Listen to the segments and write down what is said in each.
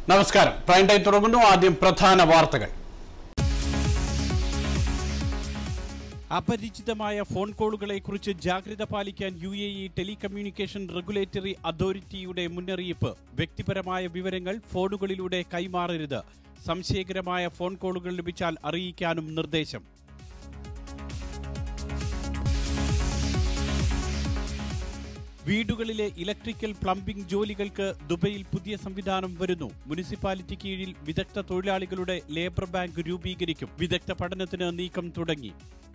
നമസ്കാരം prime time തുടങ്ങുന്നു ആദ്യം പ്രധാന വാർത്തകൾ അപരിചിതമായ ഫോൺ കോളുകളെക്കുറിച്ച് ജാഗ്രത പാലിക്കാൻ U A E telecommunication regulatory അതോറിറ്റിയുടെ മുന്നറിയിപ്പ് വ്യക്തിപരമായ വിവരങ്ങൾ ഫോണുകളിലൂടെ കൈമാറരുത് സംശയകരമായ ഫോൺ കോളുകൾ ലഭിച്ചാൽ അറിയിക്കാനും നിർദ്ദേശം വീടുകളിലെ ഇലക്ട്രിക്കൽ പ്ലംബിംഗ് ജോലികൾക്ക് ദുബൈയിൽ പുതിയ സംവിധാനം വരുന്നു മുനിസിപ്പാലിറ്റി കീഴിൽ വിദഗ്ധ തൊഴിലാളികളുടെ ലേബർ ബാങ്ക് രൂപീകരിക്കും വിദഗ്ധ പഠനത്തിന് നീക്കം തുടങ്ങി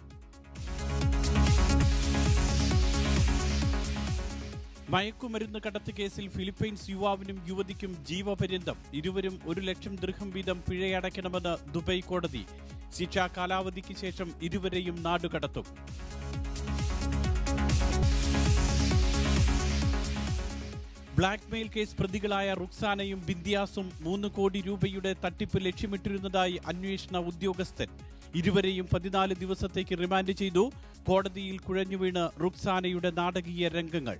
മയക്കുമരുന്ന് കടത്ത് കേസിൽ ഫിലിപ്പൈൻസ് യുവാവിനും യുവതിക്കും ജീവപര്യന്തം ഇരുവരും ഒരു ലക്ഷം ദൃഹം വീതം പിഴയടയ്ക്കണമെന്ന് ദുബൈ കോടതി ശിക്ഷാ കാലാവധിക്ക് ശേഷം ഇരുവരെയും നാടുകടത്തും ബ്ലാക്ക്മെയിൽ കേസ് പ്രതികളായ റുക്സാനയും ബിന്ദിയാസും മൂന്ന് കോടി രൂപയുടെ തട്ടിപ്പ് ലക്ഷ്യമിട്ടിരുന്നതായി അന്വേഷണ ഉദ്യോഗസ്ഥൻ ഇരുവരെയും പതിനാല് ദിവസത്തേക്ക് റിമാൻഡ് ചെയ്തു കോടതിയിൽ കുഴഞ്ഞുവീണ് റുക്സാനയുടെ നാടകീയ രംഗങ്ങൾ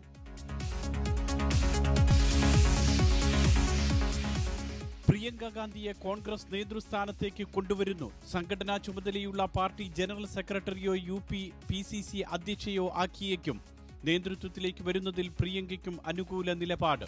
പ്രിയങ്ക ഗാന്ധിയെ കോൺഗ്രസ് നേതൃസ്ഥാനത്തേക്ക് കൊണ്ടുവരുന്നു സംഘടനാ ചുമതലയുള്ള പാർട്ടി ജനറൽ സെക്രട്ടറിയോ U P P C C അധ്യക്ഷയോ ആക്കിയേക്കും നേതൃത്വത്തിലേക്ക് വരുന്നതിൽ പ്രിയങ്കയ്ക്കും അനുകൂല നിലപാട്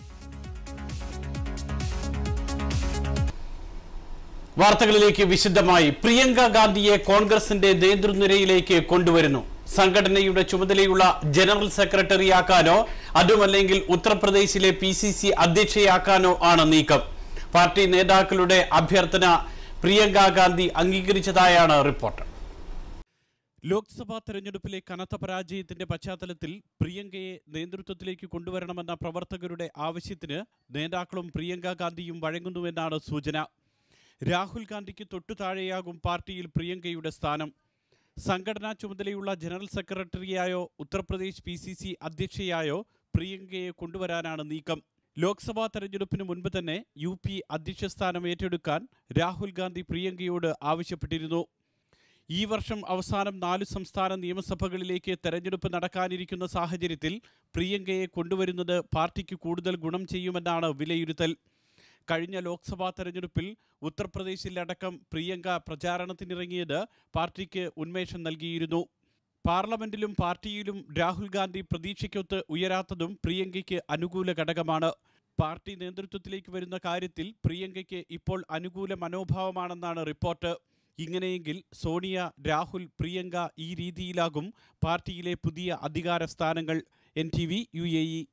വാർത്തകളിലേക്ക് വിശദമായി പ്രിയങ്ക ഗാന്ധിയെ കോൺഗ്രസിന്റെ നേതൃനിരയിലേക്ക് കൊണ്ടുവരുന്നു സംഘടനയുടെ ചുമതലയുള്ള ജനറൽ സെക്രട്ടറിയാക്കാനോ അതുമല്ലെങ്കിൽ ഉത്തർപ്രദേശിലെ പി സി സി അധ്യക്ഷയാക്കാനോ ആണ് നീക്കം പാർട്ടി നേതാക്കളുടെ അഭ്യർത്ഥന പ്രിയങ്ക ഗാന്ധി അംഗീകരിച്ചതായാണ് റിപ്പോർട്ട് ലോക്സഭാ തെരഞ്ഞെടുപ്പിലെ കനത്ത പരാജയത്തിന്റെ പശ്ചാത്തലത്തിൽ പ്രിയങ്കയെ നേതൃത്വത്തിലേക്ക് കൊണ്ടുവരണമെന്ന പ്രവർത്തകരുടെ ആവശ്യത്തിന് നേതാക്കളും പ്രിയങ്ക ഗാന്ധിയും വഴങ്ങുന്നുവെന്നാണ് സൂചന രാഹുൽ ഗാന്ധിക്ക് തൊട്ടു താഴെയാകും പാർട്ടിയിൽ പ്രിയങ്കയുടെ സ്ഥാനം സംഘടനാ ചുമതലയുള്ള ജനറൽ സെക്രട്ടറിയായോ ഉത്തർപ്രദേശ് പി സി സി അധ്യക്ഷയായോ പ്രിയങ്കയെ കൊണ്ടുവരാനാണ് നീക്കം ലോക്സഭാ തെരഞ്ഞെടുപ്പിന് മുൻപ് തന്നെ യു പി അധ്യക്ഷ സ്ഥാനം ഏറ്റെടുക്കാൻ രാഹുൽ ഗാന്ധി പ്രിയങ്കയോട് ആവശ്യപ്പെട്ടിരുന്നു ഈ വർഷം അവസാനം നാലു സംസ്ഥാന നിയമസഭകളിലേക്ക് തെരഞ്ഞെടുപ്പ് നടക്കാനിരിക്കുന്ന സാഹചര്യത്തിൽ പ്രിയങ്കയെ കൊണ്ടുവരുന്നത് പാർട്ടിക്ക് കൂടുതൽ ഗുണം ചെയ്യുമെന്നാണ് വിലയിരുത്തൽ കഴിഞ്ഞ ലോക്സഭാ തെരഞ്ഞെടുപ്പിൽ ഉത്തർപ്രദേശിലടക്കം പ്രിയങ്ക പ്രചാരണത്തിനിറങ്ങിയത് പാർട്ടിക്ക് ഉന്മേഷം നൽകിയിരുന്നു പാർലമെന്റിലും പാർട്ടിയിലും രാഹുൽ ഗാന്ധി പ്രതീക്ഷയ്ക്കൊത്ത് ഉയരാത്തതും പ്രിയങ്കയ്ക്ക് അനുകൂല ഘടകമാണ് പാർട്ടി നേതൃത്വത്തിലേക്ക് വരുന്ന കാര്യത്തിൽ പ്രിയങ്കയ്ക്ക് ഇപ്പോൾ അനുകൂല മനോഭാവമാണെന്നാണ് റിപ്പോർട്ട് ഇങ്ങനെയെങ്കിൽ സോണിയ രാഹുൽ പ്രിയങ്ക ഈ രീതിയിലാകും പാർട്ടിയിലെ പുതിയ അധികാര സ്ഥാനങ്ങൾ N T V U A E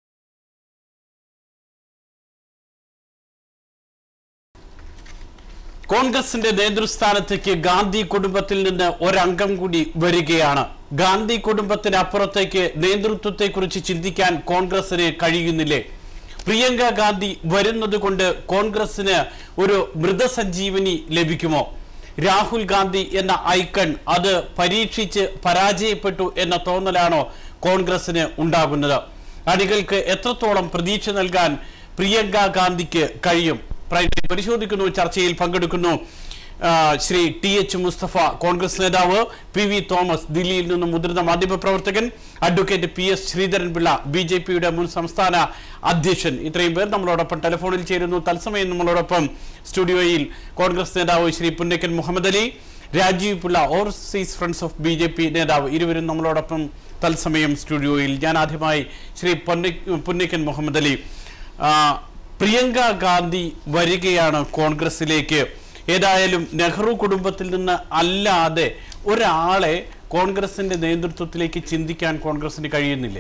കോൺഗ്രസിന്റെ നേതൃസ്ഥാനത്തേക്ക് ഗാന്ധി കുടുംബത്തിൽ നിന്ന് ഒരംഗം കൂടി വരികയാണ് ഗാന്ധി കുടുംബത്തിന് അപ്പുറത്തേക്ക് നേതൃത്വത്തെക്കുറിച്ച് ചിന്തിക്കാൻ കോൺഗ്രസിന് കഴിയുന്നില്ലേ പ്രിയങ്ക ഗാന്ധി വരുന്നത് കൊണ്ട് കോൺഗ്രസിന് ഒരു മൃതസഞ്ജീവനി ലഭിക്കുമോ രാഹുൽ ഗാന്ധി എന്ന ഐക്കൺ അത് പരീക്ഷിച്ച് പരാജയപ്പെട്ടു എന്ന തോന്നലാണോ കോൺഗ്രസിന് ഉണ്ടാകുന്നത് അണികൾക്ക് എത്രത്തോളം പ്രതീക്ഷ നൽകാൻ പ്രിയങ്ക ഗാന്ധിക്ക് കഴിയും പ്രൈം ടൈം പരിശോധിക്കുന്നു ചർച്ചയിൽ പങ്കെടുക്കുന്നു ആ, ശ്രീ ടി എച്ച് മുസ്തഫ കോൺഗ്രസ് നേതാവ് പി വി തോമസ് ദില്ലിയിൽ നിന്നും മുതിർന്ന മാധ്യമപ്രവർത്തകൻ advocate P S Sreedharan Pillai B J പിയുടെ മുൻ സംസ്ഥാന അധ്യക്ഷൻ ഇത്രയും പേർ നമ്മളോടൊപ്പം ടെലിഫോണിൽ ചേരുന്നു തത്സമയം നമ്മളോടൊപ്പം സ്റ്റുഡിയോയിൽ കോൺഗ്രസ് നേതാവ് Shri Punnakkan Muhammad Ali Rajeev Pillai overseas friends of B J P നേതാവ് ഇരുവരും നമ്മളോടൊപ്പം തത്സമയം സ്റ്റുഡിയോയിൽ ഞാൻ ആദ്യമായി ശ്രീ പൊന്ന പുന്നക്കൻ മുഹമ്മദ് അലി ആ, പ്രിയങ്ക ഗാന്ധി വരികയാണ് കോൺഗ്രസിലേക്ക് ഏതായാലും നെഹ്റു കുടുംബത്തിൽ നിന്ന് അല്ലാതെ ഒരാളെ കോൺഗ്രസിന്റെ നേതൃത്വത്തിലേക്ക് ചിന്തിക്കാൻ കോൺഗ്രസിന് കഴിയുന്നില്ലേ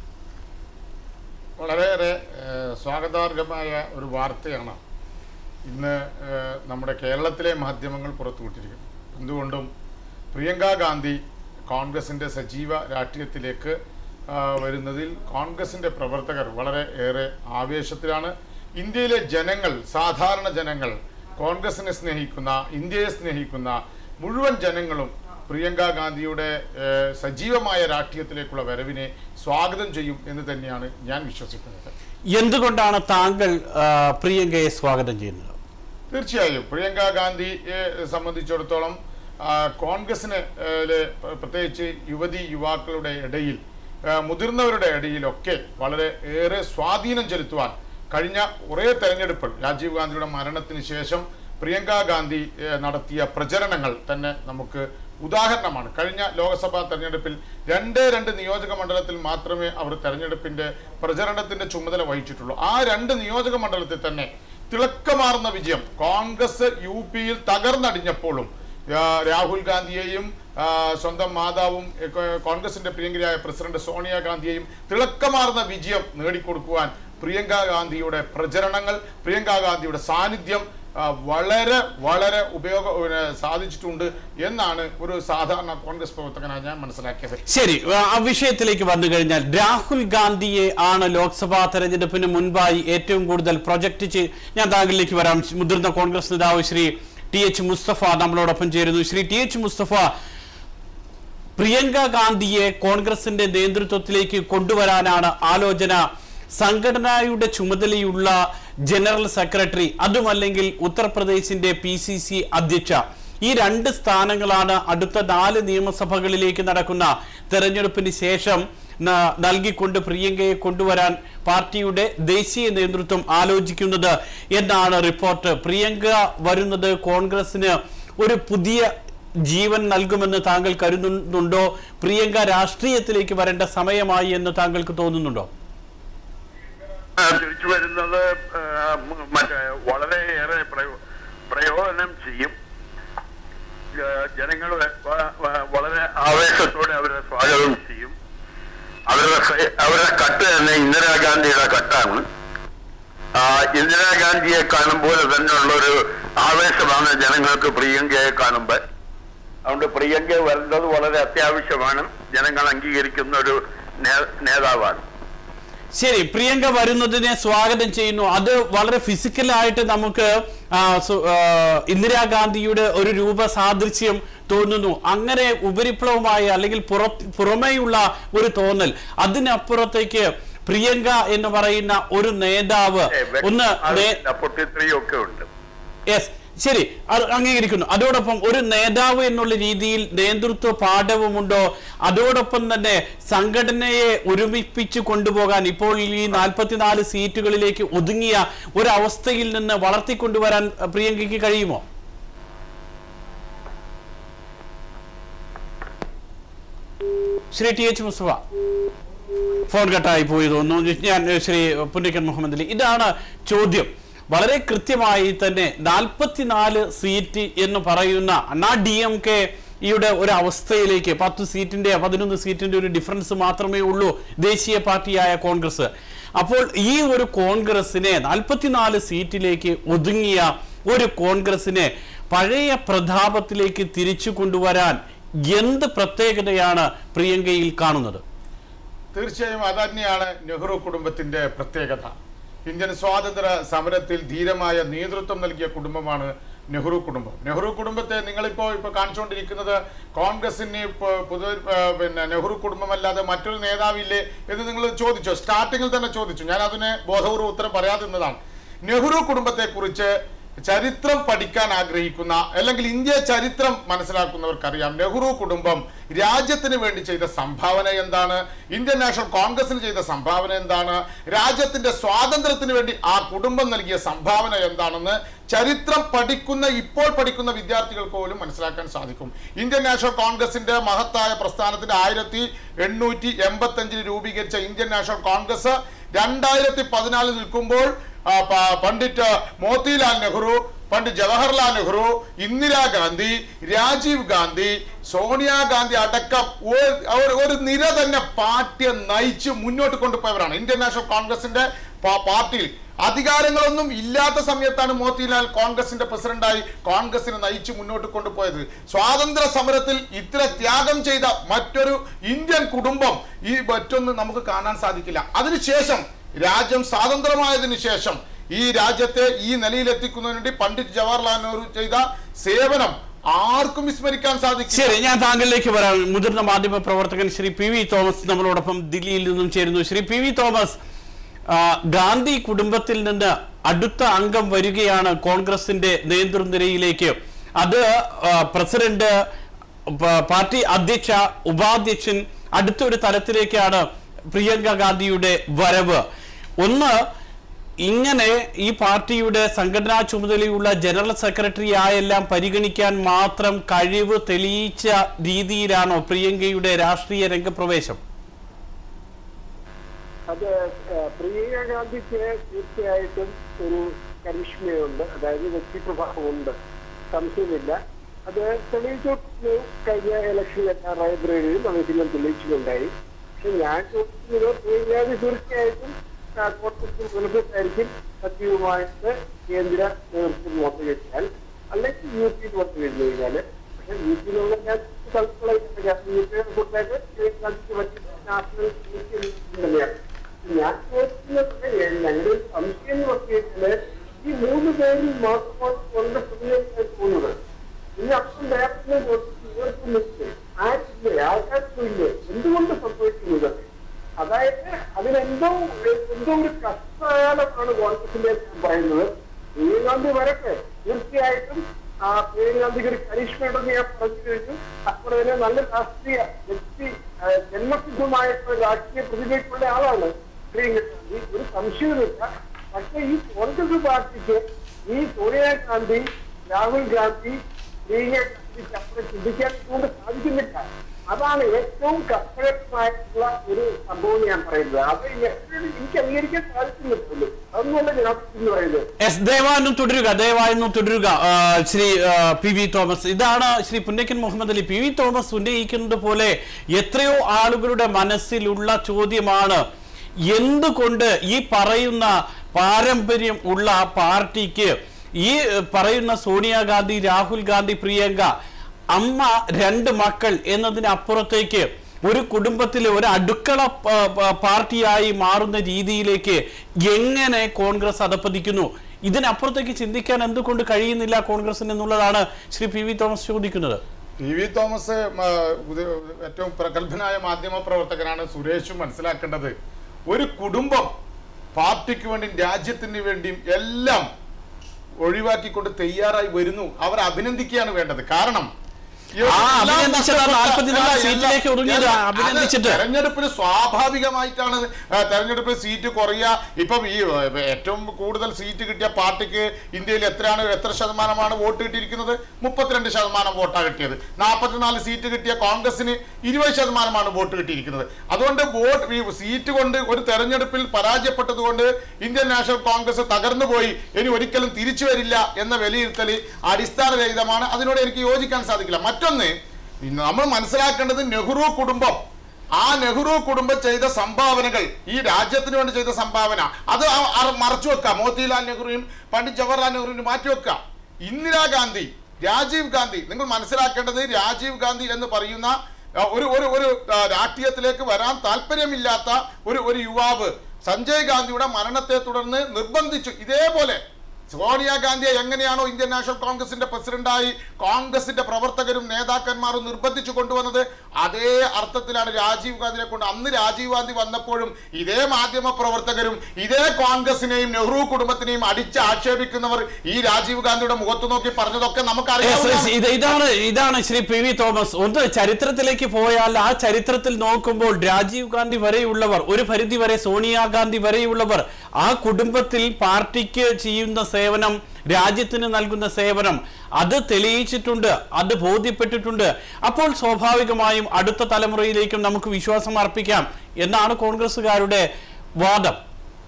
വളരെയേറെ ഏഹ്, സ്വാഗതാർഹമായ ഒരു വാർത്തയാണ് ഇന്ന് ഏഹ്, നമ്മുടെ കേരളത്തിലെ മാധ്യമങ്ങൾ പുറത്തുവിട്ടിരിക്കുന്നത് എന്തുകൊണ്ടും പ്രിയങ്ക ഗാന്ധി കോൺഗ്രസിൻ്റെ സജീവ രാഷ്ട്രീയത്തിലേക്ക് ആ, വരുന്നതിൽ കോൺഗ്രസിൻ്റെ പ്രവർത്തകർ വളരെ ഏറെ ആവേശത്തിലാണ് ഇന്ത്യയിലെ ജനങ്ങൾ സാധാരണ ജനങ്ങൾ കോൺഗ്രസിനെ സ്നേഹിക്കുന്ന ഇന്ത്യയെ സ്നേഹിക്കുന്ന മുഴുവൻ ജനങ്ങളും പ്രിയങ്ക ഗാന്ധിയുടെ ഏഹ്, സജീവമായ രാഷ്ട്രീയത്തിലേക്കുള്ള വരവിനെ സ്വാഗതം ചെയ്യും എന്ന് തന്നെയാണ് ഞാൻ വിശ്വസിക്കുന്നത് എന്തുകൊണ്ടാണ് താങ്കൾ ആ, പ്രിയങ്കയെ സ്വാഗതം ചെയ്യുന്നത് തീർച്ചയായും പ്രിയങ്ക ഗാന്ധിയെ സംബന്ധിച്ചിടത്തോളം ആ, കോൺഗ്രസിന് ഏ, ലെ പ്ര- പ്രത്യേകിച്ച് യുവതി യുവാക്കളുടെ ഇടയിൽ ആ, മുതിർന്നവരുടെ ഇടയിലൊക്കെ വളരെ ഏറെ സ്വാധീനം ചെലുത്തുവാൻ കഴിഞ്ഞ കുറേ തെരഞ്ഞെടുപ്പുകൾ രാജീവ് ഗാന്ധിയുടെ മരണത്തിന് ശേഷം പ്രിയങ്ക ഗാന്ധി ഏഹ്, നടത്തിയ പ്രചരണങ്ങൾ തന്നെ നമുക്ക് ഉദാഹരണമാണ് കഴിഞ്ഞ ലോക്സഭാ തെരഞ്ഞെടുപ്പിൽ രണ്ടേ രണ്ട് നിയോജക മണ്ഡലത്തിൽ മാത്രമേ അവർ തെരഞ്ഞെടുപ്പിന്റെ പ്രചരണത്തിന്റെ ചുമതല വഹിച്ചിട്ടുള്ളൂ ആ രണ്ട് നിയോജക മണ്ഡലത്തിൽ തന്നെ തിളക്കമാർന്ന വിജയം കോൺഗ്രസ് യു പിയിൽ തകർന്നടിഞ്ഞപ്പോഴും ആ, രാഹുൽ ഗാന്ധിയെയും ആ, സ്വന്തം മാതാവും എ, കോ- കോൺഗ്രസിന്റെ പ്രിയങ്കരിയായ പ്രസിഡന്റ് സോണിയാഗാന്ധിയെയും തിളക്കമാർന്ന വിജയം നേടിക്കൊടുക്കുവാൻ പ്രിയങ്ക ഗാന്ധിയുടെ പ്രചരണങ്ങൾ പ്രിയങ്ക ഗാന്ധിയുടെ സാന്നിധ്യം ആ, വളരെ വളരെ ഉപയോഗ പിന്നെ, സാധിച്ചിട്ടുണ്ട് എന്നാണ് ഒരു സാധാരണ കോൺഗ്രസ് പ്രവർത്തകനായി ഞാൻ മനസ്സിലാക്കിയത് ശരി ആ- ആ വിഷയത്തിലേക്ക് വന്നു കഴിഞ്ഞാൽ രാഹുൽ ഗാന്ധിയെ ആണ് ലോക്സഭാ തെരഞ്ഞെടുപ്പിന് മുൻപായി ഏറ്റവും കൂടുതൽ പ്രൊജക്ട് ചെയ്ത് ഞാൻ താങ്കളിലേക്ക് വരാം മുതിർന്ന കോൺഗ്രസ് നേതാവ് ശ്രീ ടി എച്ച് മുസ്തഫ നമ്മളോടൊപ്പം ചേരുന്നു ശ്രീ ടി എച്ച് മുസ്തഫ പ്രിയങ്ക ഗാന്ധിയെ കോൺഗ്രസിന്റെ നേതൃത്വത്തിലേക്ക് കൊണ്ടുവരാനാണ് ആലോചന സംഘടനയുടെ ചുമതലയുള്ള ജനറൽ സെക്രട്ടറി അതുമല്ലെങ്കിൽ ഉത്തർപ്രദേശിന്റെ പി സി സി അധ്യക്ഷ ഈ രണ്ട് സ്ഥാനങ്ങളാണ് അടുത്ത നാല് നിയമസഭകളിലേക്ക് നടക്കുന്ന തെരഞ്ഞെടുപ്പിന് ശേഷം ന- നൽകിക്കൊണ്ട് പ്രിയങ്കയെ കൊണ്ടുവരാൻ പാർട്ടിയുടെ ദേശീയ നേതൃത്വം ആലോചിക്കുന്നത് എന്നാണ് റിപ്പോർട്ട് പ്രിയങ്ക വരുന്നത് കോൺഗ്രസിന് ഒരു പുതിയ ജീവൻ നൽകുമെന്ന് താങ്കൾ കരുതുന്നുണ്ടോ പ്രിയങ്ക രാഷ്ട്രീയത്തിലേക്ക് വരേണ്ട സമയമായി എന്ന് താങ്കൾക്ക് തോന്നുന്നുണ്ടോ ആ, തിരിച്ചു വരുന്നത് ആ, മ- മറ്റേ വളരെയേറെ പ്രയോ- പ്രയോജനം ചെയ്യും ജനങ്ങൾ വളരെ ആവേശത്തോടെ അവരെ സ്വാഗതം ചെയ്യും അവരുടെ സ- അവരുടെ കട്ട് തന്നെ ഇന്ദിരാഗാന്ധിയുടെ കട്ടാണ് ആ, ഇന്ദിരാഗാന്ധിയെ കാണുമ്പോൾ തന്നെയുള്ള ഒരു ആവേശമാണ് ജനങ്ങൾക്ക് പ്രിയങ്കയെ കാണുമ്പോൾ അതുകൊണ്ട് പ്രിയങ്ക വരുന്നത് വളരെ അത്യാവശ്യമാണ് ജനങ്ങൾ അംഗീകരിക്കുന്ന ഒരു നേ- നേതാവാണ് ശരി പ്രിയങ്ക വരുന്നതിനെ സ്വാഗതം ചെയ്യുന്നു അത് വളരെ ഫിസിക്കലായിട്ട് നമുക്ക് ആ, സു- ആ, ഇന്ദിരാഗാന്ധിയുടെ ഒരു രൂപ സാദൃശ്യം തോന്നുന്നു അങ്ങനെ ഉപരിപ്ലവമായ അല്ലെങ്കിൽ പുറ പുറമേയുള്ള ഒരു തോന്നൽ അതിനപ്പുറത്തേക്ക് പ്രിയങ്ക എന്ന് പറയുന്ന ഒരു നേതാവ് ഒന്ന് നേ- പൊട്ടിത്രിയും ഒക്കെ ഉണ്ട് യെസ് ശരി അത് അംഗീകരിക്കുന്നു അതോടൊപ്പം ഒരു നേതാവ് എന്നുള്ള രീതിയിൽ നേതൃത്വ പാഠവുമുണ്ടോ അതോടൊപ്പം തന്നെ സംഘടനയെ ഒരുമിപ്പിച്ച് കൊണ്ടുപോകാൻ ഇപ്പോൾ ഈ നാൽപ്പത്തിനാല് സീറ്റുകളിലേക്ക് ഒതുങ്ങിയ ഒരവസ്ഥയിൽ നിന്ന് വളർത്തിക്കൊണ്ടുവരാൻ അഹ്, പ്രിയങ്കയ്ക്ക് കഴിയുമോ Shri T H Mustafa phone കട്ടായി പോയി തോന്നുന്നു ഞാൻ ഏഹ്, ശ്രീ പുന്നിക്കൻ മുഹമ്മദ് അലി ഇതാണ് ചോദ്യം വളരെ കൃത്യമായി തന്നെ നാൽപ്പത്തിനാല് സീറ്റ് എന്ന് പറയുന്ന അണ്ണാ ഡി എം കെ യുടെ ഒരു അവസ്ഥയിലേക്ക് പത്ത് സീറ്റിന്റെ പതിനൊന്ന് സീറ്റിന്റെ ഒരു ഡിഫറൻസ് മാത്രമേ ഉള്ളൂ ദേശീയ പാർട്ടിയായ കോൺഗ്രസ് അപ്പോൾ ഈ ഒരു കോൺഗ്രസിനെ നാൽപ്പത്തിനാല് സീറ്റിലേക്ക് ഒതുങ്ങിയ ഒരു കോൺഗ്രസിനെ പഴയ പ്രതാപത്തിലേക്ക് തിരിച്ചു കൊണ്ടുവരാൻ എന്ത് പ്രത്യേകതയാണ് പ്രിയങ്കയിൽ കാണുന്നത് തീർച്ചയായും അതന്നെയാണ് നെഹ്റു കുടുംബത്തിന്റെ പ്രത്യേകത ഇന്ത്യൻ സ്വാതന്ത്ര്യ സമരത്തിൽ ധീരമായ നേതൃത്വം നൽകിയ കുടുംബമാണ് നെഹ്റു കുടുംബം നെഹ്റു കുടുംബത്തെ നിങ്ങളിപ്പോൾ ഇപ്പോൾ കാണിച്ചുകൊണ്ടിരിക്കുന്നത് കോൺഗ്രസിന് ഇപ്പോൾ പുതു ആ, പിന്നെ നെഹ്റു കുടുംബമല്ലാതെ മറ്റൊരു നേതാവില്ലേ എന്ന് നിങ്ങൾ ചോദിച്ചോ സ്റ്റാർട്ടിങ്ങിൽ തന്നെ ചോദിച്ചു ഞാൻ അതിന് ബോധപൂർവ്വം ഉത്തരം പറയാതിരുന്നതാണ് നെഹ്റു കുടുംബത്തെക്കുറിച്ച് ചരിത്രം പഠിക്കാൻ ആഗ്രഹിക്കുന്ന അല്ലെങ്കിൽ ഇന്ത്യ ചരിത്രം മനസ്സിലാക്കുന്നവർക്കറിയാം നെഹ്റു കുടുംബം രാജ്യത്തിന് വേണ്ടി ചെയ്ത സംഭാവന എന്താണ് ഇന്ത്യൻ നാഷണൽ കോൺഗ്രസിന് ചെയ്ത സംഭാവന എന്താണ് രാജ്യത്തിന്റെ സ്വാതന്ത്ര്യത്തിന് വേണ്ടി ആ കുടുംബം നൽകിയ സംഭാവന എന്താണെന്ന് ചരിത്രം പഠിക്കുന്ന ഇപ്പോൾ പഠിക്കുന്ന വിദ്യാർത്ഥികൾക്ക് പോലും മനസ്സിലാക്കാൻ സാധിക്കും ഇന്ത്യൻ നാഷണൽ കോൺഗ്രസിന്റെ മഹത്തായ പ്രസ്ഥാനത്തിന്റെ ആയിരത്തി എണ്ണൂറ്റി എൺപത്തി അഞ്ചിൽ രൂപീകരിച്ച ഇന്ത്യൻ നാഷണൽ കോൺഗ്രസ് രണ്ടായിരത്തി പതിനാലിൽ നിൽക്കുമ്പോൾ ആ, പ- പണ്ഡിറ്റ് മോത്തിലാൽ നെഹ്റു പണ്ഡിറ്റ് ജവഹർലാൽ നെഹ്റു ഇന്ദിരാഗാന്ധി രാജീവ് ഗാന്ധി സോണിയാഗാന്ധി അടക്കം ഒരു- ഒരു- ഒരു നിര തന്നെ പാർട്ടിയെ നയിച്ച് മുന്നോട്ട് കൊണ്ടുപോയവരാണ് ഇന്ത്യൻ നാഷണൽ കോൺഗ്രസിന്റെ പാ- പാർട്ടിയിൽ അധികാരങ്ങളൊന്നും ഇല്ലാത്ത സമയത്താണ് മോത്തിലാൽ കോൺഗ്രസിന്റെ പ്രസിഡന്റായി കോൺഗ്രസിനെ നയിച്ച് മുന്നോട്ട് കൊണ്ടുപോയത് സ്വാതന്ത്ര്യ സമരത്തിൽ ഇത്ര ത്യാഗം ചെയ്ത മറ്റൊരു ഇന്ത്യൻ കുടുംബം ഈ മറ്റൊന്ന് നമുക്ക് കാണാൻ സാധിക്കില്ല അതിനുശേഷം രാജ്യം സ്വാതന്ത്ര്യമായതിനു ശേഷം ഈ രാജ്യത്തെ ഈ നിലയിലെത്തിക്കുന്നതിന് വേണ്ടി പണ്ഡിറ്റ് ജവഹർലാൽ നെഹ്റു ചെയ്ത സേവനം ആർക്കും വിസ്മരിക്കാൻ സാധിക്കില്ല ശരി ഞാൻ താങ്കളിലേക്ക് വരാം മുതിർന്ന മാധ്യമ പ്രവർത്തകൻ ശ്രീ പി വി തോമസ് നമ്മളോടൊപ്പം ദില്ലിയിൽ നിന്നും ചേരുന്നു ശ്രീ പി വി തോമസ് ആ, ഗാന്ധി കുടുംബത്തിൽ നിന്ന് അടുത്ത അംഗം വരികയാണ് കോൺഗ്രസിന്റെ നേതൃനിരയിലേക്ക് അത് ആ, പ്രസിഡന്റ് പ- പാർട്ടി അധ്യക്ഷ ഉപാധ്യക്ഷൻ അടുത്തൊരു തലത്തിലേക്കാണ് പ്രിയങ്ക ഗാന്ധിയുടെ വരവ് ഒന്ന് ഇങ്ങനെ ഈ പാർട്ടിയുടെ സംഘടനാ ചുമതലയുള്ള ജനറൽ സെക്രട്ടറി ആയെല്ലാം പരിഗണിക്കാൻ മാത്രം കഴിവ് തെളിയിച്ച രീതിയിലാണോ പ്രിയങ്കയുടെ രാഷ്ട്രീയ രംഗപ്രവേശം അത് ഏഹ്, പ്രിയങ്ക ഗാന്ധിക്ക് തീർച്ചയായിട്ടും ഒരു കരിഷ്മയുണ്ട് അതായത് വ്യക്തിപ്രഭാവമുണ്ട് സംശയമില്ല അത് തെളിയിച്ചു കഴിഞ്ഞ ഇലക്ഷൻ റൈബ്രറിയിൽ അദ്ദേഹം തെളിയിച്ചിട്ടുണ്ടായി പക്ഷെ ഞാൻ ചോദിക്കുന്നത് പ്രിയങ്ക ഗാന്ധി തീർച്ചയായിട്ടും ആ, കോൺഗ്രസിൽ മുൻപിട്ടായിരിക്കും സജീവമായിട്ട് കേന്ദ്ര നേതൃത്വം വന്നു കഴിഞ്ഞാൽ അല്ലെങ്കിൽ യു പിയിൽ വന്നു കഴിഞ്ഞു കഴിഞ്ഞാൽ പക്ഷെ യു പിയിലുള്ള ഞാൻ തൽക്കാലം യു പിയെ കുറിച്ചായിട്ട് പ്രിയങ്ക ഗാന്ധിക്ക് പറ്റിയ നാഷണൽ കമ്മിറ്റി തന്നെയാണ് ഞാൻ ചോദിക്കുന്നത് ഞങ്ങളുടെ ഒരു സംശയം എന്ന് പറഞ്ഞു കഴിഞ്ഞാല് ഈ മൂന്ന് പേരിൽ മാത്രമാണ് കോൺഗ്രസ് പ്രതിനിധിയായി പോകുന്നത് ഇനി അപ്പം നേരത്തെ ഇവർക്ക് നിൽക്കും ആരില്ലേ ആൾക്കാർക്കില്ലേ എന്തുകൊണ്ട് സംഭവിക്കുന്നത് അതായത് അതിനെന്തോ എന്തോ ഒരു കഷ്ടകാലമാണ് കോൺഗ്രസിന്റെ ഞാൻ പറയുന്നത് പ്രിയഗാന്ധി വരട്ടെ തീർച്ചയായിട്ടും ആ പ്രിയഗാന്ധിക്ക് ഒരു കരിഷ്മയുണ്ടെന്ന് ഞാൻ പറഞ്ഞു കഴിഞ്ഞു അതുപോലെ തന്നെ നല്ല രാഷ്ട്രീയ വ്യക്തി ആ, ജന്മസിദ്ധമായിട്ടുള്ള രാഷ്ട്രീയ പ്രതിഭയ്ക്കുള്ള ആളാണ് പ്രിയങ്ക ഗാന്ധി ഒരു സംശയവുമില്ല പക്ഷെ ഈ കോൺഗ്രസ് പാർട്ടിക്ക് ഈ സോണിയാഗാന്ധി രാഹുൽ ഗാന്ധി പ്രിയങ്ക ഗാന്ധിക്ക് അപ്പുറം ചിന്തിക്കാൻ കൊണ്ട് സാധിക്കുന്നില്ല അതാണ് ഏറ്റവും കർഷകമായിട്ടുള്ള ഒരു സംഭവം ഞാൻ പറയുന്നത് അത് എപ്പോഴും എനിക്ക് അംഗീകരിക്കാൻ സാധിക്കുന്നില്ല അതൊന്നുമല്ല ഞാൻ എന്ന് പറയുന്നത് എസ് ദയവായൊന്നും തുടരുക ദയവായൊന്നും തുടരുക ആ, ശ്രീ ആ, പി വി തോമസ് ഇതാണ് Shri Punnakkan Muhammad Ali P V Thomas ഉന്നയിക്കുന്നത് പോലെ എത്രയോ ആളുകളുടെ മനസ്സിലുള്ള ചോദ്യമാണ് എന്തുകൊണ്ട് ഈ പറയുന്ന പാരമ്പര്യം ഉള്ള പാർട്ടിക്ക് ഈ ഏഹ്, പറയുന്ന സോണിയാഗാന്ധി രാഹുൽ ഗാന്ധി പ്രിയങ്ക അമ്മ രണ്ട് മക്കൾ എന്നതിനപ്പുറത്തേക്ക് ഒരു കുടുംബത്തിലെ ഒരു അടുക്കള പ- പ- പാർട്ടിയായി മാറുന്ന രീതിയിലേക്ക് എങ്ങനെ കോൺഗ്രസ് അധപ്പതിക്കുന്നു ഇതിനപ്പുറത്തേക്ക് ചിന്തിക്കാൻ എന്തുകൊണ്ട് കഴിയുന്നില്ല കോൺഗ്രസിന് എന്നുള്ളതാണ് ശ്രീ പി വി തോമസ് ചോദിക്കുന്നത് ടി വി തോമസ് മ, ഇത് ഏറ്റവും പ്രഗത്ഭനായ മാധ്യമ പ്രവർത്തകനാണ് സുരേഷും മനസ്സിലാക്കേണ്ടത് ഒരു കുടുംബം പാർട്ടിക്ക് വേണ്ടിയും രാജ്യത്തിന് വേണ്ടിയും എല്ലാം ഒഴിവാക്കിക്കൊണ്ട് തയ്യാറായി വരുന്നു അവർ അഭിനന്ദിക്കുകയാണ് വേണ്ടത് കാരണം ഈ ആ, എല്ലാം അഭിനന്ദിച്ചത് നഷ്ടപ്പെട്ട- 44 അല്ല, സീറ്റിലേക്ക് എല്ലാം- ഒതുങ്ങിയത് എല്ലാം- അഭിനന്ദിച്ചിട്ട്. അത് തെരഞ്ഞെടുപ്പിൽ സ്വാഭാവികമായിട്ടാണ് ആ, തെരഞ്ഞെടുപ്പിൽ സീറ്റ് കുറയുക ഇപ്പം ഈ ഏ, ഏറ്റവും കൂടുതൽ സീറ്റ് കിട്ടിയ പാർട്ടിക്ക് ഇന്ത്യയിൽ എത്രയാണ് എത്ര ശതമാനമാണ് വോട്ട് കിട്ടിയിരിക്കുന്നത് മുപ്പത്തിരണ്ട് ശതമാനം വോട്ടാണ് കിട്ടിയത് നാൽപ്പത്തിനാല് സീറ്റ് കിട്ടിയ കോൺഗ്രസിന് ഇരുപത് ശതമാനമാണ് വോട്ട് കിട്ടിയിരിക്കുന്നത് അതുകൊണ്ട് വോട്ട് ഈ സീറ്റ് കൊണ്ട് ഒരു തെരഞ്ഞെടുപ്പിൽ പരാജയപ്പെട്ടതുകൊണ്ട് ഇന്ത്യൻ നാഷണൽ കോൺഗ്രസ് തകർന്നു പോയി ഇനി ഒരിക്കലും തിരിച്ചു വരില്ല എന്ന വിലയിരുത്തൽ അടിസ്ഥാനരഹിതമാണ് അതിനോട് എനിക്ക് യോജിക്കാൻ സാധിക്കില്ല മറ്റൊന്ന് നമ്മൾ മനസ്സിലാക്കേണ്ടത് നെഹ്റു കുടുംബം ആ നെഹ്റു കുടുംബം ചെയ്ത സംഭാവനകൾ ഈ രാജ്യത്തിന് വേണ്ടി ചെയ്ത സംഭാവന അത് ആ- ആ മറച്ചു വെക്കാം മോത്തിലാൽ നെഹ്റുവിനും പണ്ഡിറ്റ് ജവഹർലാൽ നെഹ്റുവിനും മാറ്റി വെക്കാം ഇന്ദിരാഗാന്ധി രാജീവ് ഗാന്ധി നിങ്ങൾ മനസ്സിലാക്കേണ്ടത് രാജീവ് ഗാന്ധി എന്ന് പറയുന്ന ആ, ഒരു ഒരു ഒരു ആ, രാഷ്ട്രീയത്തിലേക്ക് വരാൻ താല്പര്യമില്ലാത്ത ഒരു ഒരു യുവാവ് സഞ്ജയ് ഗാന്ധിയുടെ മരണത്തെ തുടർന്ന് നിർബന്ധിച്ചു ഇതേപോലെ സോണിയാഗാന്ധിയെ എങ്ങനെയാണോ ഇന്ത്യൻ നാഷണൽ കോൺഗ്രസിന്റെ പ്രസിഡന്റായി കോൺഗ്രസിന്റെ പ്രവർത്തകരും നേതാക്കന്മാരും നിർബന്ധിച്ചു കൊണ്ടുവന്നത് അതേ അർത്ഥത്തിലാണ് രാജീവ് ഗാന്ധിനെ കൊണ്ട് അന്ന് രാജീവ് ഗാന്ധി വന്നപ്പോഴും ഇതേ മാധ്യമ പ്രവർത്തകരും ഇതേ കോൺഗ്രസിനെയും നെഹ്റു കുടുംബത്തിനെയും അടിച്ച് ആക്ഷേപിക്കുന്നവർ ഈ രാജീവ് ഗാന്ധിയുടെ മുഖത്ത് നോക്കി പറഞ്ഞതൊക്കെ Yes, yes, നമുക്കറിയാം ഇത് ഇതാണ് ഇതാണ് ശ്രീ പി വി തോമസ് ഒന്ന് ചരിത്രത്തിലേക്ക് പോയാൽ ആ ചരിത്രത്തിൽ നോക്കുമ്പോൾ രാജീവ് ഗാന്ധി വരെയുള്ളവർ ഒരു പരിധി വരെ സോണിയാഗാന്ധി വരെയുള്ളവർ ആ കുടുംബത്തിൽ പാർട്ടിക്ക് ചെയ്യുന്ന സേവനം രാജ്യത്തിന് നൽകുന്ന സേവനം അത് തെളിയിച്ചിട്ടുണ്ട് അത് ബോധ്യപ്പെട്ടിട്ടുണ്ട് അപ്പോൾ സ്വാഭാവികമായും അടുത്ത തലമുറയിലേക്കും നമുക്ക് വിശ്വാസം അർപ്പിക്കാം എന്നാണ് കോൺഗ്രസുകാരുടെ വാദം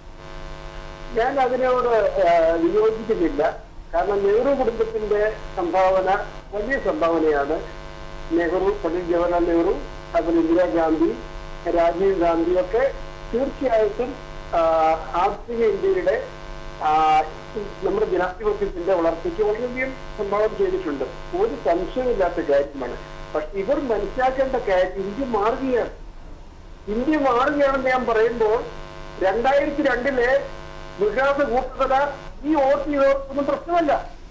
ഞാൻ അതിനോട് ആ, വിയോജിക്കുന്നില്ല കാരണം നെഹ്റു കുടുംബത്തിന്റെ സംഭാവന വലിയ സംഭാവനയാണ് നെഹ്റു പണ്ഡിറ്റ് ജവഹർലാൽ നെഹ്റു അതുപോലെ ഇന്ദിരാഗാന്ധി രാജീവ് ഗാന്ധി ഒക്കെ തീർച്ചയായിട്ടും ആ, ആധുനിക ഇന്ത്യയുടെ ആ, നമ്മുടെ ജനാധിപത്യത്തിന്റെ വളർച്ചയ്ക്ക് വളരെയധികം സംഭാവന ചെയ്തിട്ടുണ്ട് ഒരു സംശയമില്ലാത്ത കാര്യമാണ് പക്ഷെ ഇവർ മനസ്സിലാക്കേണ്ട കാര്യം ഇന്ത്യ മാറുകയാണ് ഇന്ത്യ മാറുകയാണെന്ന് ഞാൻ പറയുമ്പോൾ രണ്ടായിരത്തി രണ്ടിലെ വികാസ കൂട്ടുകഥ ഈ വോട്ട് ചെയ്തവർക്കൊന്നും പ്രശ്നമല്ല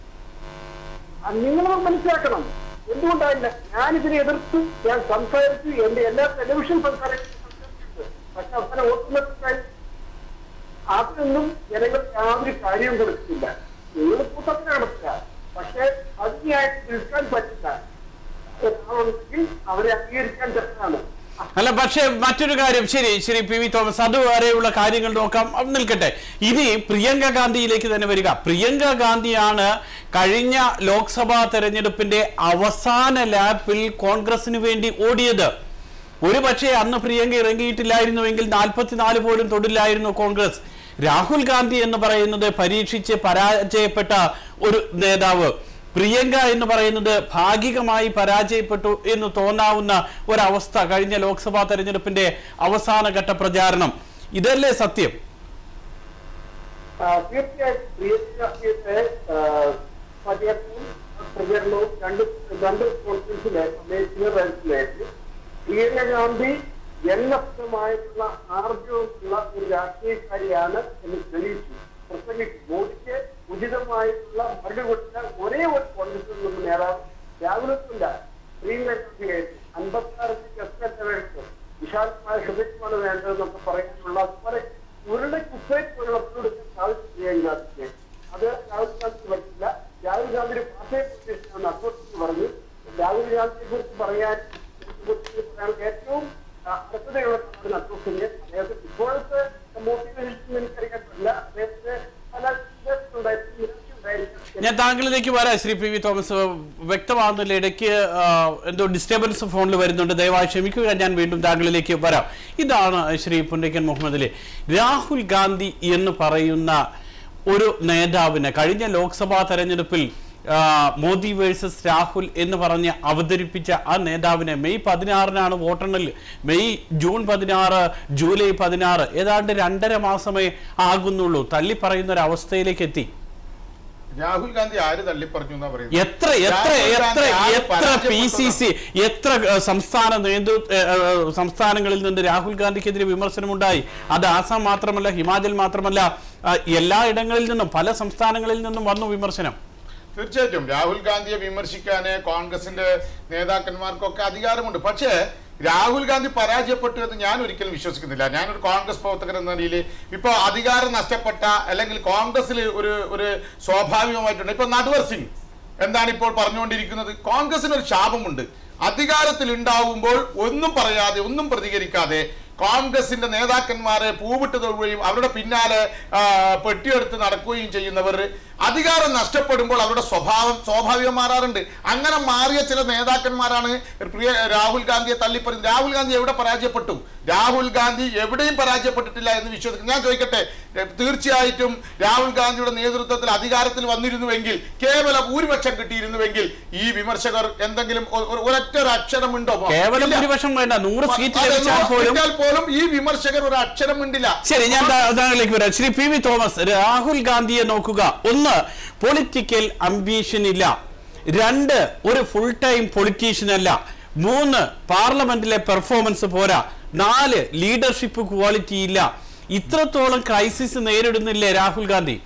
അത് നിങ്ങൾ മനസ്സിലാക്കണം എന്തുകൊണ്ടായില്ല ഞാനിതിനെ എതിർത്ത് ഞാൻ സംസാരിച്ചു എന്റെ എല്ലാ ടെലിവിഷൻ സംസാരിച്ചു പക്ഷെ അവസാനം വോട്ടുണ്ടായി അതിനൊന്നും ജനങ്ങൾ യാതൊരു കാര്യവും കൊടുക്കില്ല നിങ്ങൾ കൂട്ടത്തിന് നടത്തുക പക്ഷെ ഭംഗിയായിട്ട് നിൽക്കാൻ പറ്റില്ല ഒരാളുണ്ടെങ്കിൽ അവരെ അംഗീകരിക്കാൻ തെറ്റാണ് അല്ല പക്ഷേ മറ്റൊരു കാര്യം ശരി ശരി പി വി തോമസ് അതുവരെയുള്ള കാര്യങ്ങൾ നോക്കാം അത് നിൽക്കട്ടെ ഇനി പ്രിയങ്ക ഗാന്ധിയിലേക്ക് തന്നെ വരിക പ്രിയങ്ക ഗാന്ധിയാണ് കഴിഞ്ഞ ലോക്സഭാ തെരഞ്ഞെടുപ്പിന്റെ അവസാന ലാപ്പിൽ കോൺഗ്രസിന് വേണ്ടി ഓടിയത് ഒരു പക്ഷേ അന്ന് പ്രിയങ്ക ഇറങ്ങിയിട്ടില്ലായിരുന്നുവെങ്കിൽ നാൽപ്പത്തിനാല് പോലും തൊടില്ലായിരുന്നു കോൺഗ്രസ് രാഹുൽ ഗാന്ധി എന്ന് പറയുന്നത് പരീക്ഷിച്ച് പരാജയപ്പെട്ട ഒരു നേതാവ് പ്രിയങ്ക എന്ന് പറയുന്നത് ഭാഗികമായി പരാജയപ്പെട്ടു എന്ന് തോന്നാവുന്ന ഒരവസ്ഥ കഴിഞ്ഞ ലോക്സഭാ തെരഞ്ഞെടുപ്പിന്റെ അവസാന ഘട്ട പ്രചാരണം ഇതല്ലേ സത്യം ആ, തീർച്ചയായും പ്രിയങ്കായുടെ പര്യടനവും പ്രചരണവും രണ്ട് രണ്ട് കോൺഫറൻസിലെ നേഷണൽ റൈറ്റ്സിലേക്ക് പ്രിയങ്ക ഗാന്ധി എണ്ണപ്രദമായിട്ടുള്ള ആർജവമുള്ള ഒരു രാഷ്ട്രീയക്കാരിയാണ് എന്ന് തെളിയിച്ചു പ്രസംഗിച്ചു മോദിക്ക് ഉചിതമായിട്ടുള്ള മറുപടി കൊടുത്ത ഒരേ ഒരു കോൺഗ്രസിൽ നിന്ന് നേതാവ് രാഹുലത്തില്ല പ്രിയങ്ക ഗാന്ധിയായിരുന്നു അൻപത്തി ആറ് എസ്പെക്ട് വേണ്ടത് വിശാലമായ ഹൃദയമാണ് വേണ്ടതെന്നൊക്കെ പറയാനുള്ള അതുപോലെ ഉരുള കുപ്പേറ്റ് പോലുള്ള പങ്കെടുക്കാൻ സാധിച്ചു പ്രിയങ്ക ഗാന്ധിക്ക് അത് രാഹുൽ ഗാന്ധിക്ക് പറ്റില്ല രാഹുൽ ഗാന്ധി പാർട്ടിയെ കുറിച്ച് അക്കോട്ടിന് പറഞ്ഞു രാഹുൽ ഗാന്ധിയെ കുറിച്ച് പറയാൻ കുറിച്ച് പറയാൻ ഏറ്റവും ആ, അർഹതയുള്ള അക്കോട്ടിന് അദ്ദേഹത്തെ ഇപ്പോഴത്തെ മോട്ടിവേഷൻ എനിക്കറിയാൻ പറ്റില്ല അദ്ദേഹത്തെ പല ഉണ്ടായിരിക്കും നിരാശയുണ്ടായിരിക്കും ഞാൻ താങ്കളിലേക്ക് വരാം ശ്രീ പി വി തോമസ് വ്യക്തമാകുന്നില്ല ഇടയ്ക്ക് ആ, എന്തോ ഡിസ്റ്റർബൻസ് ഫോണിൽ വരുന്നുണ്ട് ദയവായി ക്ഷമിക്കുക ഞാൻ വീണ്ടും താങ്കളിലേക്ക് വരാം ഇതാണ് ശ്രീ പുന്നയ്ക്കൻ മുഹമ്മദ് അലി രാഹുൽ ഗാന്ധി എന്ന് പറയുന്ന ഒരു നേതാവിന് കഴിഞ്ഞ ലോക്സഭാ തെരഞ്ഞെടുപ്പിൽ ആ, മോദി വേഴ്സസ് രാഹുൽ എന്ന് പറഞ്ഞ് അവതരിപ്പിച്ച ആ നേതാവിനെ മെയ് പതിനാറിനാണ് വോട്ടെണ്ണൽ മെയ് ജൂൺ പതിനാറ് ജൂലൈ പതിനാറ് ഏതാണ്ട് രണ്ടര മാസമേ ആകുന്നുള്ളൂ തള്ളി പറയുന്ന ഒരു അവസ്ഥയിലേക്ക് എത്തി രാഹുൽ ഗാന്ധി ആര് തള്ളിപ്പറഞ്ഞു എന്നാ പറയുന്നത് എത്ര എത്ര രാഹുൽ എത്ര ഗാന്ധി ആര് എത്ര പി സി സി എത്ര ഏഹ്, സംസ്ഥാന നേതൃ ഏഹ്, ഏഹ്, സംസ്ഥാനങ്ങളിൽ നിന്ന് രാഹുൽ ഗാന്ധിക്കെതിരെ വിമർശനമുണ്ടായി അത് ആസാം മാത്രമല്ല ഹിമാചൽ മാത്രമല്ല ആ, എല്ലായിടങ്ങളിൽ നിന്നും പല സംസ്ഥാനങ്ങളിൽ നിന്നും വന്നു വിമർശനം തീർച്ചയായിട്ടും രാഹുൽ ഗാന്ധിയെ വിമർശിക്കാന് കോൺഗ്രസിന്റെ നേതാക്കന്മാർക്കൊക്കെ അധികാരമുണ്ട് പക്ഷേ രാഹുൽ ഗാന്ധി പരാജയപ്പെട്ടു എന്ന് ഞാൻ ഒരിക്കലും വിശ്വസിക്കുന്നില്ല ഞാനൊരു കോൺഗ്രസ് പ്രവർത്തകൻ എന്ന നിലയിൽ ഇപ്പോൾ അധികാരം നഷ്ടപ്പെട്ട അല്ലെങ്കിൽ കോൺഗ്രസിൽ ഒരു ഒരു സ്വാഭാവികമായിട്ടുണ്ട് ഇപ്പൊ നട്വർ സിംഗ് എന്താണ് ഇപ്പോൾ പറഞ്ഞുകൊണ്ടിരിക്കുന്നത് കോൺഗ്രസിന് ഒരു ശാപമുണ്ട് അധികാരത്തിൽ ഉണ്ടാവുമ്പോൾ ഒന്നും പറയാതെ ഒന്നും പ്രതികരിക്കാതെ കോൺഗ്രസിന്റെ നേതാക്കന്മാരെ പൂവിട്ട് തൊഴുകയും അവരുടെ പിന്നാലെ ആ, പെട്ടിയെടുത്ത് നടക്കുകയും ചെയ്യുന്നവർ അധികാരം നഷ്ടപ്പെടുമ്പോൾ അവരുടെ സ്വഭാവം സ്വാഭാവികം മാറാറുണ്ട് അങ്ങനെ മാറിയ ചില നേതാക്കന്മാരാണ് പ്രിയ രാഹുൽ ഗാന്ധിയെ തള്ളിപ്പറയുന്നത് രാഹുൽ ഗാന്ധി എവിടെ പരാജയപ്പെട്ടു രാഹുൽ ഗാന്ധി എവിടെയും പരാജയപ്പെട്ടിട്ടില്ല എന്ന് വിശ്വസിക്കുന്നു ഞാൻ ചോദിക്കട്ടെ എ, തീർച്ചയായിട്ടും രാഹുൽ ഗാന്ധിയുടെ നേതൃത്വത്തിൽ അധികാരത്തിൽ വന്നിരുന്നുവെങ്കിൽ കേവല ഭൂരിപക്ഷം കിട്ടിയിരുന്നുവെങ്കിൽ ഈ വിമർശകർ എന്തെങ്കിലും ഒ- ഒ- ഒരൊറ്റ ഒരു അക്ഷരമുണ്ടോ കേവലം ഇല്ല. ഭൂരിപക്ഷം വേണ്ട നൂറ് സീറ്റ് അതെ, ലഭിച്ചാൽ നൂറ് പോലും സീറ്റാൽ പോലും ഈ വിമർശകർ ഒരു അക്ഷരം മിണ്ടില്ല ശരി ഞാൻ താ- താങ്കളിലേക്ക് വരാം Shri P V Thomas Rahul ഗാന്ധിയെ നോക്കുക ഒന്ന് പൊളിറ്റിക്കൽ അംബീഷൻ ഇല്ല രണ്ട് ഒരു ഫുൾ ടൈം പൊളിറ്റീഷ്യൻ അല്ല മൂന്ന് പാർലമെന്റിലെ പെർഫോമൻസ് പോരാ നാല് ലീഡർഷിപ്പ് ക്വാളിറ്റി ഇല്ല ഇത്രത്തോളം ക്രൈസിസ് നേരിടുന്നില്ലേ രാഹുൽ ഗാന്ധി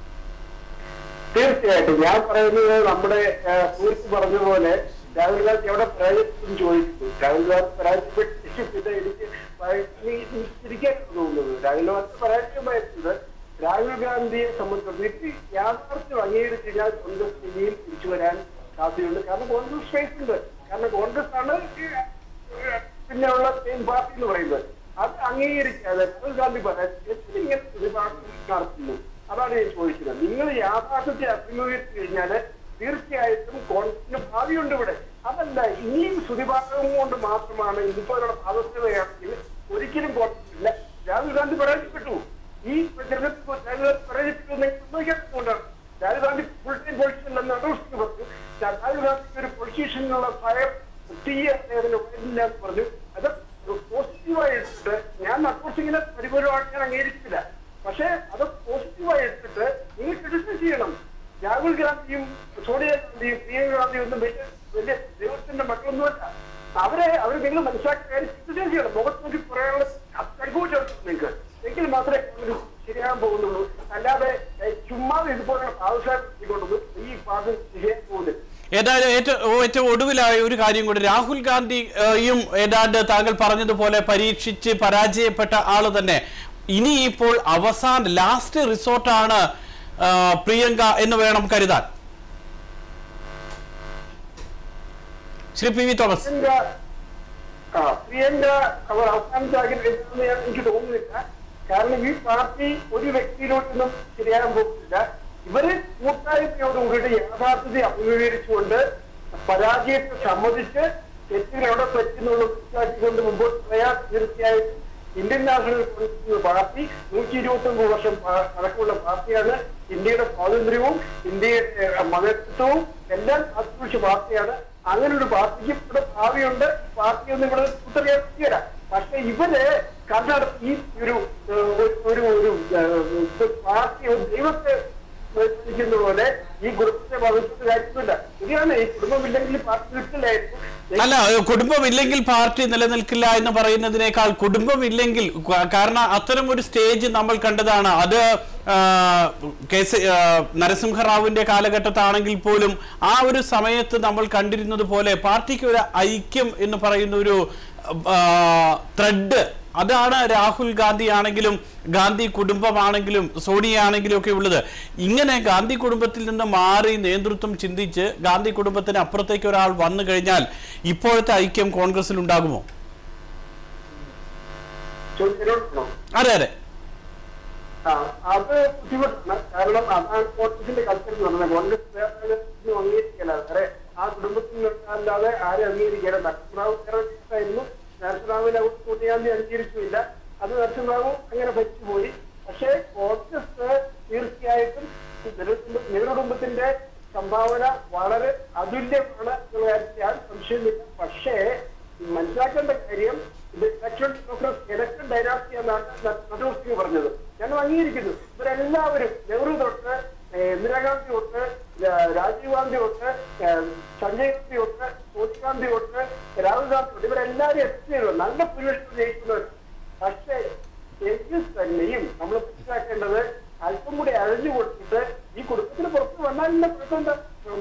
തീർച്ചയായിട്ടും ഞാൻ പറയുന്നത് നമ്മുടെ ആ, സുഹൃത്ത് പറഞ്ഞ പോലെ രാഹുൽ ഗാന്ധി എവിടെ പരാജയപ്പെട്ടു ചോദിച്ചു രാഹുൽ ഗാന്ധി പരാജയപ്പെട്ട് പിന്നെ എനിക്ക് ഭയ- നീ- നീ ചിരിക്കാൻ തോന്നുന്നത് രാഹുൽ ഗാന്ധി പരാജയമായിരുന്നത് രാഹുൽ ഗാന്ധിയെ സംബന്ധിച്ചിടത്തോളം ഇത് യാഥാർത്ഥ്യം അംഗീകരിച്ച് കഴിഞ്ഞാൽ കോൺഗ്രസ് ഇനിയും തിരിച്ചു വരാൻ സാധ്യതയുണ്ട് കാരണം കോൺഗ്രസ് സ്പേസ് ഉണ്ട് കാരണം കോൺഗ്രസ് ആണ് ഈ, ഏഹ്, പിന്നെയുള്ള സെയിം പാർട്ടി എന്ന് പറയുന്നത് അത് അംഗീകരിക്കാതെ രാഹുൽ ഗാന്ധി പരാജയത്തിൽ ഇങ്ങനെ പ്രതിഭാസം നടത്തുന്നു അതാണ് ഞാൻ ചോദിക്കുന്നത് നിങ്ങൾ യാഥാർത്ഥ്യത്തെ അഭിമുഖീകരിച്ചു കഴിഞ്ഞാല് തീർച്ചയായിട്ടും കോൺഗ്രസിന് ഭാവിയുണ്ട് ഇവിടെ അതല്ല ഇനിയും സുതിഭാഗം കൊണ്ട് മാത്രമാണ് ഇതുപോലുള്ള പാദസ്ഥിതിയാണെങ്കിൽ ഒരിക്കലും കോൺഗ്രസ് ഇല്ല രാഹുൽ ഗാന്ധി പരാജയപ്പെട്ടു ഈ തെരഞ്ഞെടുപ്പ് രാഹുൽ ഗാന്ധി പരാജയപ്പെട്ടു എന്ന് സംഭവിക്കാത്തതുകൊണ്ടാണ് Rahul Gandhi full time politician എന്ന് അഡോസ്റ്റ് പറഞ്ഞു രാഹുൽ ഗാന്ധി ഒരു പൊളിറ്റീഷ്യനുള്ള ഭയം തീയ അദ്ദേഹത്തിന് ഉണ്ടായിരുന്നില്ല എന്ന് പറഞ്ഞു അത് പോസിറ്റീവായി എടുത്തിട്ട് ഞാൻ നട്ടോസിങ്ങിനെ പരിപൂർവമായിട്ട് ഞാൻ അംഗീകരിച്ചില്ല പക്ഷേ അത് പോസിറ്റീവായി എടുത്തിട്ട് നിങ്ങൾ ക്രിറ്റിസൈസ് ചെയ്യണം രാഹുൽ ഗാന്ധിയും സോണിയാഗാന്ധിയും പ്രിയങ്ക ഗാന്ധിയും ഒന്നും വലിയ വലിയ ദൈവത്തിന്റെ മക്കളൊന്നുമല്ല അവരെ അവർ നിങ്ങൾ മനസ്സിലാക്കിയ കാര്യം ക്രിറ്റിസൈസ് ചെയ്യണം മുഖത്ത് നോക്കി പറയാനുള്ള കഴിവുണ്ട് നിങ്ങൾക്ക് എങ്കിൽ മാത്രമേ കോൺഗ്രസ് ശരിയാകാൻ പോകുന്നുള്ളൂ അല്ലാതെ ഏഹ്, ചുമ്മാതെ ഇതുപോലുള്ള പാവസാകൊണ്ടൊന്നും ഈ പാർട്ടി ശരിയാൻ പോകുന്നില്ല ഏതായാലും ഏറ്റവും ഏറ്റവും ഒടുവിലായ ഒരു കാര്യം കൂടി രാഹുൽ ഗാന്ധിയും ഏതാണ്ട് താങ്കൾ പറഞ്ഞതുപോലെ പരീക്ഷിച്ച് പരാജയപ്പെട്ട ആള് തന്നെ ഇനി ഇപ്പോൾ അവസാന ലാസ്റ്റ് റിസോർട്ടാണ് ആ, പ്രിയങ്ക എന്ന് വേണം കരുതാൻ Shri P V Thomas Priyanka ആ പ്രിയങ്ക അവർ അവസാനത്തെ ആഗ്രഹിച്ചതെന്ന് ഞാൻ എനിക്ക് തോന്നുന്നില്ല കാരണം ഈ പാർട്ടി ഒരു വ്യക്തിയിലോട്ടൊന്നും ശരിയാകാൻ പോകുന്നില്ല ഇവര് കൂട്ടായ്മയോട് കൂടിയിട്ട് യാഥാർത്ഥ്യത്തെ അഭിമുഖീകരിച്ചുകൊണ്ട് പരാജയത്തെ സമ്മതിച്ച് തെറ്റിനവിടെ പറ്റുന്നുള്ള മനസ്സിലാക്കിക്കൊണ്ട് മുമ്പോട്ട് പോയാൽ തീർച്ചയായിട്ടും ഇന്ത്യൻ നാഷണൽ കോൺഗ്രസ് എന്ന പാർട്ടി നൂറ്റി ഇരുപത്തി ഒമ്പത് വർഷം പ- പഴക്കമുള്ള പാർട്ടിയാണ് ഇന്ത്യയുടെ സ്വാതന്ത്ര്യവും ഇന്ത്യയുടെ ഏഹ്, മതത്വവും എല്ലാം കാത്തുസൂക്ഷിച്ച പാർട്ടിയാണ് അങ്ങനെ ഒരു പാർട്ടിക്ക് ഇവിടെ ഭാവിയുണ്ട് പാർട്ടി ഒന്നും ഇവിടെ കുത്തറിയാൻ പറ്റിയല്ല പക്ഷെ ഇവര് കർണാടക ഈ ഒരു ഏഹ്, ഒരു- ഒരു ഒരു ഏഹ്, ഒരു പാർട്ടി ഒരു ദൈവത്തെ നിർദ്ദേശിക്കുന്ന പോലെ ഈ കുടുംബത്തെ ബാധിച്ചിട്ട് കാര്യമില്ല ശരിയാണ് ഈ കുടുംബമില്ലെങ്കിൽ പാർട്ടി കിട്ടില്ലായിരുന്നു അല്ല ഏഹ് കുടുംബമില്ലെങ്കിൽ പാർട്ടി നിലനിൽക്കില്ല എന്ന് പറയുന്നതിനേക്കാൾ കുടുംബമില്ലെങ്കിൽ ക- കാരണം അത്തരം ഒരു സ്റ്റേജ് നമ്മൾ കണ്ടതാണ് അത് ആ, കെ സി ആ, നരസിംഹറാവുവിന്റെ കാലഘട്ടത്താണെങ്കിൽ പോലും ആ ഒരു സമയത്ത് നമ്മൾ കണ്ടിരുന്നത് പോലെ പാർട്ടിക്ക് ഒരു ഐക്യം എന്ന് പറയുന്ന ഒരു ത്രെഡ് അതാണ് രാഹുൽ ഗാന്ധി ആണെങ്കിലും ഗാന്ധി കുടുംബമാണെങ്കിലും സോണിയ ആണെങ്കിലും ഒക്കെ ഉള്ളത് ഇങ്ങനെ ഗാന്ധി കുടുംബത്തിൽ നിന്ന് മാറി നേതൃത്വം ചിന്തിച്ച് ഗാന്ധി കുടുംബത്തിന് അപ്പുറത്തേക്ക് ഒരാൾ വന്നു കഴിഞ്ഞാൽ ഇപ്പോഴത്തെ ഐക്യം കോൺഗ്രസിൽ ഉണ്ടാകുമോ ചോദിച്ചിട്ടുണ്ടോ അതെ അതെ ആ, അത് ബുദ്ധിമുട്ടാണ് കാരണം അതാണ് കോൺഗ്രസിന്റെ കൾച്ചർ എന്ന് പറഞ്ഞത് കോൺഗ്രസ് വേറെ അംഗീകരിക്കില്ല വേറെ ആ കുടുംബത്തിൽ നിന്നല്ലാതെ ആരും അംഗീകരിക്കില്ല നരസിംഹറാവു വേറെ കേസായിരുന്നു നരസിംഹറാവിനെ സോണിയാഗാന്ധി അംഗീകരിച്ചില്ല അത് നരസിംഹറാവു അങ്ങനെ ഭരിച്ചുപോയി പക്ഷേ കോൺഗ്രസ് തീർച്ചയായിട്ടും നെഹ്റു- നെഹ്റു കുടുംബത്തിന്റെ സംഭാവന വളരെ അതുല്യമാണ് എന്നുള്ള കാര്യത്തിൽ യാതൊരു സംശയമില്ല പക്ഷേ മനസ്സിലാക്കേണ്ട കാര്യം ഇത് ഇലക്ഷൻ ഡെമോക്രസ് ഇലക്ഷൻ ഡൈനാസ്റ്റി എന്നാണ് നട്ടൂർ സിംഗ് പറഞ്ഞത് ഞങ്ങൾ അംഗീകരിക്കുന്നു ഇവരെല്ലാവരും നെഹ്റു തൊട്ട് ഏഹ്, ഇന്ദിരാഗാന്ധി തൊട്ട് ഏഹ്, രാജീവ് ഗാന്ധി തൊട്ട് ഏഹ്, സഞ്ജയ് ഗാന്ധി തൊട്ട് സോണിയ ഗാന്ധി തൊട്ട് രാഹുൽ ഗാന്ധി തൊട്ട് ഇവരെല്ലാവരും എത്തിയത് നല്ല ഭൂരിപക്ഷം ജയിക്കുന്നവർ പക്ഷേ എങ്കിൽ തന്നെയും നമ്മൾ മനസ്സിലാക്കേണ്ടത് അല്പം കൂടി അഴിഞ്ഞു കൊടുത്തിട്ട് ഈ കുടുംബത്തിന് പുറത്ത് വന്നാലില്ല കുഴപ്പമെന്താ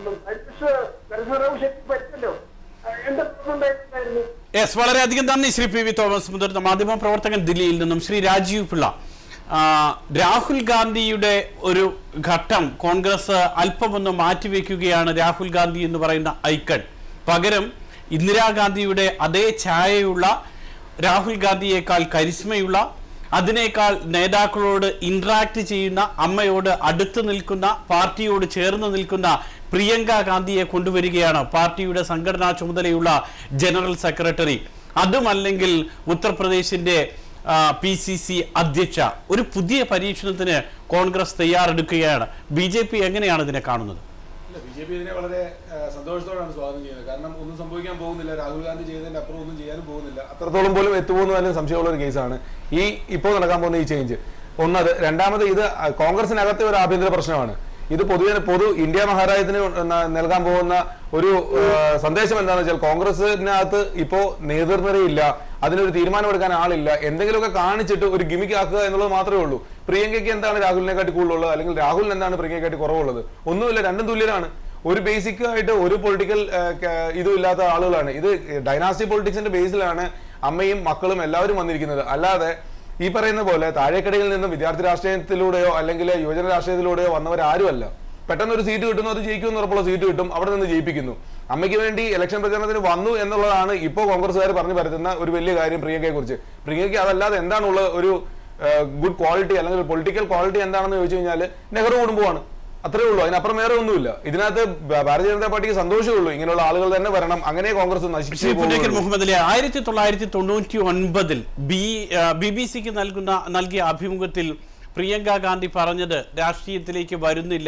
നരസിംഹറാവു ശക്തി പറ്റല്ലോ എന്താ പ്രശ്നം ഉണ്ടായിട്ടുണ്ടായിരുന്നു യെസ് വളരെയധികം നന്ദി ശ്രീ പി വി തോമസ് മുതിർന്ന മാധ്യമ പ്രവർത്തകൻ ദില്ലിയിൽ നിന്നും ശ്രീ രാജീവ് പിള്ള ആ, രാഹുൽ ഗാന്ധിയുടെ ഒരു ഘട്ടം കോൺഗ്രസ് അല്പമൊന്ന് മാറ്റിവെക്കുകയാണ് രാഹുൽ ഗാന്ധി എന്ന് പറയുന്ന ഐക്കൺ പകരം ഇന്ദിരാഗാന്ധിയുടെ അതേ ഛായയുള്ള രാഹുൽ ഗാന്ധിയേക്കാൾ കരിസ്മയുള്ള അതിനേക്കാൾ നേതാക്കളോട് ഇന്ററാക്ട് ചെയ്യുന്ന അമ്മയോട് അടുത്ത് നിൽക്കുന്ന പാർട്ടിയോട് ചേർന്ന് നിൽക്കുന്ന പ്രിയങ്ക ഗാന്ധിയെ കൊണ്ടുവരികയാണ് പാർട്ടിയുടെ സംഘടനാ ചുമതലയുള്ള ജനറൽ സെക്രട്ടറി അതുമല്ലെങ്കിൽ ഉത്തർപ്രദേശിന്റെ പി സി സി അധ്യക്ഷ ഒരു പുതിയ പരീക്ഷണത്തിന് കോൺഗ്രസ് തയ്യാറെടുക്കുകയാണ് ബി ജെ പി എങ്ങനെയാണ് ഇതിനെ കാണുന്നത് ഇല്ല ബി ജെ പി ഇതിനെ വളരെ ആ, സന്തോഷത്തോടെയാണ് സ്വാഗതം ചെയ്യുന്നത് കാരണം ഒന്നും സംഭവിക്കാൻ പോകുന്നില്ല രാഹുൽ ഗാന്ധി ചെയ്തതിന്റെ അപ്പുറം ഒന്നും ചെയ്യാനും പോകുന്നില്ല അത്രത്തോളം പോലും എത്തുപോകുന്ന തന്നെ സംശയമുള്ള ഒരു കേസാണ് ഈ ഇപ്പോൾ നടക്കാൻ പോകുന്ന ഈ ചേഞ്ച് ഒന്നത് രണ്ടാമത് ഇത് കോൺഗ്രസിനകത്തെ ഒരു ആഭ്യന്തര പ്രശ്നമാണ് ഇത് പൊതുവെ പൊതു ഇന്ത്യ മഹാരാജ്യത്തിന് ന- നൽകാൻ പോകുന്ന ഒരു ആ, സന്ദേശം എന്താണെന്ന് വെച്ചാൽ കോൺഗ്രസിനകത്ത് ഇപ്പോ നേതൃനിരയില്ല അതിനൊരു തീരുമാനമെടുക്കാൻ ആളില്ല എന്തെങ്കിലുമൊക്കെ കാണിച്ചിട്ട് ഒരു ഗിമിക്ക് ആക്കുക എന്നുള്ളത് മാത്രമേ ഉള്ളൂ പ്രിയങ്കയ്ക്ക് എന്താണ് രാഹുലിനെ കാട്ടി കൂടുതലുള്ളത് അല്ലെങ്കിൽ രാഹുലിന് എന്താണ് പ്രിയങ്കയെ കാട്ടി കുറവുള്ളത് ഒന്നുമില്ല രണ്ടും തുല്യരാണ് ഒരു ബേസിക് ആയിട്ട് ഒരു പൊളിറ്റിക്കൽ ഇതും ഇല്ലാത്ത ആളുകളാണ് ഇത് ഡൈനാസ്റ്റി പൊളിറ്റിക്സിന്റെ ബേസിലാണ് അമ്മയും മക്കളും എല്ലാവരും വന്നിരിക്കുന്നത് അല്ലാതെ ഈ പറയുന്ന പോലെ താഴേക്കടയിൽ നിന്നും വിദ്യാർത്ഥി രാഷ്ട്രീയത്തിലൂടെയോ അല്ലെങ്കിൽ യുവജന രാഷ്ട്രീയത്തിലൂടെയോ വന്നവരാരുമല്ല പെട്ടെന്ന് ഒരു സീറ്റ് കിട്ടുന്നു അത് ജയിക്കുമെന്ന് ഉറപ്പുള്ള സീറ്റ് കിട്ടും അവിടെ നിന്ന് ജയിപ്പിക്കുന്നു അമ്മയ്ക്ക് വേണ്ടി ഇലക്ഷൻ പ്രചരണത്തിന് വന്നു എന്നുള്ളതാണ് ഇപ്പോൾ കോൺഗ്രസ്സുകാർ പറഞ്ഞു പരത്തുന്ന ഒരു വലിയ കാര്യം പ്രിയങ്കയെ കുറിച്ച് പ്രിയങ്കയ്ക്ക് അതല്ലാതെ എന്താണുള്ള ഒരു ഗുഡ് ക്വാളിറ്റി അല്ലെങ്കിൽ പൊളിറ്റിക്കൽ ക്വാളിറ്റി എന്താണെന്ന് ചോദിച്ചു കഴിഞ്ഞാൽ നെഹ്റു കുടുംബമാണ് അത്രേ ഉള്ളൂ അതിനപ്പുറം വേറെ ഒന്നുമില്ല ഇതിനകത്ത് ഭ- ഭാരതീയ ജനതാ പാർട്ടിക്ക് സന്തോഷമേ ഉള്ളൂ ഇങ്ങനെയുള്ള ആളുകൾ തന്നെ വരണം അങ്ങനെ കോൺഗ്രസ് ശ്രീ നശിപ്പിച്ചു പുന്നേക്കൽ പോകുള്ളൂ. മുഹമ്മദ് അലി ആയിരത്തി തൊള്ളായിരത്തി തൊണ്ണൂറ്റി ഒൻപതിൽ ബി ബി ബി സിക്ക് നൽകുന്ന നൽകിയ അഭിമുഖത്തിൽ പ്രിയങ്ക ഗാന്ധി പറഞ്ഞത് രാഷ്ട്രീയത്തിലേക്ക് വരുന്നില്ല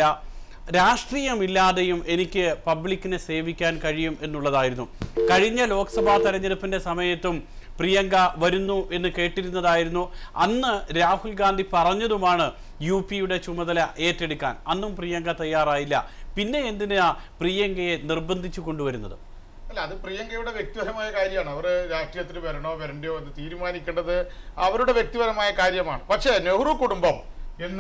രാഷ്ട്രീയമില്ലാതെയും എനിക്ക് പബ്ലിക്കിനെ സേവിക്കാൻ കഴിയും എന്നുള്ളതായിരുന്നു കഴിഞ്ഞ ലോക്സഭാ തെരഞ്ഞെടുപ്പിന്റെ സമയത്തും പ്രിയങ്ക വരുന്നു എന്ന് കേട്ടിരുന്നതായിരുന്നു അന്ന് രാഹുൽ ഗാന്ധി പറഞ്ഞതുമാണ് യു പിയുടെ ചുമതല ഏറ്റെടുക്കാൻ അന്നും പ്രിയങ്ക തയ്യാറായില്ല പിന്നെ എന്തിനാ പ്രിയങ്കയെ നിർബന്ധിച്ചു കൊണ്ടുവരുന്നത് അല്ല അത് പ്രിയങ്കയുടെ വ്യക്തിപരമായ കാര്യമാണ് അവർ രാഷ്ട്രീയത്തിൽ വരണോ വരണ്ടയോ എന്ന് തീരുമാനിക്കേണ്ടത് അവരുടെ വ്യക്തിപരമായ കാര്യമാണ് പക്ഷേ നെഹ്റു കുടുംബം എന്നും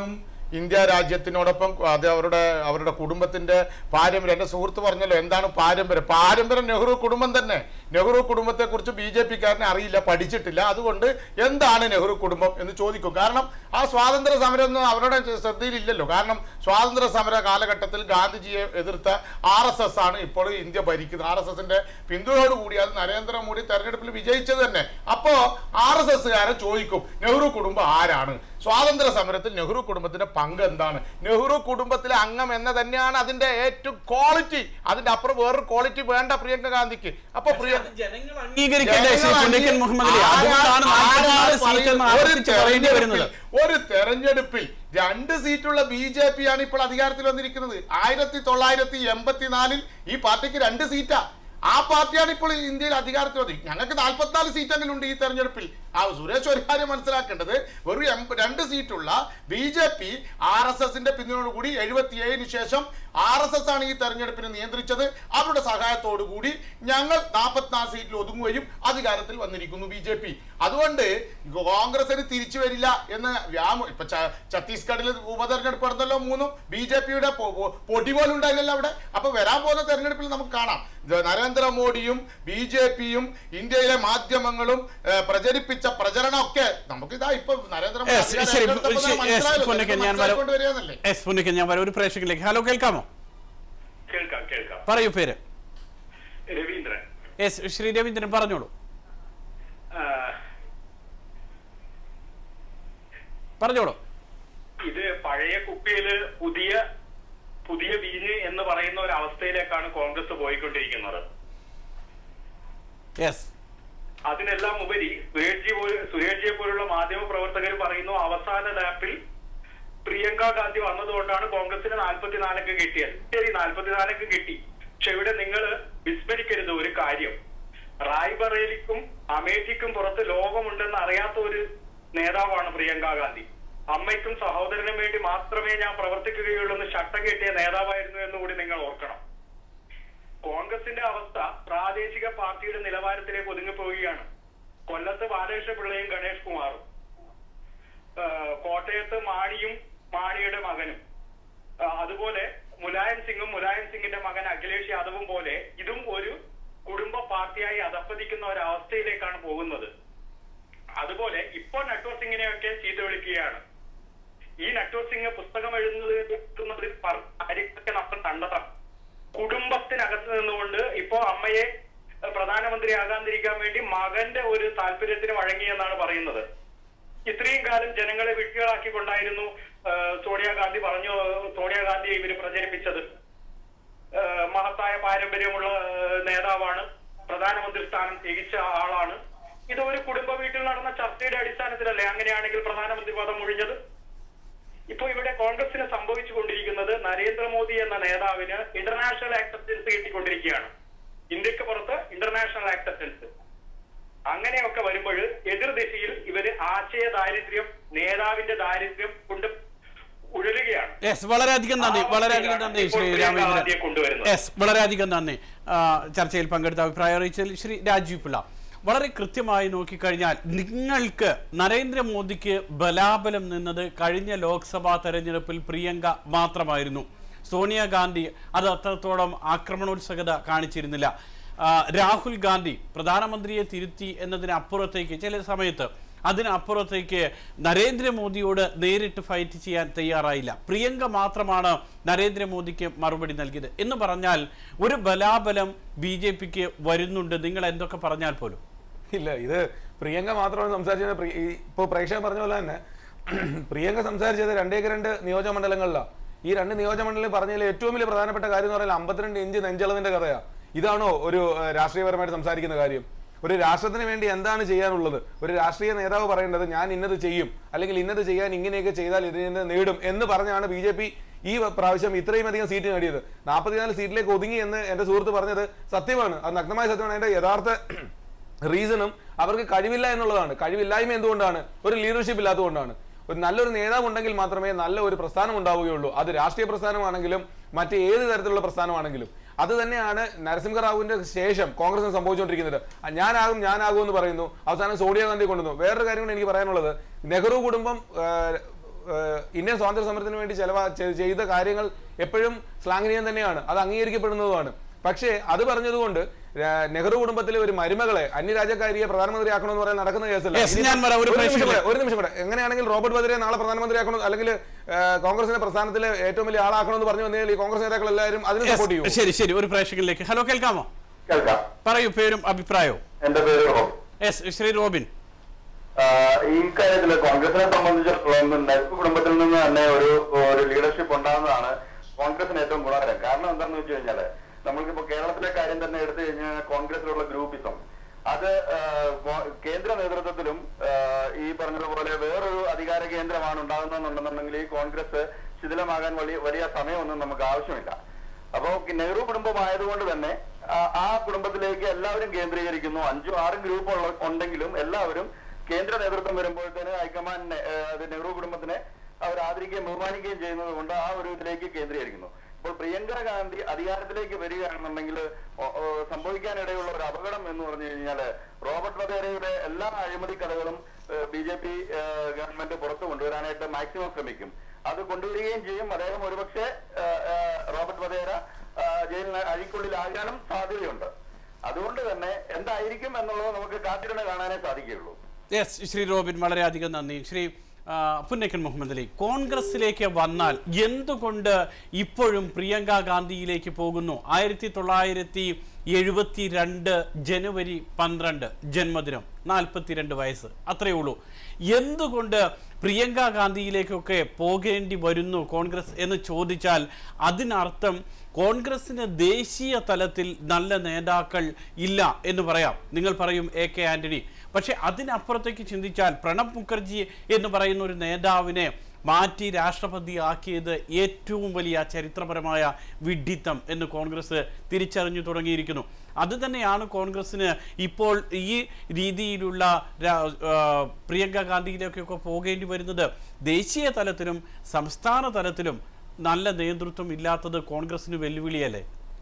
ഇന്ത്യ രാജ്യത്തിനോടൊപ്പം അത് അവരുടെ അവരുടെ കുടുംബത്തിന്റെ പാരമ്പര്യം എൻ്റെ സുഹൃത്ത് പറഞ്ഞല്ലോ എന്താണ് പാരമ്പര്യം പാരമ്പര്യം നെഹ്റു കുടുംബം തന്നെ നെഹ്റു കുടുംബത്തെക്കുറിച്ച് ബി ജെ പിക്കാരനെ അറിയില്ല പഠിച്ചിട്ടില്ല അതുകൊണ്ട് എന്താണ് നെഹ്റു കുടുംബം എന്ന് ചോദിക്കും കാരണം ആ സ്വാതന്ത്ര്യ സമരം ഒന്നും അവരുടെ ശ്രദ്ധയിലില്ലല്ലോ കാരണം സ്വാതന്ത്ര്യ സമര കാലഘട്ടത്തിൽ ഗാന്ധിജിയെ എതിർത്ത ആർ എസ് എസ് ആണ് ഇപ്പോൾ ഇന്ത്യ ഭരിക്കുന്നത് ആർ എസ് എസിന്റെ പിന്തുണയോടുകൂടി അത് നരേന്ദ്രമോദി തെരഞ്ഞെടുപ്പിൽ വിജയിച്ചത് തന്നെ അപ്പോ ആർ എസ് എസ്സുകാരൻ ചോദിക്കും നെഹ്റു കുടുംബം ആരാണ് സ്വാതന്ത്ര്യ സമരത്തിൽ നെഹ്റു കുടുംബത്തിന്റെ പങ്ക് എന്താണ് നെഹ്റു കുടുംബത്തിലെ അംഗം എന്ന തന്നെയാണ് അതിന്റെ ഏറ്റവും ക്വാളിറ്റി അതിന്റെ അപ്പുറം വേറൊരു ക്വാളിറ്റി വേണ്ട പ്രിയങ്ക ഗാന്ധിക്ക് അപ്പൊ പ്രിയ ജനങ്ങൾ അംഗീകരിക്കണ്ടേ ശ്രീ ജനങ്ങൾ പുന്നക്കൻ മുഹമ്മദ് അലി ആരാ- അതുകൊണ്ടാണ് ആരാണ് നാൽപ്പത്തിനാല് സീറ്റ് എന്ന് പറയുന്നത്? ഒരു ആവർത്തിച്ച് പറയേണ്ടി വരുന്നത് തെരഞ്ഞെടുപ്പിൽ ഒരു തെരഞ്ഞെടുപ്പിൽ രണ്ട് സീറ്റുള്ള ബി ജെ പി ആണ് ഇപ്പോൾ അധികാരത്തിൽ വന്നിരിക്കുന്നത് ആയിരത്തി തൊള്ളായിരത്തി എൺപത്തിനാലിൽ ഈ പാർട്ടിക്ക് രണ്ട് സീറ്റാ ആ പാർട്ടിയാണ് ഇപ്പോൾ ഇന്ത്യയിൽ അധികാരത്തിൽ വന്നത് ഞങ്ങൾക്ക് നാൽപ്പത്തിനാല് സീറ്റെങ്കിലും ഉണ്ട് ഈ തെരഞ്ഞെടുപ്പിൽ ആ സുരേഷ് ഒരു കാര്യം മനസ്സിലാക്കേണ്ടത് ഒരു എം- രണ്ട് സീറ്റുള്ള B J P R S എസിന്റെ പിന്തുണയോടുകൂടി എഴുപത്തിയേഴിന് ശേഷം ആർ എസ് എസ് ആണ് ഈ തെരഞ്ഞെടുപ്പിനെ നിയന്ത്രിച്ചത് അവരുടെ സഹായത്തോടു കൂടി ഞങ്ങൾ നാൽപ്പത്തിനാല് സീറ്റിൽ ഒതുങ്ങുകയും അധികാരത്തിൽ വന്നിരിക്കുന്നു ബി ജെ പി അതുകൊണ്ട് കോൺഗ്രസിന് തിരിച്ചു വരില്ല എന്ന് വ്യാമ ഇപ്പൊ ച- ഛത്തീസ്ഗഡിൽ ഉപതെരഞ്ഞെടുപ്പ് നടന്നല്ലോ മൂന്നും ബി ജെ പിയുടെ പൊടി പോലും ഉണ്ടായില്ലല്ലോ അവിടെ അപ്പൊ വരാൻ പോകുന്ന തെരഞ്ഞെടുപ്പിൽ നമുക്ക് കാണാം ഇത് നരേന്ദ്രമോദിയും ബി ജെ പിയും ഇന്ത്യയിലെ മാധ്യമങ്ങളും ഏഹ്, പ്രചരിപ്പിച്ച പ്രചരണമൊക്കെ നമുക്ക് ഇതാ ഇപ്പൊ നരേന്ദ്രമോദി Yes, അധികാരം ശരി, ഏറ്റെടുത്തപ്പോൾ ശരി, yes, മനസ്സിലായല്ലോ, പുന്നക്കൻ, ജനങ്ങൾ ഞാൻ വരാം. മനസ്സിലാക്കിക്കൊണ്ട് വരികയെന്നല്ലേ? എസ് പുന്നക്കൻ ഞാൻ വരാം ഒരു പ്രേക്ഷകരിലേക്ക് ഹലോ കേൾക്കാമോ കേൾക്കാം കേൾക്കാം പറയൂ പേര് രവീന്ദ്രൻ എസ് ശ്രീ രവീന്ദ്രൻ പറഞ്ഞോളൂ ആ, പറഞ്ഞോളൂ ഇത് പഴയ കുപ്പിയില് പുതിയ പുതിയ വീഞ്ഞ് എന്ന് പറയുന്ന ഒരു അവസ്ഥയിലേക്കാണ് കോൺഗ്രസ് പോയിക്കൊണ്ടിരിക്കുന്നത് യെസ് അതിനെല്ലാം ഉപരി സുരേഷ്ജി പോലും സുരേഷ്ജിയെ പോലുള്ള മാധ്യമ പ്രവർത്തകർ പറയുന്നു അവസാന ലാപ്പിൽ പ്രിയങ്ക ഗാന്ധി വന്നതുകൊണ്ടാണ് കോൺഗ്രസിന് നാൽപ്പത്തിനാലൊക്കെ കിട്ടിയത് ശരി നാൽപ്പത്തിനാലൊക്കെ കിട്ടി പക്ഷെ ഇവിടെ നിങ്ങൾ വിസ്മരിക്കരുത് ഒരു കാര്യം റായ്ബറേലിക്കും അമേഠിക്കും പുറത്ത് ലോകമുണ്ടെന്ന് അറിയാത്ത ഒരു നേതാവാണ് പ്രിയങ്ക ഗാന്ധി അമ്മയ്ക്കും സഹോദരനും വേണ്ടി മാത്രമേ ഞാൻ പ്രവർത്തിക്കുകയുള്ളൂ എന്ന് ശട്ടം കെട്ടിയ നേതാവായിരുന്നു എന്ന് കൂടി നിങ്ങൾ ഓർക്കണം കോൺഗ്രസിന്റെ അവസ്ഥ പ്രാദേശിക പാർട്ടിയുടെ നിലവാരത്തിലേക്ക് ഒതുങ്ങിപ്പോവുകയാണ് കൊല്ലത്ത് ബാലകൃഷ്ണ പിള്ളയും ഗണേഷ് കുമാറും ആഹ് കോട്ടയത്ത് മാണിയും മാണിയുടെ മകനും ആഹ് അതുപോലെ മുലായം സിംഗും മുലായം സിംഗിന്റെ മകൻ അഖിലേഷ് യാദവും പോലെ ഇതും ഒരു കുടുംബ പാർട്ടിയായി അധപ്പതിക്കുന്ന ഒരവസ്ഥയിലേക്കാണ് പോകുന്നത് അതുപോലെ ഇപ്പോൾ നട്വർ സിംഗിനെയൊക്കെ ചീത്ത വിളിക്കുകയാണ് ഈ നട്വർ സിംഗ് പുസ്തകം എഴുതുന്നതിൽ പറഞ്ഞ കാര്യങ്ങളൊക്കെ നമ്മൾ കണ്ടതാണ് കുടുംബത്തിനകത്ത് നിന്നുകൊണ്ട് ഇപ്പോ അമ്മയെ ഏഹ്, പ്രധാനമന്ത്രിയാകാതിരിക്കാൻ വേണ്ടി മകന്റെ ഒരു താല്പര്യത്തിന് വഴങ്ങിയെന്നാണ് പറയുന്നത് ഇത്രയും കാലം ജനങ്ങളെ വിട്ടുകളാക്കിക്കൊണ്ടായിരുന്നു ഏഹ്, സോണിയാഗാന്ധി പറഞ്ഞു സോണിയാഗാന്ധിയെ ഇവര് പ്രചരിപ്പിച്ചത് ഏഹ്, മഹത്തായ പാരമ്പര്യമുള്ള ഏഹ്, നേതാവാണ് പ്രധാനമന്ത്രി സ്ഥാനം തികച്ച ആളാണ് ഇത് ഒരു കുടുംബ വീട്ടിൽ നടന്ന ചർച്ചയുടെ അടിസ്ഥാനത്തിലല്ലേ അങ്ങനെയാണെങ്കിൽ പ്രധാനമന്ത്രി പദം ഒഴിഞ്ഞത് ഇപ്പൊ ഇവിടെ കോൺഗ്രസിന് സംഭവിച്ചുകൊണ്ടിരിക്കുന്നത് നരേന്ദ്രമോദി എന്ന നേതാവിന് ഇന്റർനാഷണൽ ആക്സെപ്റ്റൻസ് കിട്ടിക്കൊണ്ടിരിക്കുകയാണ് ഇന്ത്യക്ക് പുറത്ത് ഇന്റർനാഷണൽ ആക്സെപ്റ്റൻസ് അങ്ങനെയൊക്കെ വരുമ്പോൾ എതിർദിശയിൽ ഇവര് ആശയ ദാരിദ്ര്യം നേതാവിന്റെ ദാരിദ്ര്യം കൊണ്ട് ഉഴലുകയാണ് യെസ് വളരെയധികം നന്ദി ആ വളരെയധികം നന്ദി ഇപ്പോൾ ശ്രീ പ്രിയങ്ക രാമേന്ദ്രൻ ഗാന്ധിയെ കൊണ്ടുവരുന്നത്. യെസ് വളരെയധികം നന്ദി ആ, ചർച്ചയിൽ പങ്കെടുത്ത അഭിപ്രായം അറിയിച്ചതിൽ ശ്രീ രാജീവ് പിള്ള വളരെ കൃത്യമായി നോക്കിക്കഴിഞ്ഞാൽ നിങ്ങൾക്ക് നരേന്ദ്രമോദിക്ക് ബലാബലം നിന്നത് കഴിഞ്ഞ ലോക്സഭാ തെരഞ്ഞെടുപ്പിൽ പ്രിയങ്ക മാത്രമായിരുന്നു സോണിയാഗാന്ധി അത് അത്രത്തോളം ആക്രമണോത്സുകത കാണിച്ചിരുന്നില്ല ആ, രാഹുൽ ഗാന്ധി പ്രധാനമന്ത്രിയെ തിരുത്തി എന്നതിനപ്പുറത്തേക്ക് ചില സമയത്ത് അതിനപ്പുറത്തേക്ക് നരേന്ദ്രമോദിയോട് നേരിട്ട് ഫൈറ്റ് ചെയ്യാൻ തയ്യാറായില്ല പ്രിയങ്ക മാത്രമാണ് നരേന്ദ്രമോദിക്ക് മറുപടി നൽകിയത് എന്ന് പറഞ്ഞാൽ ഒരു ബലാബലം ബി ജെ പിക്ക് വരുന്നുണ്ട് നിങ്ങൾ എന്തൊക്കെ പറഞ്ഞാൽ പോലും ഇല്ല ഇത് പ്രിയങ്ക മാത്രമാണ് സംസാരിച്ചത് പ്രി- ഈ- ഇപ്പൊ പ്രേക്ഷകൻ പറഞ്ഞ പോലെ തന്നെ പ്രിയങ്ക സംസാരിച്ചത് രണ്ടേക്ക് രണ്ട് നിയോജകമണ്ഡലങ്ങളിലാണ് ഈ രണ്ട് നിയോജകമണ്ഡലം പറഞ്ഞതിൽ ഏറ്റവും വലിയ പ്രധാനപ്പെട്ട കാര്യം എന്ന് പറയുന്നത് അമ്പത്തിരണ്ട് ഇഞ്ച് നെഞ്ചളവിന്റെ കഥയാ ഇതാണോ ഒരു ഏഹ്, രാഷ്ട്രീയപരമായിട്ട് സംസാരിക്കുന്ന കാര്യം ഒരു രാഷ്ട്രത്തിന് വേണ്ടി എന്താണ് ചെയ്യാനുള്ളത് ഒരു രാഷ്ട്രീയ നേതാവ് പറയേണ്ടത് ഞാൻ ഇന്നത് ചെയ്യും അല്ലെങ്കിൽ ഇന്നത് ചെയ്യാൻ ഇങ്ങനെയൊക്കെ ചെയ്താൽ ഇതിനെ നേടും എന്ന് പറഞ്ഞാണ് ബി ജെ പി ഈ പ്രാവശ്യം ഇത്രയും അധികം സീറ്റ് നേടിയത് നാൽപ്പത്തിനാല് സീറ്റിലേക്ക് ഒതുങ്ങി എന്ന് എന്റെ സുഹൃത്ത് പറഞ്ഞത് സത്യമാണ് അത് നഗ്നമായ സത്യമാണ് അതിന്റെ യഥാർത്ഥ റീസണും അവർക്ക് കഴിവില്ല എന്നുള്ളതാണ് കഴിവില്ലായ്മ എന്തുകൊണ്ടാണ് ഒരു ലീഡർഷിപ്പ് ഇല്ലാത്തതുകൊണ്ടാണ് ഒരു നല്ലൊരു നേതാവ് ഉണ്ടെങ്കിൽ മാത്രമേ നല്ല ഒരു പ്രസ്ഥാനം ഉണ്ടാവുകയുള്ളൂ അത് രാഷ്ട്രീയ പ്രസ്ഥാനമാണെങ്കിലും മറ്റ് ഏത് തരത്തിലുള്ള പ്രസ്ഥാനമാണെങ്കിലും അത് തന്നെയാണ് നരസിംഹറാവുവിന്റെ ശേഷം കോൺഗ്രസിന് സംഭവിച്ചുകൊണ്ടിരിക്കുന്നത് ആ, ഞാനാകും ഞാനാകും എന്ന് പറയുന്നു അവസാനം സോണിയാഗാന്ധി കൊണ്ടുവന്നു വേറൊരു കാര്യം കൂടി എനിക്ക് പറയാനുള്ളത് നെഹ്റു കുടുംബം ആ, ഏഹ്, ഇന്ത്യൻ സ്വാതന്ത്ര്യ സമരത്തിന് വേണ്ടി ചെലവാ ചെ- ചെയ്ത കാര്യങ്ങൾ എപ്പോഴും ശ്ലാഘനീയം തന്നെയാണ് അത് അംഗീകരിക്കപ്പെടുന്നതുമാണ് പക്ഷേ അത് പറഞ്ഞതുകൊണ്ട് രാ- നെഹ്റു കുടുംബത്തിലെ ഒരു മരുമകളെ അന്യരാജ്യക്കാരിയെ പ്രധാനമന്ത്രിയാക്കണമെന്ന് പറയാൻ നടക്കുന്ന കേസല്ല Yes, ഇനിയിപ്പോ ഞാൻ വരാം. ഒരു ഒരു നിമിഷം പ്രേക്ഷകൻ- കൂടെ, ഒരു നിമിഷം കൂടെ എങ്ങനെയാണെങ്കിൽ റോബർട്ട് വദ്രയെ നാളെ പ്രധാനമന്ത്രിയാക്കണം അല്ലെങ്കിൽ ഏഹ്, കോൺഗ്രസിന്റെ പ്രസ്ഥാനത്തിലെ ഏറ്റവും വലിയ ആളാക്കണമെന്ന് പറഞ്ഞു വന്നാൽ ഈ കോൺഗ്രസ് നേതാക്കൾ എല്ലാവരും അതിന് Yes, സപ്പോർട്ട് ചെയ്യും ശരി ശരി ഒരു പ്രേക്ഷകനിലേക്ക് ഹലോ കേൾക്കാമോ കേൾക്കാം പറയൂ പേരും അഭിപ്രായവും എന്റെ പേര് റോബ് എസ് ശ്രീ റോബിൻ ആഹ് ഈ കാര്യത്തിൽ കോൺഗ്രസിനെ സംബന്ധിച്ചിടത്തോളം നെഹ്റു കുടുംബത്തിൽ നിന്ന് തന്നെ ഒരു ഒരു ലീഡർഷിപ്പ് ഉണ്ടാകുന്നതാണ് കോൺഗ്രസിന് ഏറ്റവും ഗുണകരം കാരണം എന്താണെന്ന് വെച്ച് കഴിഞ്ഞാല് നമ്മൾക്കിപ്പോ കേരളത്തിലെ കാര്യം തന്നെ എടുത്തു കഴിഞ്ഞാൽ കോൺഗ്രസിലുള്ള ഗ്രൂപ്പിസം അത് ആഹ് കോ- കേന്ദ്ര നേതൃത്വത്തിലും ആഹ് ഈ പറഞ്ഞതുപോലെ വേറൊരു അധികാര കേന്ദ്രമാണ് ഉണ്ടാകുന്നതെന്നുണ്ടെന്നുണ്ടെങ്കിൽ ഈ കോൺഗ്രസ് ശിഥിലമാകാൻ വലിയ വലിയ സമയമൊന്നും നമുക്ക് ആവശ്യമില്ല അപ്പോ നെഹ്റു കുടുംബമായതുകൊണ്ട് തന്നെ ആ- ആ കുടുംബത്തിലേക്ക് എല്ലാവരും കേന്ദ്രീകരിക്കുന്നു അഞ്ചും ആറും ഗ്രൂപ്പ് ഉള്ള ഉണ്ടെങ്കിലും എല്ലാവരും കേന്ദ്ര നേതൃത്വം വരുമ്പോഴത്തേന് ഹൈക്കമാൻഡ് ഏഹ്, അത് നെഹ്റു കുടുംബത്തിനെ അവർ ആദരിക്കുകയും ബഹുമാനിക്കുകയും ചെയ്യുന്നത് കൊണ്ട് ആ ഒരു ഇതിലേക്ക് കേന്ദ്രീകരിക്കുന്നു ഇപ്പോൾ പ്രിയങ്ക ഗാന്ധി അധികാരത്തിലേക്ക് വരികയാണെന്നുണ്ടെങ്കിൽ ഒ- ഒ, സംഭവിക്കാനിടയുള്ള ഒരു അപകടം എന്ന് പറഞ്ഞു കഴിഞ്ഞാൽ റോബർട്ട് വധേരയുടെ എല്ലാ അഴിമതി കഥകളും ബി ജെ പി ഗവൺമെന്റ് പുറത്തു കൊണ്ടുവരാനായിട്ട് മാക്സിമം ശ്രമിക്കും അത് കൊണ്ടുവരികയും ചെയ്യും അദ്ദേഹം ഒരുപക്ഷെ ഏഹ്, ഏഹ്, റോബർട്ട് വധേര ഏഹ്, ജയിലിന് അഴിക്കുള്ളിലാകാനും സാധ്യതയുണ്ട് അതുകൊണ്ട് തന്നെ എന്തായിരിക്കും എന്നുള്ളത് നമുക്ക് കാത്തിരുന്ന് കാണാനേ സാധിക്കുകയുള്ളൂ യെസ് ശ്രീ റോബിൻ വളരെയധികം നന്ദി ശ്രീ ആ, പുന്നക്കൻ മുഹമ്മദ് അലി കോൺഗ്രസിലേക്ക് വന്നാൽ എന്തുകൊണ്ട് ഇപ്പോഴും പ്രിയങ്ക ഗാന്ധിയിലേക്ക് പോകുന്നു ആയിരത്തി തൊള്ളായിരത്തി എഴുപത്തി രണ്ട് ജനുവരി പന്ത്രണ്ട് ജന്മദിനം നാൽപ്പത്തിരണ്ട് വയസ്സ് അത്രയേ ഉള്ളൂ എന്തുകൊണ്ട് പ്രിയങ്ക ഗാന്ധിയിലേക്കൊക്കെ പോകേണ്ടി വരുന്നു കോൺഗ്രസ് എന്ന് ചോദിച്ചാൽ അതിനർത്ഥം കോൺഗ്രസിന് ദേശീയ തലത്തിൽ നല്ല നേതാക്കൾ ഇല്ല എന്ന് പറയാം നിങ്ങൾ പറയും എ കെ ആന്റണി പക്ഷെ അതിനപ്പുറത്തേക്ക് ചിന്തിച്ചാൽ പ്രണബ് മുഖർജി എന്ന് പറയുന്ന ഒരു നേതാവിനെ മാറ്റി രാഷ്ട്രപതി ആക്കിയത് ഏറ്റവും വലിയ ചരിത്രപരമായ വിഡ്ഢിത്തം എന്ന് കോൺഗ്രസ് തിരിച്ചറിഞ്ഞു തുടങ്ങിയിരിക്കുന്നു അത് തന്നെയാണ് കോൺഗ്രസ്സിന് ഇപ്പോൾ ഈ രീതിയിലുള്ള രാ- ആ, പ്രിയങ്ക ഗാന്ധിയിലേക്കൊക്കെ പോകേണ്ടി വരുന്നത് ദേശീയ തലത്തിലും സംസ്ഥാന തലത്തിലും നല്ല നേതൃത്വം ഇല്ലാത്തത് കോൺഗ്രസിന് വെല്ലുവിളിയല്ലേ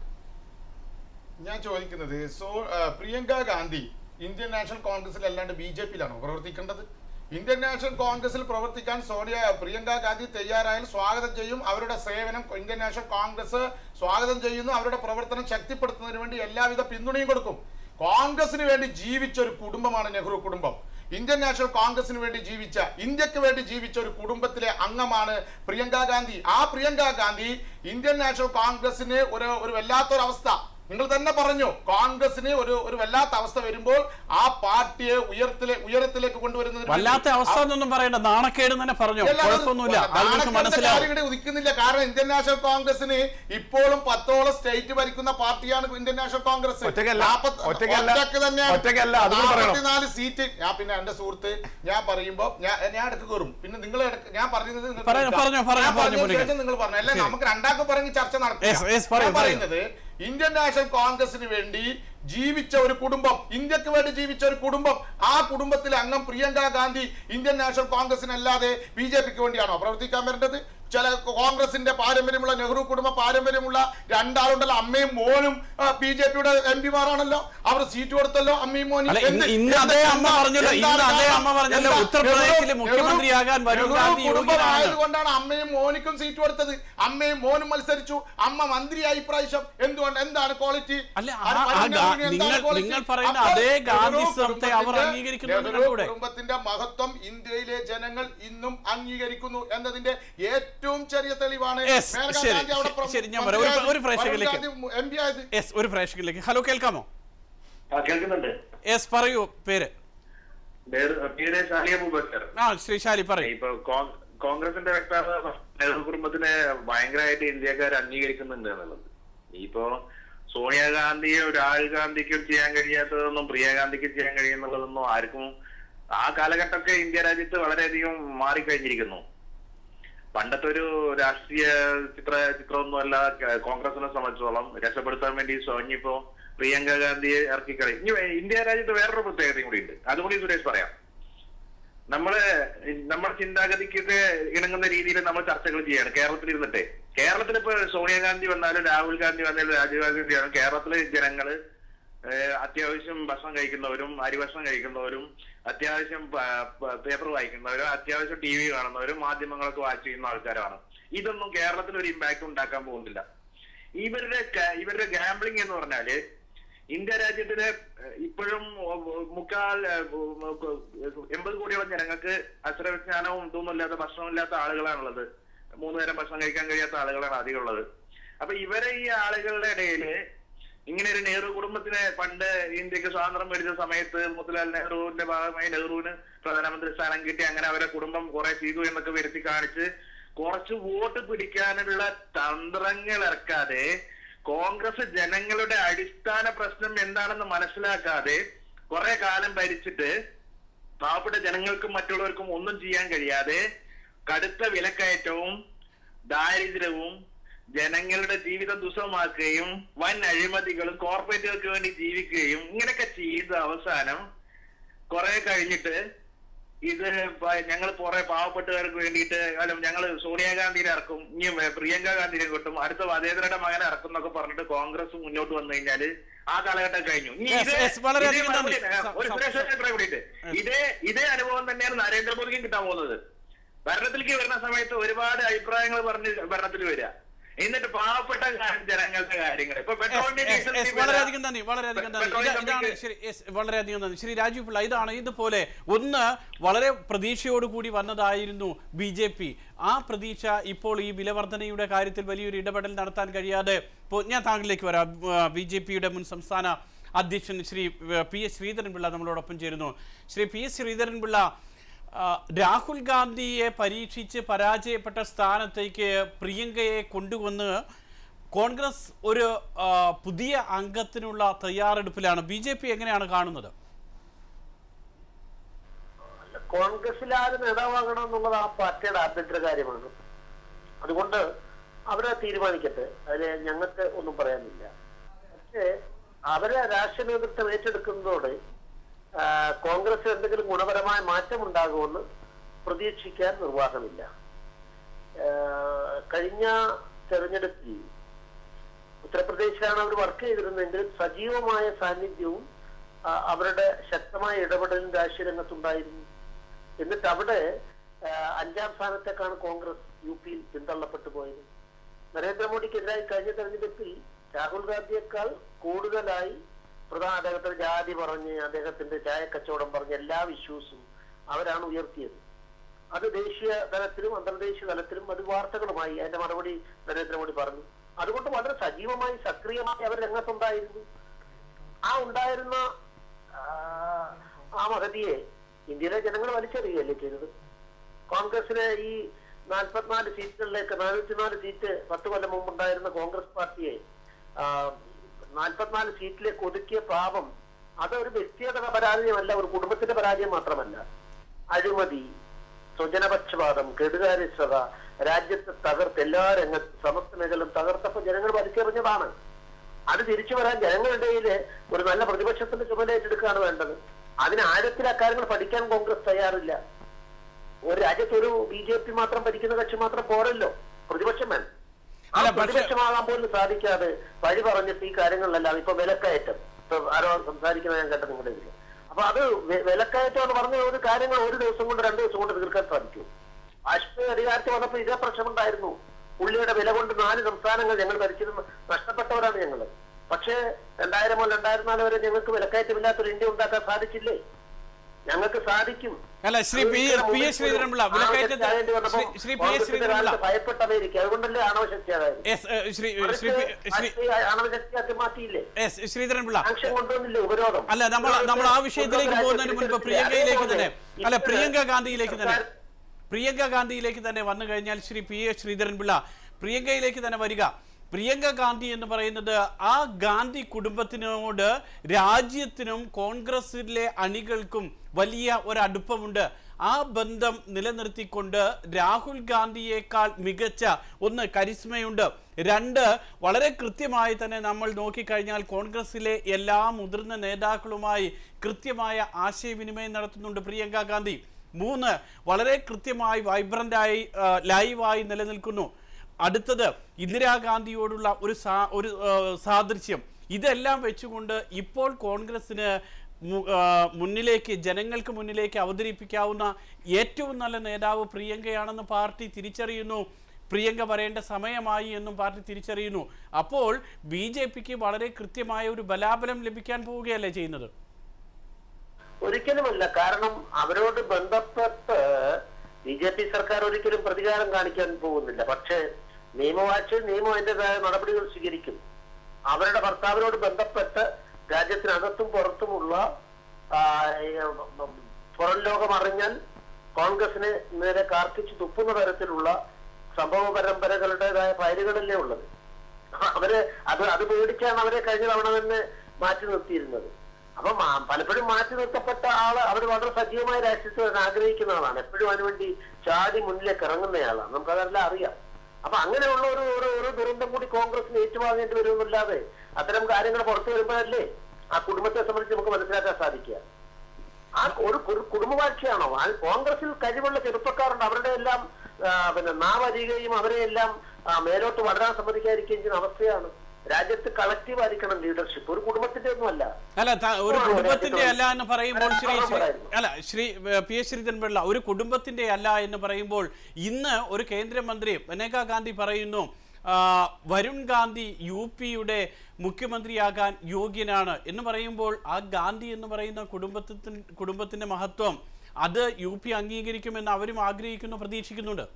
ഞാൻ ചോദിക്കുന്നത് സോ ആ, പ്രിയങ്ക ഗാന്ധി ഇന്ത്യൻ നാഷണൽ കോൺഗ്രസിൽ അല്ലാണ്ട് ബി ജെ പിയിലാണോ പ്രവർത്തിക്കേണ്ടത് ഇന്ത്യൻ നാഷണൽ കോൺഗ്രസിൽ പ്രവർത്തിക്കാൻ സോണിയ പ്രിയങ്ക ഗാന്ധി തയ്യാറായാൽ സ്വാഗതം ചെയ്യും അവരുടെ സേവനം ഇന്ത്യൻ നാഷണൽ കോൺഗ്രസ് സ്വാഗതം ചെയ്യുന്നു അവരുടെ പ്രവർത്തനം ശക്തിപ്പെടുത്തുന്നതിന് വേണ്ടി എല്ലാവിധ പിന്തുണയും കൊടുക്കും കോൺഗ്രസിന് വേണ്ടി ജീവിച്ച ഒരു കുടുംബമാണ് നെഹ്റു കുടുംബം ഇന്ത്യൻ നാഷണൽ കോൺഗ്രസിന് വേണ്ടി ജീവിച്ച ഇന്ത്യക്ക് വേണ്ടി ജീവിച്ച ഒരു കുടുംബത്തിലെ അംഗമാണ് പ്രിയങ്ക ഗാന്ധി ആ പ്രിയങ്ക ഗാന്ധി ഇന്ത്യൻ നാഷണൽ കോൺഗ്രസിന് ഒരു ഒരു വല്ലാത്തൊരവസ്ഥ നിങ്ങൾ തന്നെ പറഞ്ഞു കോൺഗ്രസിന് ഒരു ഒരു വല്ലാത്ത അവസ്ഥ വരുമ്പോൾ ആ പാർട്ടിയെ ഉയരത്തിലെ ഉയരത്തിലേക്ക് കൊണ്ടുവരുന്നതിന് വേണ്ടി വല്ലാത്ത അവസ്ഥ എന്നൊന്നും പറയണ്ട നാണക്കേട് തന്നെ പറഞ്ഞു എല്ലാവരും കുഴപ്പമൊന്നുമില്ല ആളുകൾക്ക് നാണക്കേടിന്റെ മനസ്സിലാവും കാര്യം ഇവിടെ ഉദിക്കുന്നില്ല കാരണം ഇന്ത്യൻ നാഷണൽ കോൺഗ്രസിന് ഇപ്പോഴും പത്തോളം സ്റ്റേറ്റ് ഭരിക്കുന്ന പാർട്ടിയാണ് ഇന്ത്യൻ നാഷണൽ കോൺഗ്രസ് ഒറ്റയ്ക്കല്ല. നാപ്പത്തി- ഒറ്റയ്ക്കല്ല. ഒറ്റയ്ക്ക് തന്നെയാണ്. ഒറ്റയ്ക്കല്ല. അതും പറയണം. നാപ്പത്തിനാല് സീറ്റ് ഞാൻ പിന്നെ എന്റെ സുഹൃത്ത് ഞാൻ പറയുമ്പോ ഞാൻ ഞാൻ ഇടയ്ക്ക് കയറും പിന്നെ നിങ്ങൾ ഇടയ്ക്ക് ഞാൻ പറഞ്ഞത് നിങ്ങൾക്ക് പറഞ്ഞോ, കേൾക്കാം. പറഞ്ഞോ, പറഞ്ഞോ, ഞാൻ പറഞ്ഞോ, പറഞ്ഞതിന് പറഞ്ഞോ. ശേഷം നിങ്ങൾ പറഞ്ഞു അല്ലെ നമുക്ക് രണ്ടാൾക്ക് പറഞ്ഞ് ചർച്ച നടക്കും Yes, yes, പറയൂ, ഞാൻ പറയൂ. പറയുന്നത് ഇന്ത്യൻ നാഷണൽ കോൺഗ്രസിന് വേണ്ടി ജീവിച്ച ഒരു കുടുംബം ഇന്ത്യക്ക് വേണ്ടി ജീവിച്ച ഒരു കുടുംബം ആ കുടുംബത്തിലെ അംഗം പ്രിയങ്ക ഗാന്ധി ഇന്ത്യൻ നാഷണൽ കോൺഗ്രസിനല്ലാതെ ബി ജെ പിക്ക് വേണ്ടിയാണോ പ്രവർത്തിക്കാൻ വരേണ്ടത് ചില കോൺഗ്രസിന്റെ പാരമ്പര്യമുള്ള നെഹ്റു കുടുംബ പാരമ്പര്യമുള്ള രണ്ടാളുണ്ടല്ലോ അമ്മയും മോനും ബി ജെ പിയുടെ എം പിമാരാണല്ലോ അവർ സീറ്റ് കൊടുത്തല്ലോ അമ്മയും മോനും അല്ല, ഇന്ന് എന്ത്- ഇന്ന് അതേ എന്താ- അമ്മ പറഞ്ഞല്ലോ, ഇന്ന് എന്താണ് അതേ കാരണം? അമ്മ പറഞ്ഞല്ലോ, എന്താ? ഉത്തർപ്രദേശിലെ നെഹ്റു- മുഖ്യമന്ത്രിയാകാൻ വരും നെഹ്റു ഗാന്ധി യോഗ്യനാണ്. കുടുംബമായതുകൊണ്ടാണ് അമ്മയും മോനിക്കും സീറ്റ് കൊടുത്തത് അമ്മയും മോനും മത്സരിച്ചു അമ്മ മന്ത്രിയായി ഇപ്രാവശ്യം എന്തുകൊണ്ട് എന്താണ് ക്വാളിറ്റി അല്ല, ആ- ആ ഗാ- നിങ്ങൾ- നിങ്ങൾ പറയുന്ന അതേ ഗാന്ധിസത്തെ അവർ അംഗീകരിക്കുന്നുണ്ട് കണ്ടൂടെ? കുടുംബത്തിന്റെ മഹത്വം ഇന്ത്യയിലെ ജനങ്ങൾ ഇന്നും അംഗീകരിക്കുന്നു എന്നതിന്റെ ഏറ്റവും ചെറിയ തെളിവാണ് Yes, മേനകാ ശരി, ഗാന്ധി അവിടെ പ്ര- ശരി, ഞാൻ പറയാം. ഒരു- മന്ത്രിയായത്, ഒരു പ്രേക്ഷകരിലേക്ക്. വരുൺ ഗാന്ധി എം പി ആയത് യെസ് ഒരു പ്രേക്ഷകരിലേക്ക് ഹലോ കേൾക്കാമോ ആ കേൾക്കുന്നുണ്ട് യെസ് പറയൂ പേര് പേര് ഷാലിയ അബൂബക്കർ ആ ശ്രീ ശാലി പറയൂ ഇപ്പൊ കോ- കോൺഗ്രസിന്റെ വക്താവ് നെഹ്റു കുടുംബത്തിനെ ഭയങ്കരമായിട്ട് ഇന്ത്യക്കാർ അംഗീകരിക്കുന്നുണ്ട് എന്നുള്ളത് ഇപ്പോ സോണിയാഗാന്ധിയും രാഹുൽ ഗാന്ധിക്കും ചെയ്യാൻ കഴിയാത്തതൊന്നും പ്രിയഗാന്ധിക്ക് ചെയ്യാൻ കഴിയുന്നുള്ളതൊന്നും ആർക്കും ആ കാലഘട്ടമൊക്കെ ഇന്ത്യ രാജ്യത്ത് വളരെയധികം മാറിക്കഴിഞ്ഞിരിക്കുന്നു പണ്ടത്തെ ഒരു രാഷ്ട്രീയ ചിത്ര ചിത്രമൊന്നും അല്ല ക- കോൺഗ്രസിനെ സംബന്ധിച്ചോളം രക്ഷപ്പെടുത്താൻ വേണ്ടി സോഞ്ഞിപ്പോ പ്രിയങ്ക ഗാന്ധിയെ ഇറക്കിക്കളി ഇനി ഇന്ത്യ രാജ്യത്ത് വേറൊരു പ്രത്യേകതയും കൂടി ഉണ്ട് അതുകൂടി സുരേഷ് പറയാം നമ്മള് നമ്മുടെ ചിന്താഗതിക്കൊക്കെ ഇണങ്ങുന്ന രീതിയിൽ നമ്മൾ ചർച്ചകൾ ചെയ്യാണ് കേരളത്തിൽ ഇരുന്നിട്ട് കേരളത്തിൽ ഇപ്പൊ സോണിയാഗാന്ധി വന്നാലും രാഹുൽ ഗാന്ധി വന്നാലും രാജീവ് ഗാന്ധി വന്നാലും കേരളത്തിലെ ജനങ്ങള് ഏഹ്, അത്യാവശ്യം ഭക്ഷണം കഴിക്കുന്നവരും അരി ഭക്ഷണം കഴിക്കുന്നവരും അത്യാവശ്യം പേപ്പർ വായിക്കുന്നവരും അത്യാവശ്യം ടി വി കാണുന്നവരും മാധ്യമങ്ങളൊക്കെ വാച്ച് ചെയ്യുന്ന ആൾക്കാരാണ് ഇതൊന്നും കേരളത്തിൽ ഒരു ഇമ്പാക്ട് ഉണ്ടാക്കാൻ പോകുന്നില്ല ഇവരുടെ ക- ഇവരുടെ ഗാംബ്ലിംഗ് എന്ന് പറഞ്ഞാല് ഇന്ത്യ രാജ്യത്തിലെ ഏഹ്, ഇപ്പോഴും ഒ- ഒ- മുക്കാൽ ഏഹ്, ഉം, ഉം, എൺപത് കോടിയോളം ജനങ്ങൾക്ക് അക്ഷരജ്ഞാനവും ഇതൊന്നും ഇല്ലാത്ത ഭക്ഷണമില്ലാത്ത ആളുകളാണുള്ളത് മൂന്ന് നേരം ഭക്ഷണം കഴിക്കാൻ കഴിയാത്ത ആളുകളാണ് അധികം ഉള്ളത് അപ്പൊ ഇവരെ ഈ ആളുകളുടെ ഇടയില് ഇങ്ങനെ ഒരു നെഹ്റു കുടുംബത്തിന് പണ്ട് ഇന്ത്യക്ക് സ്വാതന്ത്ര്യം മേടിച്ച സമയത്ത് മോത്തിലാൽ നെഹ്റുവിന്റെ ഭാഗമായി നെഹ്റുവിന് പ്രധാനമന്ത്രി സ്ഥാനം കിട്ടി അങ്ങനെ അവരെ കുടുംബം കുറെ ചെയ്തു എന്നൊക്കെ വരുത്തി കാണിച്ച് കുറച്ച് വോട്ട് പിടിക്കാനുള്ള തന്ത്രങ്ങൾ ഇറക്കാതെ കോൺഗ്രസ് ജനങ്ങളുടെ അടിസ്ഥാന പ്രശ്നം എന്താണെന്ന് മനസ്സിലാക്കാതെ കുറെ കാലം ഭരിച്ചിട്ട് പാവപ്പെട്ട ജനങ്ങൾക്കും മറ്റുള്ളവർക്കും ഒന്നും ചെയ്യാൻ കഴിയാതെ കടുത്ത വിലക്കയറ്റവും ദാരിദ്ര്യവും ജനങ്ങളുടെ ജീവിതം ദുസ്സഹമാക്കുകയും വൻ അഴിമതികളും കോർപ്പറേറ്റുകൾക്ക് വേണ്ടി ജീവിക്കുകയും ഇങ്ങനെയൊക്കെ ചെയ്ത അവസാനം കുറെ കഴിഞ്ഞിട്ട് ഇത് ഞങ്ങൾ കുറെ പാവപ്പെട്ടവർക്ക് വേണ്ടിയിട്ട് അല്ല ഞങ്ങൾ സോണിയാഗാന്ധിനെ ഇറക്കും ഇനി പ്രിയങ്ക ഗാന്ധിനെ കിട്ടും അടുത്ത വധേന്ദ്രയുടെ മകനെ ഇറക്കും എന്നൊക്കെ പറഞ്ഞിട്ട് കോൺഗ്രസ് മുന്നോട്ട് വന്നു കഴിഞ്ഞാല് ആ കാലഘട്ടം കഴിഞ്ഞു ഇനി Yes, ഇത് yes, വളരെയധികം ഇതേ നന്ദി. മറുപടി- സ- ഒരു സ- സുരേഷ് സ- ഇത്രയും കൂടിയിട്ട് ഇതേ ഇതേ അനുഭവം തന്നെയാണ് നരേന്ദ്രമോദിക്കും കിട്ടാൻ പോകുന്നത് ഭരണത്തിലേക്ക് വരുന്ന സമയത്ത് ഒരുപാട് അഭിപ്രായങ്ങൾ പറഞ്ഞ് ഭരണത്തിൽ വരിക എന്നിട്ട് പാവപ്പെട്ട ജനങ്ങളുടെ കാര്യങ്ങൾ ഇപ്പൊ പെട്രോളിന്റെ Yes, yes, ഡീസലിന്റെ yes, വില- വളരെയധികം നന്ദി വളരെയധികം നന്ദി പെട്രോളിയം ഇത- ഇതാണ് കമ്പനിക്ക് ശരി yes, വളരെയധികം നന്ദി ശ്രീ രാജീവ് പിള്ള ഇതാണ് ഇതുപോലെ ഒന്ന് വളരെ പ്രതീക്ഷയോടുകൂടി വന്നതായിരുന്നു ബി ജെ പി ആ പ്രതീക്ഷ ഇപ്പോൾ ഈ വിലവർധനയുടെ കാര്യത്തിൽ വലിയൊരു ഇടപെടൽ നടത്താൻ കഴിയാതെ ഇപ്പോൾ ഞാൻ താങ്കളിലേക്ക് വരാം ബി ജെ പിയുടെ മുൻ സംസ്ഥാന അധ്യക്ഷൻ ശ്രീ ഏർ, പി എസ് ശ്രീധരൻപിള്ള നമ്മളോടൊപ്പം ചേരുന്നു ശ്രീ പി എസ് ശ്രീധരൻപിള്ള ആ, രാഹുൽ ഗാന്ധിയെ പരീക്ഷിച്ച് പരാജയപ്പെട്ട സ്ഥാനത്തേക്ക് പ്രിയങ്കയെ കൊണ്ടുവന്ന് കോൺഗ്രസ് ഒരു ആ, പുതിയ അംഗത്തിനുള്ള തയ്യാറെടുപ്പിലാണ് ബി ജെ പി എങ്ങനെയാണ് കാണുന്നത് കോൺഗ്രസിൽ ആര് നേതാവാകണം എന്നുള്ളത് ആ പാർട്ടിയുടെ ആഭ്യന്തര കാര്യമാണ് അതുകൊണ്ട് അവരെ തീരുമാനിക്കട്ടെ അതില് ഞങ്ങൾക്ക് ഒന്നും പറയാനില്ല പക്ഷേ അവരെ രാഷ്ട്രീയ നേതൃത്വം ഏറ്റെടുക്കുന്നതോടെ ആ, കോൺഗ്രസിൽ എന്തെങ്കിലും ഗുണപരമായ മാറ്റം ഉണ്ടാകുമെന്ന് പ്രതീക്ഷിക്കാൻ നിർവാഹമില്ല ആ, കഴിഞ്ഞ തെരഞ്ഞെടുപ്പിൽ ഉത്തർപ്രദേശിലാണ് അവർ വർക്ക് ചെയ്തിരുന്നെങ്കിലും സജീവമായ സാന്നിധ്യവും ആ, അവരുടെ ശക്തമായ ഇടപെടലും രാഷ്ട്രീയ രംഗത്തുണ്ടായിരുന്നു എന്നിട്ട് അവിടെ ആ, അഞ്ചാം സ്ഥാനത്തേക്കാണ് കോൺഗ്രസ് യു പിയിൽ പിന്തള്ളപ്പെട്ടു പോയത് നരേന്ദ്രമോദിക്കെതിരായി കഴിഞ്ഞ തെരഞ്ഞെടുപ്പിൽ രാഹുൽ ഗാന്ധിയേക്കാൾ കൂടുതലായി പ്രധാന അദ്ദേഹത്തിന്റെ ജാതി പറഞ്ഞ് അദ്ദേഹത്തിന്റെ ചായ കച്ചവടം പറഞ്ഞ് എല്ലാ ഇഷ്യൂസും അവരാണ് ഉയർത്തിയത് അത് ദേശീയ തലത്തിലും അന്തർദേശീയ തലത്തിലും അത് വാർത്തകളുമായി അതിന്റെ മറുപടി നരേന്ദ്രമോദി പറഞ്ഞു അതുകൊണ്ട് വളരെ സജീവമായി സക്രിയമായി അവർ രംഗത്തുണ്ടായിരുന്നു ആ ഉണ്ടായിരുന്ന ആ, ആ മഹതിയെ ഇന്ത്യയിലെ ജനങ്ങൾ വലിച്ചെറിയുകയല്ലേ ചെയ്തത് കോൺഗ്രസിലെ ഈ നാൽപ്പത്തിനാല് സീറ്റുകളിലേക്ക് നാനൂറ്റിനാല് സീറ്റ് പത്ത് കൊല്ലം മുമ്പുണ്ടായിരുന്ന കോൺഗ്രസ് പാർട്ടിയെ ആ, നാൽപ്പത്തിനാല് സീറ്റിലേക്ക് ഒതുക്കിയ പാപം അതൊരു വ്യക്തിഗത പരാജയമല്ല ഒരു കുടുംബത്തിന്റെ പരാജയം മാത്രമല്ല അഴിമതി സ്വജനപക്ഷപാതം കെടുകാര്യസ്ഥത രാജ്യത്തെ തകർത്ത് എല്ലാ രംഗത്തും സമസ്ത മേഖലയും തകർത്തപ്പോ ജനങ്ങൾ വലിച്ചെറിഞ്ഞതാണ് അത് തിരിച്ചു വരാൻ ജനങ്ങളുടെ ഇടയിൽ ഒരു നല്ല പ്രതിപക്ഷത്തിന്റെ ചുമതല ഏറ്റെടുക്കുകയാണ് വേണ്ടത് അതിന് ആഴത്തിൽ അക്കാര്യങ്ങൾ പഠിക്കാൻ കോൺഗ്രസ് തയ്യാറില്ല ഒരു രാജ്യത്ത് ഒരു ബി ജെ പി മാത്രം ഭരിക്കുന്ന കക്ഷി മാത്രം പോരല്ലോ പ്രതിപക്ഷം വേണം ആ അല്ല, പക്ഷേ- പ്രതിപക്ഷമാകാൻ പോലും സാധിക്കാതെ വഴി പറഞ്ഞിട്ട് ഈ കാര്യങ്ങളിലെല്ലാം ഇപ്പൊ വിലക്കയറ്റം ഇപ്പൊ ആരോ സംസാരിക്കുന്നത് ഞാൻ കേട്ടത് നിങ്ങളുടെ ഇതിൽ അപ്പൊ അത് വെ- വിലക്കയറ്റം എന്ന് പറഞ്ഞ ഒരു കാര്യങ്ങൾ ഒരു ദിവസം കൊണ്ട് രണ്ടു ദിവസം കൊണ്ട് തീർക്കാൻ സാധിക്കും വാജ്പേയി അധികാരത്തിൽ വന്നപ്പോൾ ഇതേ പ്രശ്നമുണ്ടായിരുന്നു ഉള്ളിയുടെ വില കൊണ്ട് നാല് സംസ്ഥാനങ്ങൾ ഞങ്ങൾ ഭരിച്ചത് നഷ്ടപ്പെട്ടവരാണ് ഞങ്ങൾ പക്ഷേ രണ്ടായിരം മുതൽ രണ്ടായിരത്തി നാല് വരെ ഞങ്ങൾക്ക് വിലക്കയറ്റമില്ലാത്തൊരു ഇന്ത്യ ഉണ്ടാക്കാൻ സാധിച്ചില്ലേ ഞങ്ങൾക്ക് സാധിക്കും അല്ല Shri P P S Sreedharan Pillai വിലക്കയറ്റത്തിൽ ശ്രീ- ശ്രീ പി എസ് ശ്രീധരൻപിള്ള ഭയപ്പെട്ട അമേരിക്ക അതുകൊണ്ടല്ലേ ആണവശക്തി അതായത് എസ് ഏ, ശ്രീ ശ്രീ പി- ശ്രീ ആണവശക്തിയാക്കി മാറ്റിയില്ലേ എസ് ശ്രീധരൻപിള്ള സാക്ഷ്യം കൊണ്ടുവന്നില്ലേ ഉപരോധം അല്ല നമ്മൾ നമ്മൾ ആ വിഷയത്തിലേക്ക് പോകുന്നതിന് മുൻപ് പ്രിയങ്കയിലേക്ക് തന്നെ അല്ല പ്രിയങ്ക ഗാന്ധിയിലേക്ക് തന്നെ പ്രിയങ്ക ഗാന്ധിയിലേക്ക് തന്നെ വന്നു കഴിഞ്ഞാൽ ശ്രീ പി എസ് ശ്രീധരൻപിള്ള പ്രിയങ്കയിലേക്ക് തന്നെ വരിക പ്രിയങ്ക ഗാന്ധി എന്ന് പറയുന്നത് ആ ഗാന്ധി കുടുംബത്തിനോട് രാജ്യത്തിനും കോൺഗ്രസിലെ അണികൾക്കും വലിയ ഒരു അടുപ്പമുണ്ട് ആ ബന്ധം നിലനിർത്തിക്കൊണ്ട് രാഹുൽ ഗാന്ധിയേക്കാൾ മികച്ച ഒന്ന് കരിസ്മയുണ്ട് രണ്ട് വളരെ കൃത്യമായി തന്നെ നമ്മൾ നോക്കിക്കഴിഞ്ഞാൽ കോൺഗ്രസിലെ എല്ലാ മുതിർന്ന നേതാക്കളുമായി കൃത്യമായ ആശയവിനിമയം നടത്തുന്നുണ്ട് പ്രിയങ്ക ഗാന്ധി മൂന്ന് വളരെ കൃത്യമായി വൈബ്രൻ്റായി ലൈവായി നിലനിൽക്കുന്നു അടുത്തത് ഇന്ദിരാഗാന്ധിയോടുള്ള ഒരു സാ ഒരു ആ, സാദൃശ്യം ഇതെല്ലാം വെച്ചുകൊണ്ട് ഇപ്പോൾ കോൺഗ്രസിന് മു- ആ, മുന്നിലേക്ക് ജനങ്ങൾക്ക് മുന്നിലേക്ക് അവതരിപ്പിക്കാവുന്ന ഏറ്റവും നല്ല നേതാവ് പ്രിയങ്കയാണെന്ന് പാർട്ടി തിരിച്ചറിയുന്നു പ്രിയങ്ക വരേണ്ട സമയമായി എന്നും പാർട്ടി തിരിച്ചറിയുന്നു അപ്പോൾ ബി ജെ പിക്ക് വളരെ കൃത്യമായ ഒരു ബലാബലം ലഭിക്കാൻ പോവുകയല്ലേ ചെയ്യുന്നത് ഒരിക്കലുമല്ല കാരണം അവരോട് ബന്ധപ്പെട്ട് ബി ജെ പി സർക്കാർ ഒരിക്കലും പ്രതികാരം കാണിക്കാൻ പോകുന്നില്ല പക്ഷേ നിയമവാഴ്ച നിയമം അതിൻ്റെതായ നടപടികൾ സ്വീകരിക്കും അവരുടെ ഭർത്താവിനോട് ബന്ധപ്പെട്ട് രാജ്യത്തിനകത്തും പുറത്തുമുള്ള ആ, ഈ, ഉം, പുറം ലോകം അറിഞ്ഞാൽ കോൺഗ്രസിന് നേരെ കാർക്കിച്ച് തുപ്പുന്ന തരത്തിലുള്ള സംഭവ പരമ്പരകളുടേതായ ഫയലുകളല്ലേ ഉള്ളത് അവര് അത് അത് പേടിച്ചാണ് അവരെ കഴിഞ്ഞ തവണ തന്നെ മാറ്റി നിർത്തിയിരുന്നത് അപ്പൊ മാ- പലപ്പോഴും മാറ്റി നിർത്തപ്പെട്ട ആള് അവർ വളരെ സജീവമായ രാഷ്ട്രീയത്തിൽ വരാൻ ആഗ്രഹിക്കുന്ന ആളാണ് എപ്പോഴും അതിനുവേണ്ടി ചാടി മുന്നിലേക്ക് ഇറങ്ങുന്നയാളാണ് നമുക്കതെല്ലാം അറിയാം അപ്പൊ അങ്ങനെയുള്ള ഒരു ഒരു ഒരു ദുരന്തം കൂടി കോൺഗ്രസിന് ഏറ്റുവാങ്ങേണ്ടി വരുമെന്നല്ലാതെ അത്തരം കാര്യങ്ങൾ പുറത്തു വരുമ്പോഴല്ലേ ആ കുടുംബത്തെ സംബന്ധിച്ച് നമുക്ക് മനസ്സിലാക്കാൻ സാധിക്കുക ആ ഒരു ഒരു കുടുംബവാഴ്ചയാണോ ആ കോൺഗ്രസിൽ കഴിവുള്ള ചെറുപ്പക്കാരുണ്ട് അവരുടെ എല്ലാം ആ, പിന്നെ നാവരികയും അവരെ എല്ലാം ആ, മേലോട്ട് വളരാൻ സമ്മതിക്കാതിരിക്കുകയും ചെയ്യുന്ന അവസ്ഥയാണ് രാജ്യത്ത് കളക്റ്റീവ് ആയിരിക്കണം ലീഡർഷിപ്പ് ഒരു കുടുംബത്തിന്റെ ഒന്നുമല്ല അല്ല ത- ഒരു ആ, കുടുംബത്തിന്റെ രാജ്യത്ത് അല്ല എന്ന് പറയുമ്പോൾ ശ്രീ ശ്രീ- പറയാമായിരുന്നു. അല്ല ശ്രീ ഏ, പി എസ് ശ്രീധരൻപിള്ള ഒരു കുടുംബത്തിന്റെ അല്ല എന്ന് പറയുമ്പോൾ ഇന്ന് ഒരു കേന്ദ്രമന്ത്രി മനേകാ ഗാന്ധി പറയുന്നു ആ, വരുൺ ഗാന്ധി യു പിയുടെ മുഖ്യമന്ത്രിയാകാൻ യോഗ്യനാണ് എന്ന് പറയുമ്പോൾ ആ ഗാന്ധി എന്ന് പറയുന്ന കുടുംബത്തിന് കുടുംബത്തിന്റെ മഹത്വം അത് യു പി അംഗീകരിക്കുമെന്ന് അവരും ആഗ്രഹിക്കുന്നു പ്രതീക്ഷിക്കുന്നുണ്ട്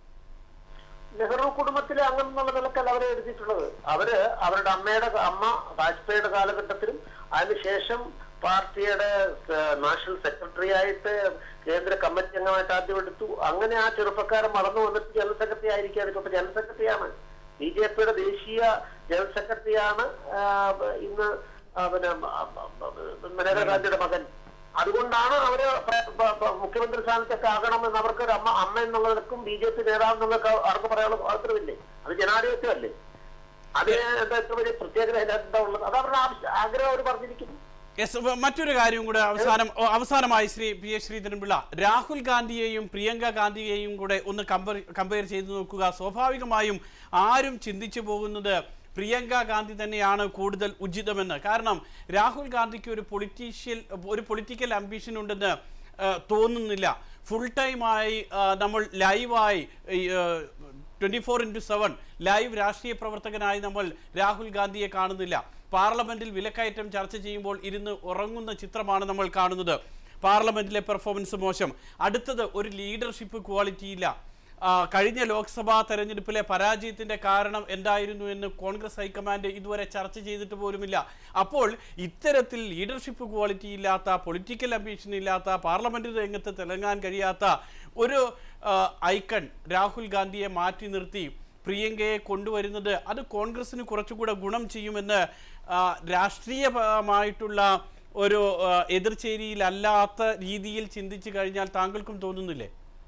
നെഹ്റു കുടുംബത്തിലെ അംഗം എന്നുള്ള നിലക്കല്ല അവരെ എടുത്തിട്ടുള്ളത് അവര് അവരുടെ അമ്മയുടെ അമ്മ വാജ്പേയിയുടെ കാലഘട്ടത്തിലും അതിനുശേഷം പാർട്ടിയുടെ ഏഹ്, നാഷണൽ സെക്രട്ടറി ആയിട്ട് കേന്ദ്ര കമ്മിറ്റി അംഗമായിട്ട് ആദ്യം എടുത്തു അങ്ങനെ ആ ചെറുപ്പക്കാരൻ വളർന്നു വന്നിട്ട് ജനറൽ സെക്രട്ടറി ആയിരിക്കുകയാണ് ഇപ്പൊ ജനറൽ സെക്രട്ടറിയാണ് ബി ജെ പിയുടെ ദേശീയ ജനറൽ സെക്രട്ടറിയാണ് ആഹ്, ഇന്ന് ആ, പിന്നെ ആ, ആ, മനേകാ ഗാന്ധിയുടെ മകൻ അതുകൊണ്ടാണ് അവര് പ- പ- പ- മുഖ്യമന്ത്രി സ്ഥാനത്തൊക്കെ ആകണം എന്ന് അവർക്ക് ഒരു അമ്മ അമ്മ എന്നുള്ളവർക്കും ബി ജെ പി നേതാവ് എന്നുള്ളതൊക്കെ അവർക്ക് പറയാനുള്ള സ്വാതന്ത്ര്യമില്ലേ അത് ജനാധിപത്യമല്ലേ അതിന് എന്താ ഇത്ര വലിയ പ്രത്യേകത അതിനകത്ത് എന്താ ഉള്ളത് അത് അവരുടെ ആവശ്യ- ആഗ്രഹം അവർ പറഞ്ഞിരിക്കുന്നു യെസ് വ- മറ്റൊരു കാര്യം കൂടെ അവസാനം ഓ, അവസാനമായി ശ്രീ പി എസ് ശ്രീധരൻപിള്ള രാഹുൽ ഗാന്ധിയെയും പ്രിയങ്ക ഗാന്ധിയെയും കൂടെ ഒന്ന് കമ്പയർ കമ്പയർ ചെയ്ത് നോക്കുക സ്വാഭാവികമായും ആരും ചിന്തിച്ചു പോകുന്നത് പ്രിയങ്ക ഗാന്ധി തന്നെയാണ് കൂടുതൽ ഉചിതമെന്ന് കാരണം രാഹുൽ ഗാന്ധിക്ക് ഒരു പൊളിറ്റീഷ്യൽ ഒരു പൊളിറ്റിക്കൽ അംബിഷൻ ഉണ്ടെന്ന് ആ, തോന്നുന്നില്ല ഫുൾ ടൈമായി ആ, നമ്മൾ ലൈവായി twenty four into seven live രാഷ്ട്രീയ പ്രവർത്തകനായി നമ്മൾ രാഹുൽ ഗാന്ധിയെ കാണുന്നില്ല പാർലമെന്റിൽ വിലക്കയറ്റം ചർച്ച ചെയ്യുമ്പോൾ ഇരുന്ന് ഉറങ്ങുന്ന ചിത്രമാണ് നമ്മൾ കാണുന്നത് പാർലമെന്റിലെ പെർഫോമൻസ് മോശം അടുത്തത് ഒരു ലീഡർഷിപ്പ് ക്വാളിറ്റി ഇല്ല ആ, കഴിഞ്ഞ ലോക്സഭാ തെരഞ്ഞെടുപ്പിലെ പരാജയത്തിന്റെ കാരണം എന്തായിരുന്നു എന്ന് കോൺഗ്രസ് ഹൈക്കമാൻഡ് ഇതുവരെ ചർച്ച ചെയ്തിട്ട് പോലുമില്ല അപ്പോൾ ഇത്തരത്തിൽ ലീഡർഷിപ്പ് ക്വാളിറ്റി ഇല്ലാത്ത പൊളിറ്റിക്കൽ അംബീഷൻ ഇല്ലാത്ത പാർലമെന്റ് രംഗത്ത് തിളങ്ങാൻ കഴിയാത്ത ഒരു ആ, ഐക്കൺ രാഹുൽ ഗാന്ധിയെ മാറ്റി നിർത്തി പ്രിയങ്കയെ കൊണ്ടുവരുന്നത് അത് കോൺഗ്രസിന് കുറച്ചുകൂടെ ഗുണം ചെയ്യുമെന്ന് ആ, രാഷ്ട്രീയമായിട്ടുള്ള ഒരു ആ, എതിർചേരിയിലല്ലാത്ത രീതിയിൽ ചിന്തിച്ചു കഴിഞ്ഞാൽ താങ്കൾക്കും തോന്നുന്നില്ലേ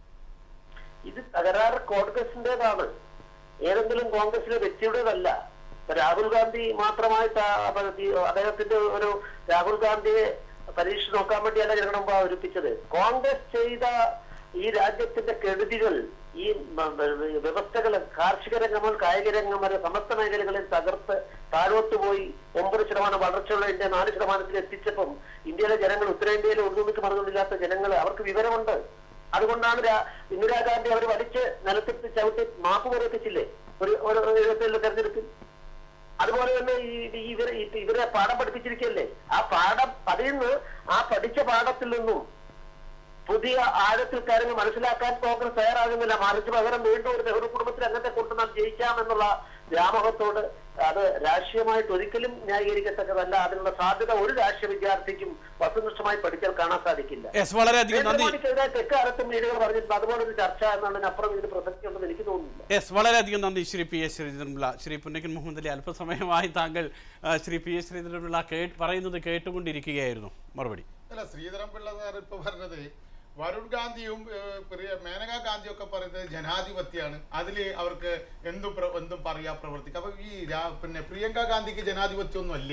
ഇത് തകരാറ് കോൺഗ്രസിന്റേതാണ് ഏതെങ്കിലും കോൺഗ്രസിലെ വ്യക്തിയുടേതല്ല ഇപ്പൊ രാഹുൽ ഗാന്ധി മാത്രമായിട്ട് ആ- അപ്പൊ ഈ അദ്ദേഹത്തിന്റെ ഒരു രാഹുൽ ഗാന്ധിയെ പരീക്ഷ നോക്കാൻ വേണ്ടിയല്ല ജനങ്ങൾ മുമ്പ് അവതരിപ്പിച്ചത് കോൺഗ്രസ് ചെയ്ത ഈ രാജ്യത്തിന്റെ കെടുതികൾ ഈ മ- മ- വ്യവസ്ഥകൾ കാർഷിക രംഗം മുതൽ കായിക രംഗം വരെ സമസ്ത മേഖലകളിൽ തകർത്ത് താഴോട്ട് പോയി ഒമ്പത് ശതമാനം വളർച്ചയുള്ള ഇന്ത്യ നാല് ശതമാനത്തിൽ എത്തിച്ചപ്പം ഇന്ത്യയിലെ ജനങ്ങൾ ഉത്തരേന്ത്യയിലെ ഉറുദുമിക്ക് മറുപടിയില്ലാത്ത ജനങ്ങൾ അവർക്ക് വിവരമുണ്ട് അതുകൊണ്ടാണ് രാ- ഇന്ദിരാഗാന്ധി അവർ വലിച്ച് നിലത്തിട്ട് ചവിട്ടി മാപ്പ് വരെത്തിച്ചില്ലേ ഒരു ഒരു എഴുപത്തേഴിലെ തെരഞ്ഞെടുപ്പിൽ അതുപോലെ തന്നെ ഈ ഈ ഇവരെ ഈ ഇവരെ പാഠം പഠിപ്പിച്ചിരിക്കല്ലേ ആ പാഠം അതിൽ നിന്ന് ആ പഠിച്ച പാഠത്തിൽ നിന്നും പുതിയ ആഴത്തിൽ കാര്യങ്ങൾ മനസ്സിലാക്കാൻ കോൺഗ്രസ് തയ്യാറാകുന്നില്ല മറിച്ച് പകരം വീണ്ടും ഒരു നെഹ്റു കുടുംബത്തിൽ അങ്ങനത്തെ കൊണ്ടുവന്നാൽ ജയിക്കാമെന്നുള്ള വ്യാമോഹത്തോട് അത് രാഷ്ട്രീയമായിട്ട് ഒരിക്കലും ന്യായീകരിക്കത്തക്കതല്ല അതിനുള്ള സാധ്യത ഒരു രാഷ്ട്രീയ വിദ്യാർത്ഥിക്കും വസ്തുനിഷ്ഠമായി പഠിച്ചാൽ കാണാൻ സാധിക്കില്ല യെസ് വളരെയധികം നന്ദി നരേന്ദ്രമോദിക്കെതിരെ തെക്കാലത്തും മീഡിയകൾ പറഞ്ഞിട്ടുണ്ട് അതുപോലെ ഒരു ചർച്ച എന്നുള്ളതിനപ്പുറം ഇതിന് പ്രസക്തി ഉണ്ടെന്ന് എനിക്ക് തോന്നുന്നില്ല യെസ് വളരെയധികം നന്ദി ശ്രീ പി എസ് ശ്രീധരൻപിള്ള ശ്രീ പുന്നക്കൻ മുഹമ്മദ് അലി അല്പസമയമായി താങ്കൾ ആ, ശ്രീ പി എസ് ശ്രീധരൻപിള്ള കേട്ട് പറയുന്നത് കേട്ടുകൊണ്ടിരിക്കുകയായിരുന്നു മറുപടി അല്ല ശ്രീധരൻപിള്ള സാർ ഇപ്പൊ പറഞ്ഞത് വരുൺ ഗാന്ധിയും ഏഹ്, പ്രിയ മേനകാ ഗാന്ധിയും ഒക്കെ പറയുന്നത് ജനാധിപത്യമാണ് അതിൽ അവർക്ക് എന്തും പ്ര- എന്തും പറയാ പ്രവർത്തിക്കാം അപ്പൊ ഈ രാ- പിന്നെ പ്രിയങ്ക ഗാന്ധിക്ക് ജനാധിപത്യം ഒന്നും അല്ലേ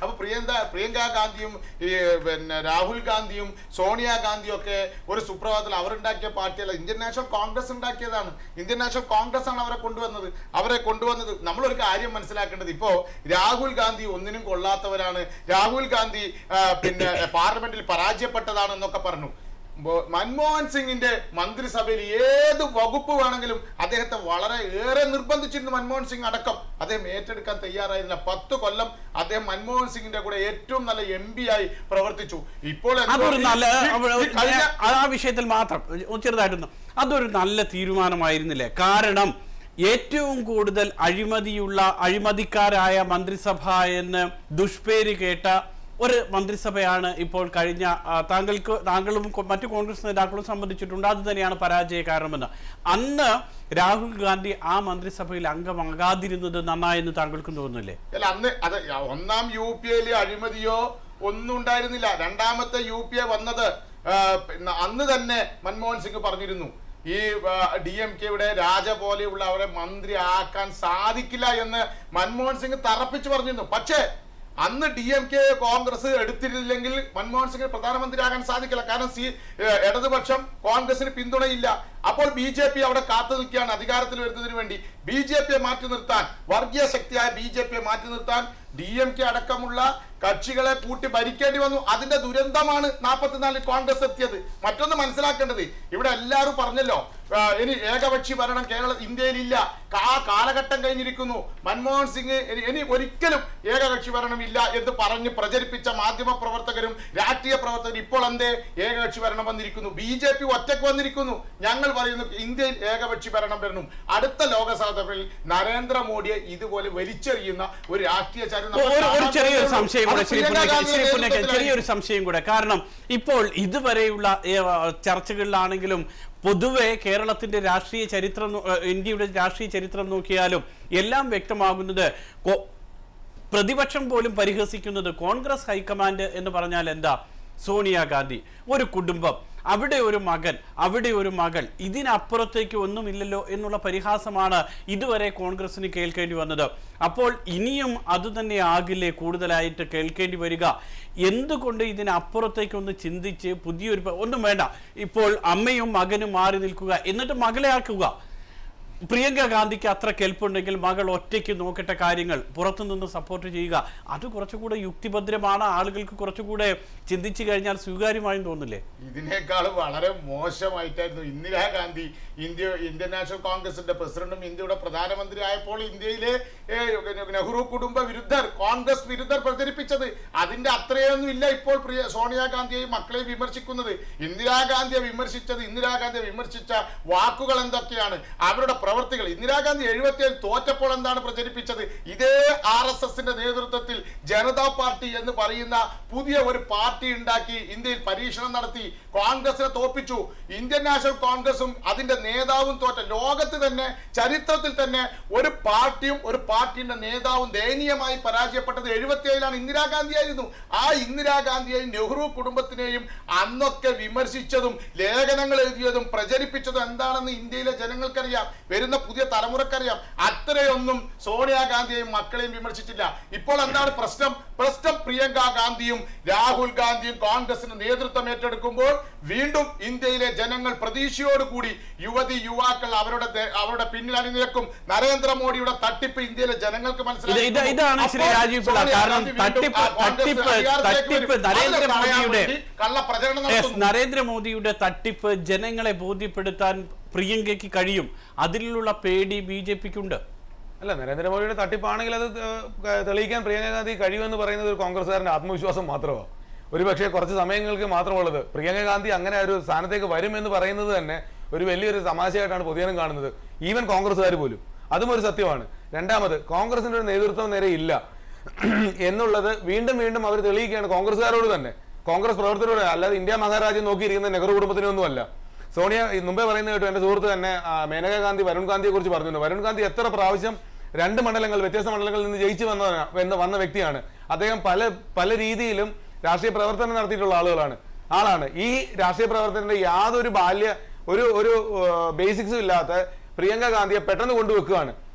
അപ്പൊ പ്രിയങ്ക പ്രിയങ്ക ഗാന്ധിയും ഈ പിന്നെ രാഹുൽ ഗാന്ധിയും സോണിയ ഗാന്ധിയും ഒക്കെ ഒരു സുപ്രഭാതത്തിൽ അവരുണ്ടാക്കിയ പാർട്ടിയല്ല ഇന്ത്യൻ നാഷണൽ കോൺഗ്രസ് ഉണ്ടാക്കിയതാണ് ഇന്ത്യൻ നാഷണൽ കോൺഗ്രസ് ആണ് അവരെ കൊണ്ടുവന്നത് അവരെ കൊണ്ടുവന്നത് നമ്മളൊരു കാര്യം മനസ്സിലാക്കേണ്ടത് ഇപ്പോ രാഹുൽ ഗാന്ധി ഒന്നിനും കൊള്ളാത്തവരാണ് രാഹുൽ ഗാന്ധി ആ, പിന്നെ പാർലമെന്റിൽ പരാജയപ്പെട്ടതാണ് എന്നൊക്കെ പറഞ്ഞു ബോ- മൻമോഹൻ സിംഗിന്റെ മന്ത്രിസഭയിൽ ഏത് വകുപ്പ് വേണമെങ്കിലും അദ്ദേഹത്തെ വളരെ ഏറെ നിർബന്ധിച്ചിരുന്നു മൻമോഹൻ സിംഗ് അടക്കം അദ്ദേഹം ഏറ്റെടുക്കാൻ തയ്യാറായിരുന്നില്ല പത്ത് കൊല്ലം അദ്ദേഹം മൻമോഹൻ സിംഗിന്റെ കൂടെ ഏറ്റവും നല്ല എം ആയി പ്രവർത്തിച്ചു ഇപ്പോൾ എന്തോ അതൊരു ഈ- നല്ല ഈ- ഈ കഴിഞ്ഞ ആ വിഷയത്തിൽ മാത്രം ഒന്ന് ചെറുതായിട്ടൊന്ന് അതൊരു നല്ല തീരുമാനമായിരുന്നില്ലേ കാരണം ഏറ്റവും കൂടുതൽ അഴിമതിയുള്ള അഴിമതിക്കാരായ മന്ത്രിസഭ എന്ന് ദുഷ്പേര് കേട്ട ഒരു മന്ത്രിസഭയാണ് ഇപ്പോൾ കഴിഞ്ഞ ആ, താങ്കൾക്ക് താങ്കളും കൊ- മറ്റു കോൺഗ്രസ് നേതാക്കളും സംബന്ധിച്ചിട്ടുണ്ട് അത് തന്നെയാണ് പരാജയ കാരണമെന്ന് അന്ന് രാഹുൽ ഗാന്ധി ആ മന്ത്രിസഭയിൽ അംഗമാകാതിരുന്നത് നന്നായെന്ന് താങ്കൾക്കും തോന്നുന്നില്ലേ അല്ല അന്ന് അത് ഒന്നാം യു പി എയില് അഴിമതിയോ ഒന്നും ഉണ്ടായിരുന്നില്ല രണ്ടാമത്തെ യു പി എ വന്നത് ആ, പിന്നെ അന്ന് തന്നെ മൻമോഹൻ സിംഗ് പറഞ്ഞിരുന്നു ഈ ഡി എം കെയുടെ രാജ പോലെയുള്ള അവരെ മന്ത്രി ആക്കാൻ സാധിക്കില്ല എന്ന് മൻമോഹൻ സിംഗ് തറപ്പിച്ചു പറഞ്ഞിരുന്നു പക്ഷേ അന്ന് ഡി എം കെ കോൺഗ്രസ് എടുത്തിരുന്നില്ലെങ്കിൽ മൻമോഹൻ സിംഗിന് പ്രധാനമന്ത്രിയാകാൻ സാധിക്കില്ല കാരണം സി ഏഹ് ഇടതുപക്ഷം കോൺഗ്രസിന് പിന്തുണയില്ല അപ്പോൾ ബി ജെ പി അവിടെ കാത്തു നിൽക്കുകയാണ് അധികാരത്തിൽ വരുന്നതിന് വേണ്ടി ബി ജെ പിയെ മാറ്റി നിർത്താൻ വർഗീയ ശക്തിയായ ബി ജെ പിയെ മാറ്റി നിർത്താൻ ഡി എം കെ അടക്കമുള്ള കക്ഷികളെ കൂട്ടി ഭരിക്കേണ്ടി വന്നു അതിന്റെ ദുരന്തമാണ് നാൽപ്പത്തിനാലിൽ കോൺഗ്രസ് എത്തിയത് മറ്റൊന്ന് മനസ്സിലാക്കേണ്ടത് ഇവിടെ എല്ലാവരും പറഞ്ഞല്ലോ ആ, ഇനി ഏകപക്ഷി ഭരണം കേരള ഇന്ത്യയിൽ ഇല്ല ആ കാലഘട്ടം കഴിഞ്ഞിരിക്കുന്നു മൻമോഹൻ സിംഗ് ഇനി- ഇനി ഒരിക്കലും ഏകകക്ഷി ഭരണം ഇല്ല എന്ന് പറഞ്ഞ് പ്രചരിപ്പിച്ച മാധ്യമ പ്രവർത്തകരും രാഷ്ട്രീയ പ്രവർത്തകരും ഇപ്പോൾ എന്തേ ഏകകക്ഷി ഭരണം വന്നിരിക്കുന്നു ബി ജെ പി ഒറ്റക്ക് വന്നിരിക്കുന്നു ഞങ്ങൾ പറയുന്നു ഇന്ത്യയിൽ ഏകപക്ഷി ഭരണം വരണം അടുത്ത ലോകസഭയിൽ നരേന്ദ്രമോദിയെ ഇതുപോലെ വലിച്ചെറിയുന്ന ഒരു രാഷ്ട്രീയ ചരിത്രം നമ്മൾ ഒരു ഒരു കാണാൻ ചെറിയൊരു പോകുന്നു. സംശയം അത് കൂടെ ശ്രീ പ്രിയങ്ക പുന്നക്കൽ ഗാന്ധിയുടെ ശ്രീ പുന്നക്കൽ നേതൃത്വത്തിലായിരിക്കും. ചെറിയൊരു സംശയം കൂടെ കാരണം ഇപ്പോൾ ഇതുവരെയുള്ള ഏ, ചർച്ചകളിലാണെങ്കിലും പൊതുവെ കേരളത്തിന്റെ രാഷ്ട്രീയ ചരിത്രം നോ- ഏ, ഇന്ത്യയുടെ രാഷ്ട്രീയ ചരിത്രം നോക്കിയാലും എല്ലാം വ്യക്തമാകുന്നത് കോ- പ്രതിപക്ഷം പോലും പരിഹസിക്കുന്നത് കോൺഗ്രസ് ഹൈക്കമാൻഡ് എന്ന് പറഞ്ഞാൽ എന്താ സോണിയാഗാന്ധി ഒരു കുടുംബം അവിടെ ഒരു മകൻ അവിടെ ഒരു മകൾ ഇതിനപ്പുറത്തേക്ക് ഒന്നുമില്ലല്ലോ എന്നുള്ള പരിഹാസമാണ് ഇതുവരെ കോൺഗ്രസിന് കേൾക്കേണ്ടി വന്നത് അപ്പോൾ ഇനിയും അതുതന്നെ ആകില്ലേ കൂടുതലായിട്ട് കേൾക്കേണ്ടി വരിക എന്തുകൊണ്ട് ഇതിനപ്പുറത്തേക്ക് ഒന്ന് ചിന്തിച്ച് പുതിയൊരു പ- ഒന്നും വേണ്ട ഇപ്പോൾ അമ്മയും മകനും മാറി നിൽക്കുക എന്നിട്ട് മകളെ ആക്കുക പ്രിയങ്ക ഗാന്ധിക്ക് അത്ര കെൽപ്പുണ്ടെങ്കിൽ മകൾ ഒറ്റയ്ക്ക് നോക്കട്ടെ കാര്യങ്ങൾ പുറത്തുനിന്ന് സപ്പോർട്ട് ചെയ്യുക അത് കുറച്ചുകൂടെ യുക്തിഭദ്രമാണ് ആളുകൾക്ക് കുറച്ചുകൂടെ ചിന്തിച്ചു കഴിഞ്ഞാൽ സ്വീകാര്യമായും തോന്നില്ലേ ഇതിനേക്കാൾ വളരെ മോശമായിട്ടായിരുന്നു ഇന്ദിരാഗാന്ധി ഇന്ത്യ ഇന്ത്യൻ നാഷണൽ കോൺഗ്രസിന്റെ പ്രസിഡന്റും ഇന്ത്യയുടെ പ്രധാനമന്ത്രി ആയപ്പോൾ ഇന്ത്യയിലെ ഏ, നെഹ്റു കുടുംബ വിരുദ്ധർ കോൺഗ്രസ് വിരുദ്ധർ പ്രചരിപ്പിച്ചത് അതിന്റെ അത്രയൊന്നും ഇല്ല ഇപ്പോൾ പ്രിയ സോണിയാഗാന്ധിയെയും മക്കളെയും വിമർശിക്കുന്നത് ഇന്ദിരാഗാന്ധിയെ വിമർശിച്ചത് ഇന്ദിരാഗാന്ധിയെ വിമർശിച്ച വാക്കുകൾ എന്തൊക്കെയാണ് അവരുടെ പ്രവർത്തികൾ ഇന്ദിരാഗാന്ധി എഴുപത്തിയേഴ് തോറ്റപ്പോൾ എന്താണ് പ്രചരിപ്പിച്ചത് ഇതേ ആർ എസ് എസിന്റെ നേതൃത്വത്തിൽ ജനതാ പാർട്ടി എന്ന് പറയുന്ന പുതിയ ഒരു പാർട്ടി ഉണ്ടാക്കി ഇന്ത്യയിൽ പരീക്ഷണം നടത്തി കോൺഗ്രസിനെ തോപ്പിച്ചു ഇന്ത്യൻ നാഷണൽ കോൺഗ്രസും അതിന്റെ നേതാവും തോറ്റ ലോകത്ത് തന്നെ ചരിത്രത്തിൽ തന്നെ ഒരു പാർട്ടിയും ഒരു പാർട്ടിയുടെ നേതാവും ദയനീയമായി പരാജയപ്പെട്ടത് എഴുപത്തിയേഴിലാണ് ഇന്ദിരാഗാന്ധി ആയിരുന്നു ആ ഇന്ദിരാഗാന്ധിയെയും നെഹ്റു കുടുംബത്തിനെയും അന്നൊക്കെ വിമർശിച്ചതും ലേഖനങ്ങൾ എഴുതിയതും പ്രചരിപ്പിച്ചതും എന്താണെന്ന് ഇന്ത്യയിലെ ജനങ്ങൾക്കറിയാം വരുന്ന പുതിയ തലമുറക്കറിയാം അത്രയൊന്നും സോണിയാഗാന്ധിയെയും മക്കളെയും വിമർശിച്ചില്ല ഇപ്പോൾ എന്താണ് പ്രശ്നം പ്രശ്നം പ്രിയങ്ക ഗാന്ധിയും രാഹുൽ ഗാന്ധിയും കോൺഗ്രസിന് നേതൃത്വം ഏറ്റെടുക്കുമ്പോൾ വീണ്ടും ഇന്ത്യയിലെ ജനങ്ങൾ പ്രതീക്ഷയോടുകൂടി യുവതി യുവാക്കൾ അവരുടെ ദേ- അവരുടെ പിന്നിൽ അണിനിരക്കും നരേന്ദ്രമോദിയുടെ തട്ടിപ്പ് ഇന്ത്യയിലെ ജനങ്ങൾക്ക് ഇത് ഇത് ഇതാണ് ശ്രീ അപ്പോൾ രാജീവ് പിള്ള സോണിയാ കാരണം ഗാന്ധി വീണ്ടും തട്ടിപ്പ് ആ കോൺഗ്രസ് തട്ടിപ്പ് അധികാരത്തിലേക്ക് തട്ടിപ്പ് വരും. അതിനെ തടയാൻ നരേന്ദ്രമോദിയുടെ വേണ്ടി കള്ളപ്രചരണം Yes, നടത്തുന്നു നരേന്ദ്രമോദിയുടെ തട്ടിപ്പ് ജനങ്ങളെ ബോധ്യപ്പെടുത്താൻ പ്രിയങ്കയ്ക്ക് കഴിയും അതിലുള്ള പേടി ബി ജെ പിക്കുണ്ട് അല്ല നരേന്ദ്രമോദിയുടെ തട്ടിപ്പാണെങ്കിൽ അത് ഏഹ്, തെളിയിക്കാൻ പ്രിയങ്ക ഗാന്ധി കഴിയുമെന്ന് പറയുന്നത് ഒരു കോൺഗ്രസ്സുകാരന്റെ ആത്മവിശ്വാസം മാത്രമോ ഒരുപക്ഷെ കുറച്ച് സമയങ്ങൾക്ക് മാത്രമുള്ളത് പ്രിയങ്ക ഗാന്ധി അങ്ങനെ ഒരു സ്ഥാനത്തേക്ക് വരുമെന്ന് പറയുന്നത് തന്നെ ഒരു വലിയൊരു തമാശയായിട്ടാണ് പൊതുജനം കാണുന്നത് ഈവൻ കോൺഗ്രസ്സുകാർ പോലും അതും ഒരു സത്യമാണ് രണ്ടാമത് കോൺഗ്രസിന്റെ ഒരു നേതൃത്വം നേരെ ഇല്ല എന്നുള്ളത് വീണ്ടും വീണ്ടും അവർ തെളിയിക്കുകയാണ് കോൺഗ്രസ്സുകാരോട് തന്നെ കോൺഗ്രസ് പ്രവർത്തകരോട് അല്ലാതെ ഇന്ത്യ മഹാരാജ്യം നോക്കിയിരിക്കുന്ന നെഹ്റു കുടുംബത്തിനൊന്നുമല്ല സോണിയ ഈ മുമ്പേ പറയുന്നത് കേട്ടു എന്റെ സുഹൃത്ത് തന്നെ ആ, മേനക ഗാന്ധി വരുൺ ഗാന്ധിയെ കുറിച്ച് പറഞ്ഞിരുന്നു വരുൺ ഗാന്ധി എത്ര പ്രാവശ്യം രണ്ട് മണ്ഡലങ്ങൾ വ്യത്യസ്ത മണ്ഡലങ്ങളിൽ നിന്ന് ജയിച്ചു വന്നവനാ- വന്ന വന്ന വ്യക്തിയാണ് അദ്ദേഹം പല പല രീതിയിലും രാഷ്ട്രീയ പ്രവർത്തനം നടത്തിയിട്ടുള്ള ആളുകളാണ് ആളാണ് ഈ രാഷ്ട്രീയ പ്രവർത്തനത്തിന്റെ യാതൊരു ബാല്യ ഒരു ഒരു ബേസിക്സും ഇല്ലാത്ത പ്രിയങ്ക ഗാന്ധിയെ പെട്ടെന്ന് കൊണ്ടുവെക്കുകയാണ്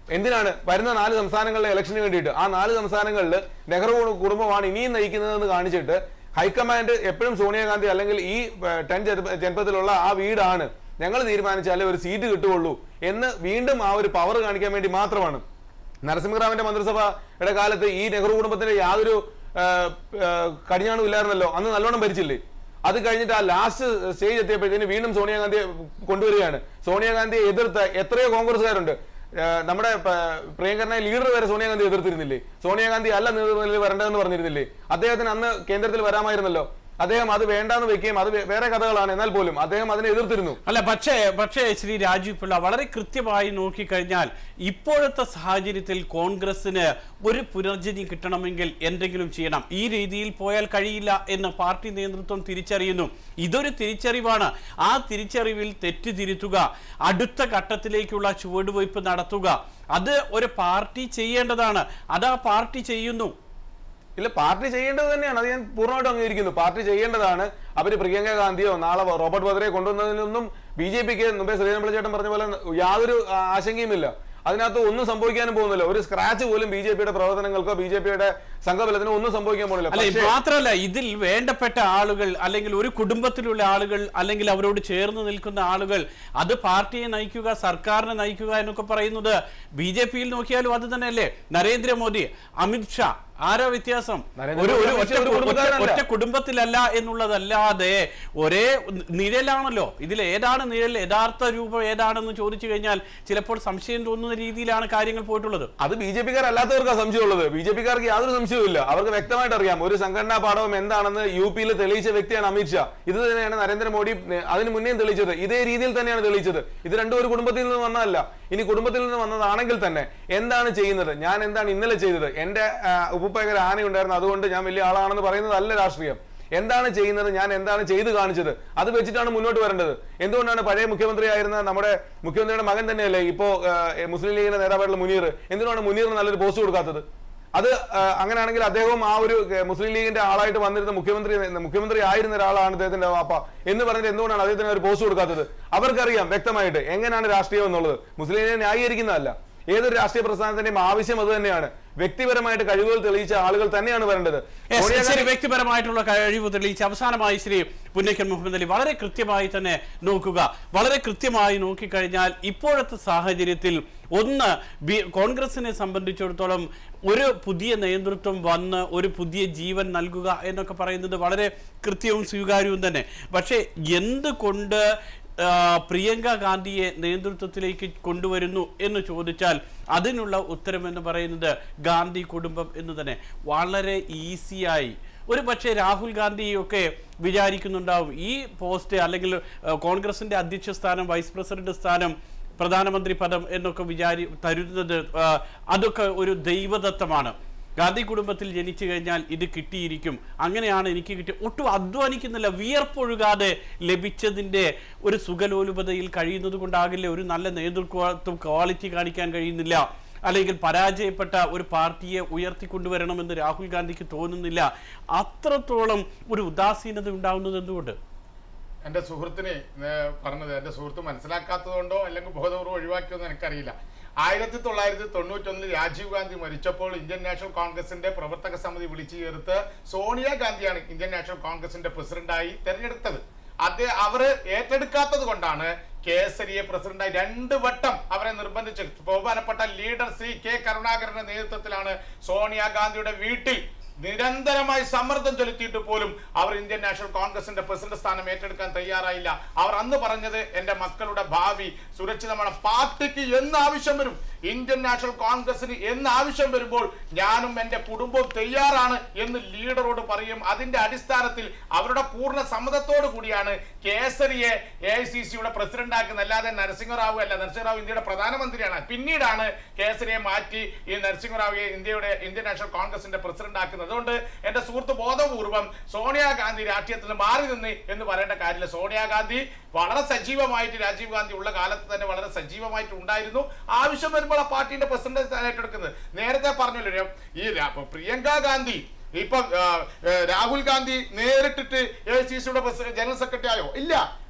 എന്തിനാണ് വരുന്ന നാല് സംസ്ഥാനങ്ങളിലെ ഇലക്ഷന് വേണ്ടിയിട്ട് ആ നാല് സംസ്ഥാനങ്ങളിൽ നെഹ്റു കുടുംബമാണ് ഇനിയും നയിക്കുന്നതെന്ന് കാണിച്ചിട്ട് ഹൈക്കമാൻഡ് എപ്പോഴും സോണിയാഗാന്ധി അല്ലെങ്കിൽ ഈ ഏർ, ടെൻ ജന- ജനപദത്തിലുള്ള ആ വീടാണ് ഞങ്ങൾ തീരുമാനിച്ചാലേ ഒരു സീറ്റ് കിട്ടുകയുള്ളൂ എന്ന് വീണ്ടും ആ ഒരു പവർ കാണിക്കാൻ വേണ്ടി മാത്രമാണ് നരസിംഹറാവിന്റെ മന്ത്രിസഭയുടെ കാലത്ത് ഈ നെഹ്റു കുടുംബത്തിന്റെ യാതൊരു ഏർ, ഏർ, കടിഞ്ഞാണും ഇല്ലായിരുന്നല്ലോ അന്ന് നല്ലോണം ഭരിച്ചില്ലേ അത് കഴിഞ്ഞിട്ട് ആ ലാസ്റ്റ് സ്റ്റേജ് എത്തിയപ്പോഴത്തേന് വീണ്ടും സോണിയാഗാന്ധിയെ കൊണ്ടുവരികയാണ് സോണിയാഗാന്ധിയെ എതിർത്ത എത്രയോ കോൺഗ്രസ്സുകാരുണ്ട് ഏർ നമ്മുടെ പ- പ്രിയങ്കരനായ ലീഡർ വരെ സോണിയാഗാന്ധി എതിർത്തിരുന്നില്ലേ സോണിയാഗാന്ധി അല്ല നേതൃത്വത്തിൽ വരേണ്ടതെന്ന് പറഞ്ഞിരുന്നില്ലേ അദ്ദേഹത്തിന് അന്ന് കേന്ദ്രത്തിൽ വരാമായിരുന്നല്ലോ അദ്ദേഹം അത് വേണ്ടാന്ന് വെക്കുകയും അത് വേ- വേറെ കഥകളാണ് എന്നാൽ പോലും അദ്ദേഹം അതിനെ എതിർത്തിരുന്നു അല്ല പക്ഷേ പക്ഷേ ശ്രീ രാജീവ് പിള്ള വളരെ കൃത്യമായി നോക്കിക്കഴിഞ്ഞാൽ ഇപ്പോഴത്തെ സാഹചര്യത്തിൽ കോൺഗ്രസിന് ഒരു പുനർജനി കിട്ടണമെങ്കിൽ എന്തെങ്കിലും ചെയ്യണം ഈ രീതിയിൽ പോയാൽ കഴിയില്ല എന്ന് പാർട്ടി നേതൃത്വം തിരിച്ചറിയുന്നു ഇതൊരു തിരിച്ചറിവാണ് ആ തിരിച്ചറിവിൽ തെറ്റ് തിരുത്തുക അടുത്ത ഘട്ടത്തിലേക്കുള്ള ചുവടുവയ്പ് നടത്തുക അത് ഒരു പാർട്ടി ചെയ്യേണ്ടതാണ് അത് ആ പാർട്ടി ചെയ്യുന്നു ഇല്ല പാർട്ടി ചെയ്യേണ്ടത് തന്നെയാണ് അത് ഞാൻ പൂർണ്ണമായിട്ടും അംഗീകരിക്കുന്നു പാർട്ടി ചെയ്യേണ്ടതാണ് അവര് പ്രിയങ്ക ഗാന്ധിയോ നാളെ റോബർട്ട് വദ്രയെ കൊണ്ടുവന്നതിനൊന്നും ബി ജെ പിക്ക് മുമ്പേ ശ്രീരാമപിള്ള ചേട്ടൻ പറഞ്ഞ പോലെ യാതൊരു ആ, ആശങ്കയുമില്ല അതിനകത്ത് ഒന്നും സംഭവിക്കാനും പോകുന്നില്ല ഒരു സ്ക്രാച്ച് പോലും ബി ജെ പിയുടെ പ്രവർത്തനങ്ങൾക്കോ ബി ജെ പിയുടെ സംഘബലത്തിനോ ഒന്നും സംഭവിക്കാൻ പോകുന്നില്ല അല്ല പക്ഷേ- മാത്രമല്ല ഇതിൽ വേണ്ടപ്പെട്ട ആളുകൾ അല്ലെങ്കിൽ ഒരു കുടുംബത്തിലുള്ള ആളുകൾ അല്ലെങ്കിൽ അവരോട് ചേർന്ന് നിൽക്കുന്ന ആളുകൾ അത് പാർട്ടിയെ നയിക്കുക സർക്കാരിനെ നയിക്കുക എന്നൊക്കെ പറയുന്നത് ബി ജെ പിയിൽ നോക്കിയാലും അത് തന്നെയല്ലേ നരേന്ദ്രമോദി അമിത്ഷാ ആരാ വ്യത്യാസം നരേന്ദ്രമോദി, ഒരു ഒരു അമിത്ഷാ ഒറ്റ ഒരു ഒറ്റ- കുടുംബക്കാരനല്ല. ഒറ്റ കുടുംബത്തിലല്ല എന്നുള്ളതല്ലാതെ ഒരേ നിഴലാണല്ലോ ഇതിൽ ഏതാണ് നിഴൽ യഥാർത്ഥ രൂപം ഏതാണെന്ന് ചോദിച്ചു കഴിഞ്ഞാൽ ചിലപ്പോൾ സംശയം തോന്നുന്ന രീതിയിലാണ് കാര്യങ്ങൾ പോയിട്ടുള്ളത് അത് ബി ജെ പിക്കാർ അല്ലാത്തവർക്കാ സംശയമുള്ളത് ബി ജെ പിക്കാർക്ക് യാതൊരു സംശയവുമില്ല അവർക്ക് വ്യക്തമായിട്ട് അറിയാം ഒരു സംഘടനാ പാഠവും എന്താണെന്ന് യു പിയിൽ തെളിയിച്ച വ്യക്തിയാണ് അമിത്ഷാ ഇത് തന്നെയാണ് നരേന്ദ്രമോദി ഏർ, അതിന് മുന്നേയും തെളിയിച്ചത് ഇതേ രീതിയിൽ തന്നെയാണ് തെളിയിച്ചത് ഇത് രണ്ടും ഒരു കുടുംബത്തിൽ നിന്ന് വന്നതല്ല ഇനി കുടുംബത്തിൽ നിന്ന് വന്നതാണെങ്കിൽ തന്നെ എന്താണ് ചെയ്യുന്നത് ഞാൻ എന്താണ് ഇന്നലെ ചെയ്തത് എന്റെ ഉപ്പുപ്പേക്കര ആനയുണ്ടായിരുന്നു അതുകൊണ്ട് ഞാൻ വലിയ ആളാണെന്ന് പറയുന്നതല്ല രാഷ്ട്രീയം എന്താണ് ചെയ്യുന്നത് ഞാൻ എന്താണ് ചെയ്തു കാണിച്ചത് അത് വെച്ചിട്ടാണ് മുന്നോട്ട് വരേണ്ടത് എന്തുകൊണ്ടാണ് പഴയ മുഖ്യമന്ത്രിയായിരുന്ന നമ്മുടെ മുഖ്യമന്ത്രിയുടെ മകൻ തന്നെയല്ലേ ഇപ്പോ ഏഹ്, മുസ്ലിം ലീഗിന്റെ നേതാവായിട്ടുള്ള മുനീർ എന്തിനാണ് മുനീറിന് നല്ലൊരു പോസ്റ്റ് കൊടുക്കാത്തത് അത് ആ, അങ്ങനെയാണെങ്കിൽ അദ്ദേഹവും ആ ഒരു ഏഹ്, മുസ്ലിം ലീഗിന്റെ ആളായിട്ട് വന്നിരുന്ന മുഖ്യമന്ത്രി മുഖ്യമന്ത്രി ആയിരുന്ന ഒരാളാണ് അദ്ദേഹത്തിന്റെ വാപ്പ എന്ന് പറഞ്ഞിട്ട് എന്തുകൊണ്ടാണ് അദ്ദേഹത്തിന് ഒരു പോസ്റ്റ് കൊടുക്കാത്തത് അവർക്കറിയാം വ്യക്തമായിട്ട് എങ്ങനെയാണ് രാഷ്ട്രീയം എന്നുള്ളത് മുസ്ലിം ലീഗിനെ ന്യായീകരിക്കുന്നതല്ല ഏതൊരു രാഷ്ട്രീയ പ്രസ്ഥാനത്തിന്റെയും ആവശ്യം അത് തന്നെയാണ് വ്യക്തിപരമായിട്ട് കഴിവുകൾ തെളിയിച്ച ആളുകൾ തന്നെയാണ് വരേണ്ടത് Yes, സോണിയാ ശരി ഗാന്ധി- വ്യക്തിപരമായിട്ടുള്ള കഴിവ് തെളിയിച്ച് അവസാനമായി ശ്രീ പുന്നയ്ക്കൻ മുഹമ്മദ് അലി വളരെ കൃത്യമായി തന്നെ നോക്കുക വളരെ കൃത്യമായി നോക്കിക്കഴിഞ്ഞാൽ ഇപ്പോഴത്തെ സാഹചര്യത്തിൽ ഒന്ന് ബി കോൺഗ്രസിനെ സംബന്ധിച്ചിടത്തോളം ഒരു പുതിയ നേതൃത്വം വന്ന് ഒരു പുതിയ ജീവൻ നൽകുക എന്നൊക്കെ പറയുന്നത് വളരെ കൃത്യവും സ്വീകാര്യവും തന്നെ പക്ഷേ എന്തുകൊണ്ട് ആ, പ്രിയങ്ക ഗാന്ധിയെ നേതൃത്വത്തിലേക്ക് കൊണ്ടുവരുന്നു എന്ന് ചോദിച്ചാൽ അതിനുള്ള ഉത്തരം എന്ന് പറയുന്നത് ഗാന്ധി കുടുംബം എന്ന് തന്നെ വളരെ ഈസിയായി ഒരു പക്ഷേ രാഹുൽ ഗാന്ധിയൊക്കെ വിചാരിക്കുന്നുണ്ടാവും ഈ പോസ്റ്റ് അല്ലെങ്കിൽ ആ, കോൺഗ്രസിന്റെ അധ്യക്ഷ സ്ഥാനം വൈസ് പ്രസിഡന്റ് സ്ഥാനം പ്രധാനമന്ത്രി പദം എന്നൊക്കെ വിചാരി തരുന്നത് ആ, അതൊക്കെ ഒരു ദൈവദത്തമാണ് ഗാന്ധി കുടുംബത്തിൽ ജനിച്ചു കഴിഞ്ഞാൽ ഇത് കിട്ടിയിരിക്കും അങ്ങനെയാണ് എനിക്ക് കിട്ടിയ ഒട്ടും അധ്വാനിക്കുന്നില്ല വിയർപ്പൊഴുകാതെ ലഭിച്ചതിൻ്റെ ഒരു സുഖലോലുപതയിൽ കഴിയുന്നത് കൊണ്ടാകില്ല ഒരു നല്ല നേതൃത്വം ക്വാളിറ്റി കാണിക്കാൻ കഴിയുന്നില്ല അല്ലെങ്കിൽ പരാജയപ്പെട്ട ഒരു പാർട്ടിയെ ഉയർത്തിക്കൊണ്ടുവരണമെന്ന് രാഹുൽ ഗാന്ധിക്ക് തോന്നുന്നില്ല അത്രത്തോളം ഒരു ഉദാസീനത ഉണ്ടാവുന്നത് എന്തുകൊണ്ട് എൻ്റെ സുഹൃത്തിനെ ഏർ, പറഞ്ഞത് എൻ്റെ സുഹൃത്ത് മനസ്സിലാക്കാത്തതുകൊണ്ടോ അല്ലെങ്കിൽ ബോധപൂർവ്വം ഒഴിവാക്കിയോന്ന് എനിക്കറിയില്ല ആയിരത്തി തൊള്ളായിരത്തി തൊണ്ണൂറ്റൊന്നിൽ രാജീവ് ഗാന്ധി മരിച്ചപ്പോൾ ഇന്ത്യൻ നാഷണൽ കോൺഗ്രസിന്റെ പ്രവർത്തക സമിതി വിളിച്ചു ചേർത്ത് സോണിയാഗാന്ധിയാണ് ഇന്ത്യൻ നാഷണൽ കോൺഗ്രസിന്റെ പ്രസിഡന്റായി തെരഞ്ഞെടുത്തത് അദ്ദേഹം അവർ ഏറ്റെടുക്കാത്തത് കൊണ്ടാണ് കേസരിയെ പ്രസിഡന്റായി രണ്ട് വട്ടം അവരെ നിർബന്ധിച്ച് ബഹുമാനപ്പെട്ട ലീഡർ ശ്രീ കെ കരുണാകരന്റെ നേതൃത്വത്തിലാണ് സോണിയാഗാന്ധിയുടെ വീട്ടിൽ നിരന്തരമായി സമ്മർദ്ദം ചെലുത്തിയിട്ട് പോലും അവർ ഇന്ത്യൻ നാഷണൽ കോൺഗ്രസിന്റെ പ്രസിഡന്റ് സ്ഥാനം ഏറ്റെടുക്കാൻ തയ്യാറായില്ല അവർ അന്ന് പറഞ്ഞത് എന്റെ മക്കളുടെ ഭാവി സുരക്ഷിതമാണ് പാർട്ടിക്ക് എന്ന് ആവശ്യം വരും ഇന്ത്യൻ നാഷണൽ കോൺഗ്രസിന് എന്ന് ആവശ്യം വരുമ്പോൾ ഞാനും എന്റെ കുടുംബവും തയ്യാറാണ് എന്ന് ലീഡറോട് പറയും അതിന്റെ അടിസ്ഥാനത്തിൽ അവരുടെ പൂർണ്ണ സമ്മതത്തോടു കൂടിയാണ് കേസരിയെ എ ഐ സി സിയുടെ പ്രസിഡന്റ് ആക്കുന്നത് അല്ലാതെ നരസിംഹറാവു അല്ല നരസിംഹറാവു ഇന്ത്യയുടെ പ്രധാനമന്ത്രിയാണ് പിന്നീടാണ് കേസരിയെ മാറ്റി ഈ നരസിംഹറാവുയെ ഇന്ത്യയുടെ ഇന്ത്യൻ നാഷണൽ കോൺഗ്രസിന്റെ പ്രസിഡന്റ് ആക്കുന്നത് അതുകൊണ്ട് എന്റെ സുഹൃത്ത് ബോധപൂർവം സോണിയാഗാന്ധി രാഷ്ട്രീയത്തിൽ നിന്ന് മാറി നിന്ന് എന്ന് പറയേണ്ട കാര്യമില്ല സോണിയാഗാന്ധി വളരെ സജീവമായിട്ട് രാജീവ് ഗാന്ധി ഉള്ള കാലത്ത് തന്നെ വളരെ സജീവമായിട്ട് ഉണ്ടായിരുന്നു ആവശ്യം വരുമ്പോൾ ആ പാർട്ടിയുടെ പ്രസിഡന്റ് ഏറ്റെടുക്കുന്നത് നേരത്തെ പറഞ്ഞല്ലോ ഈ രാ- പ്രിയങ്ക ഗാന്ധി ഇപ്പൊ ആ, ഏ, രാഹുൽ ഗാന്ധി നേരിട്ടിട്ട് എ സി സിയുടെ ജനറൽ സെക്രട്ടറി ആയോ ഇല്ല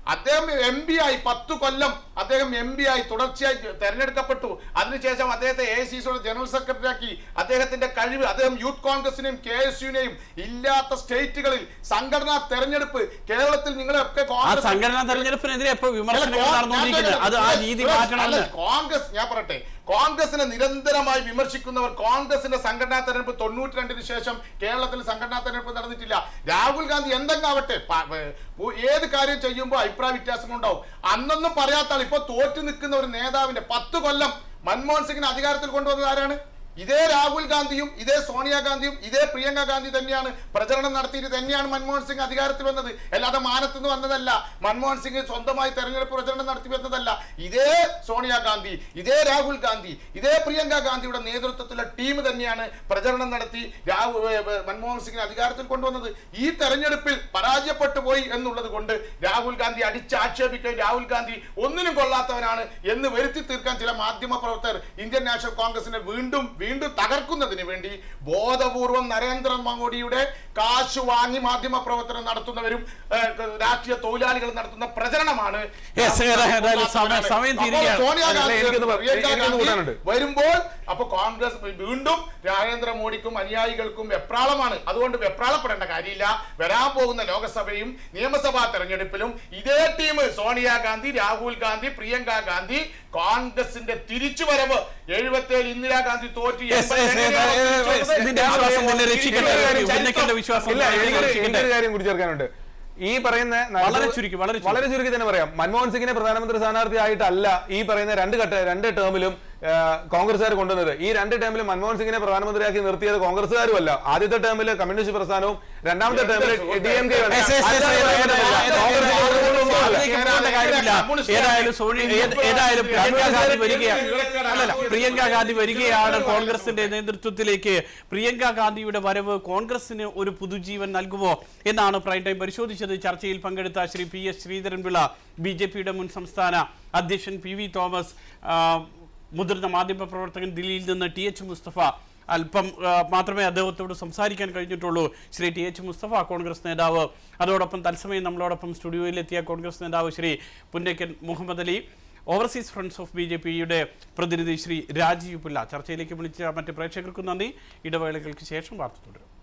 അദ്ദേഹം എം പി ആയി പത്ത് കൊല്ലം അദ്ദേഹം എം പി ആയി തുടർച്ചയായി തെരഞ്ഞെടുക്കപ്പെട്ടു അതിനുശേഷം അദ്ദേഹത്തെ എ സി സിയുടെ ജനറൽ സെക്രട്ടറി ആക്കി അദ്ദേഹത്തിന്റെ കഴിവ് അദ്ദേഹം യൂത്ത് കോൺഗ്രസിനെയും കെ എസ് യുനെയും ഇല്ലാത്ത സ്റ്റേറ്റുകളിൽ സംഘടനാ തെരഞ്ഞെടുപ്പ് കേരളത്തിൽ നിങ്ങളൊക്കെ ആ കോൺഗ്രസ് സംഘടനാ തെരഞ്ഞെടുപ്പിനെതിരെ ഇപ്പൊ വിമർശനങ്ങൾ അല്ല, നടന്നുകൊണ്ടിരിക്കുന്നത് അത് ആ രീതി അല്ല, മാറ്റണമെന്ന് കോൺഗ്രസ് ഞാൻ പറയട്ടെ കോൺഗ്രസിനെ നിരന്തരമായി വിമർശിക്കുന്നവർ കോൺഗ്രസിന്റെ സംഘടനാ തെരഞ്ഞെടുപ്പ് തൊണ്ണൂറ്റി രണ്ടിന് ശേഷം കേരളത്തിൽ സംഘടനാ തെരഞ്ഞെടുപ്പ് നടന്നിട്ടില്ല രാഹുൽ ഗാന്ധി എന്തെങ്കിലും ആവട്ടെ പ- ഏ, ഉ- ഏത് കാര്യം ചെയ്യുമ്പോൾ അഭിപ്രായ വ്യത്യാസങ്ങൾ ഉണ്ടാവും അന്നൊന്നും പറയാത്ത ആൾ ഇപ്പൊ തോറ്റു നിൽക്കുന്ന ഒരു നേതാവിന്റെ പത്ത് കൊല്ലം മൻമോഹൻ സിംഗിനെ അധികാരത്തിൽ കൊണ്ടുവന്നത് ആരാണ് ഇതേ രാഹുൽ ഗാന്ധിയും ഇതേ സോണിയാഗാന്ധിയും ഇതേ പ്രിയങ്ക ഗാന്ധി തന്നെയാണ് പ്രചരണം നടത്തിയിട്ട് തന്നെയാണ് മൻമോഹൻ സിംഗ് അധികാരത്തിൽ വന്നത് അല്ലാതെ മാനത്ത് നിന്ന് വന്നതല്ല മൻമോഹൻ സിംഗ് സ്വന്തമായി തെരഞ്ഞെടുപ്പ് പ്രചരണം നടത്തി വന്നതല്ല ഇതേ സോണിയാഗാന്ധി ഇതേ രാഹുൽ ഗാന്ധി ഇതേ പ്രിയങ്ക ഗാന്ധിയുടെ നേതൃത്വത്തിലുള്ള ടീം തന്നെയാണ് പ്രചരണം നടത്തി രാഹുൽ ഏ, ഏ, മൻമോഹൻ സിംഗിനെ അധികാരത്തിൽ കൊണ്ടുവന്നത് ഈ തെരഞ്ഞെടുപ്പിൽ പരാജയപ്പെട്ടു പോയി എന്നുള്ളത് കൊണ്ട് രാഹുൽ ഗാന്ധി അടിച്ചാക്ഷേപിക്കുകയും രാഹുൽ ഗാന്ധി ഒന്നിനും കൊള്ളാത്തവനാണ് എന്ന് വരുത്തി തീർക്കാൻ ചില മാധ്യമ പ്രവർത്തകർ ഇന്ത്യൻ നാഷണൽ കോൺഗ്രസിനെ വീണ്ടും വീണ്ടും തകർക്കുന്നതിന് വേണ്ടി ബോധപൂർവം നരേന്ദ്രമോദിയുടെ കാശ് വാങ്ങി മാധ്യമ പ്രവർത്തനം നടത്തുന്നവരും ഏ, രാഷ്ട്രീയ തൊഴിലാളികൾ നടത്തുന്ന പ്രചരണമാണ് Yes, ഏതായാലും സമയം- സമയം അപ്പോൾ തീരുകയാണ്. സോണിയാ അല്ല, ഗാന്ധി, എനിക്കൊന്ന് പറ- പ്രിയങ്ക എനിക്കൊന്ന് ഗാന്ധി കൂടാനുണ്ട്. വരുമ്പോൾ അപ്പൊ കോൺഗ്രസ് വീണ്ടും നരേന്ദ്രമോദിക്കും അനുയായികൾക്കും വെപ്രാളമാണ് അതുകൊണ്ട് വെപ്രാളപ്പെടേണ്ട കാര്യമില്ല വരാൻ പോകുന്ന ലോക്സഭയും നിയമസഭാ തെരഞ്ഞെടുപ്പിലും ഇതേ ടീം സോണിയാഗാന്ധി രാഹുൽ ഗാന്ധി പ്രിയങ്ക ഗാന്ധി കോൺഗ്രസിന്റെ തിരിച്ചുവരവ് എഴുപത്തേഴ് ഇന്ദിരാഗാന്ധി തോറ്റ് Yes, yes, yes, yes, yes, yes. ഇതിന്റെ വിശ്വാസം തന്നെ രക്ഷിക്കട്ടെ. ഇതിന്റെ വിശ്വാസം ഇല്ല തന്നെ എനിക്കൊരു രക്ഷിക്കട്ടെ. എനിക്കൊരു കാര്യം കൂടി ചേർക്കാനുണ്ട് ഈ പറയുന്ന വളരെ ചുരുക്കി, വളരെ ചുരുക്കി. വളരെ ചുരുക്കി തന്നെ പറയാം മൻമോഹൻ സിംഗിനെ പ്രധാനമന്ത്രി സ്ഥാനാർത്ഥി ആയിട്ടല്ല ഈ പറയുന്ന രണ്ട് ഘട്ട രണ്ട് ടേമിലും കോൺഗ്രസ്സുകാർ കൊണ്ടുവന്നത് ഈ രണ്ട് ടേമിലും മൻമോഹൻ സിംഗിനെ പ്രധാനമന്ത്രിയാക്കി നിർത്തിയത് കോൺഗ്രസ്സുകാരും അല്ല ആദ്യത്തെ ടേമിൽ കമ്മ്യൂണിസ്റ്റ് പ്രസ്ഥാനവും രണ്ടാമത്തെ ടേമിൽ D M K Yes, yes, yes, അതിലേക്ക് പോകേണ്ട കാര്യമില്ല. ഏതായാലും സോണി ഏത്- ഏതായാലും പ്രിയങ്ക ഗാന്ധി വരികയാണ് അല്ലല്ല പ്രിയങ്ക ഗാന്ധി വരികയാണ് കോൺഗ്രസിന്റെ നേതൃത്വത്തിലേക്ക് പ്രിയങ്ക ഗാന്ധിയുടെ വരവ് കോൺഗ്രസിന് ഒരു പുതുജീവൻ നൽകുമോ എന്നാണ് പ്രൈം ടൈം പരിശോധിച്ചത് ചർച്ചയിൽ പങ്കെടുത്ത Shri P S Sreedharan Pillai B J പിയുടെ മുൻ സംസ്ഥാന അധ്യക്ഷൻ പി വി തോമസ് ആ, മുതിർന്ന മാധ്യമ പ്രവർത്തകൻ ദില്ലിയിൽ നിന്ന് ടി എച്ച് മുസ്തഫ അല്പം ആ, മാത്രമേ അദ്ദേഹത്തോട് സംസാരിക്കാൻ കഴിഞ്ഞിട്ടുള്ളൂ ശ്രീ ടി എച്ച് മുസ്തഫ കോൺഗ്രസ് നേതാവ് അതോടൊപ്പം തത്സമയം നമ്മളോടൊപ്പം സ്റ്റുഡിയോയിലെത്തിയ കോൺഗ്രസ് നേതാവ് Shri Punnakkan Muhammad Ali overseas friends of B J പിയുടെ പ്രതിനിധി ശ്രീ രാജീവ് പിള്ള ചർച്ചയിലേക്ക് വിളിച്ച മറ്റ് പ്രേക്ഷകർക്കും നന്ദി ഇടവേളകൾക്ക് ശേഷം വാർത്ത തുടരും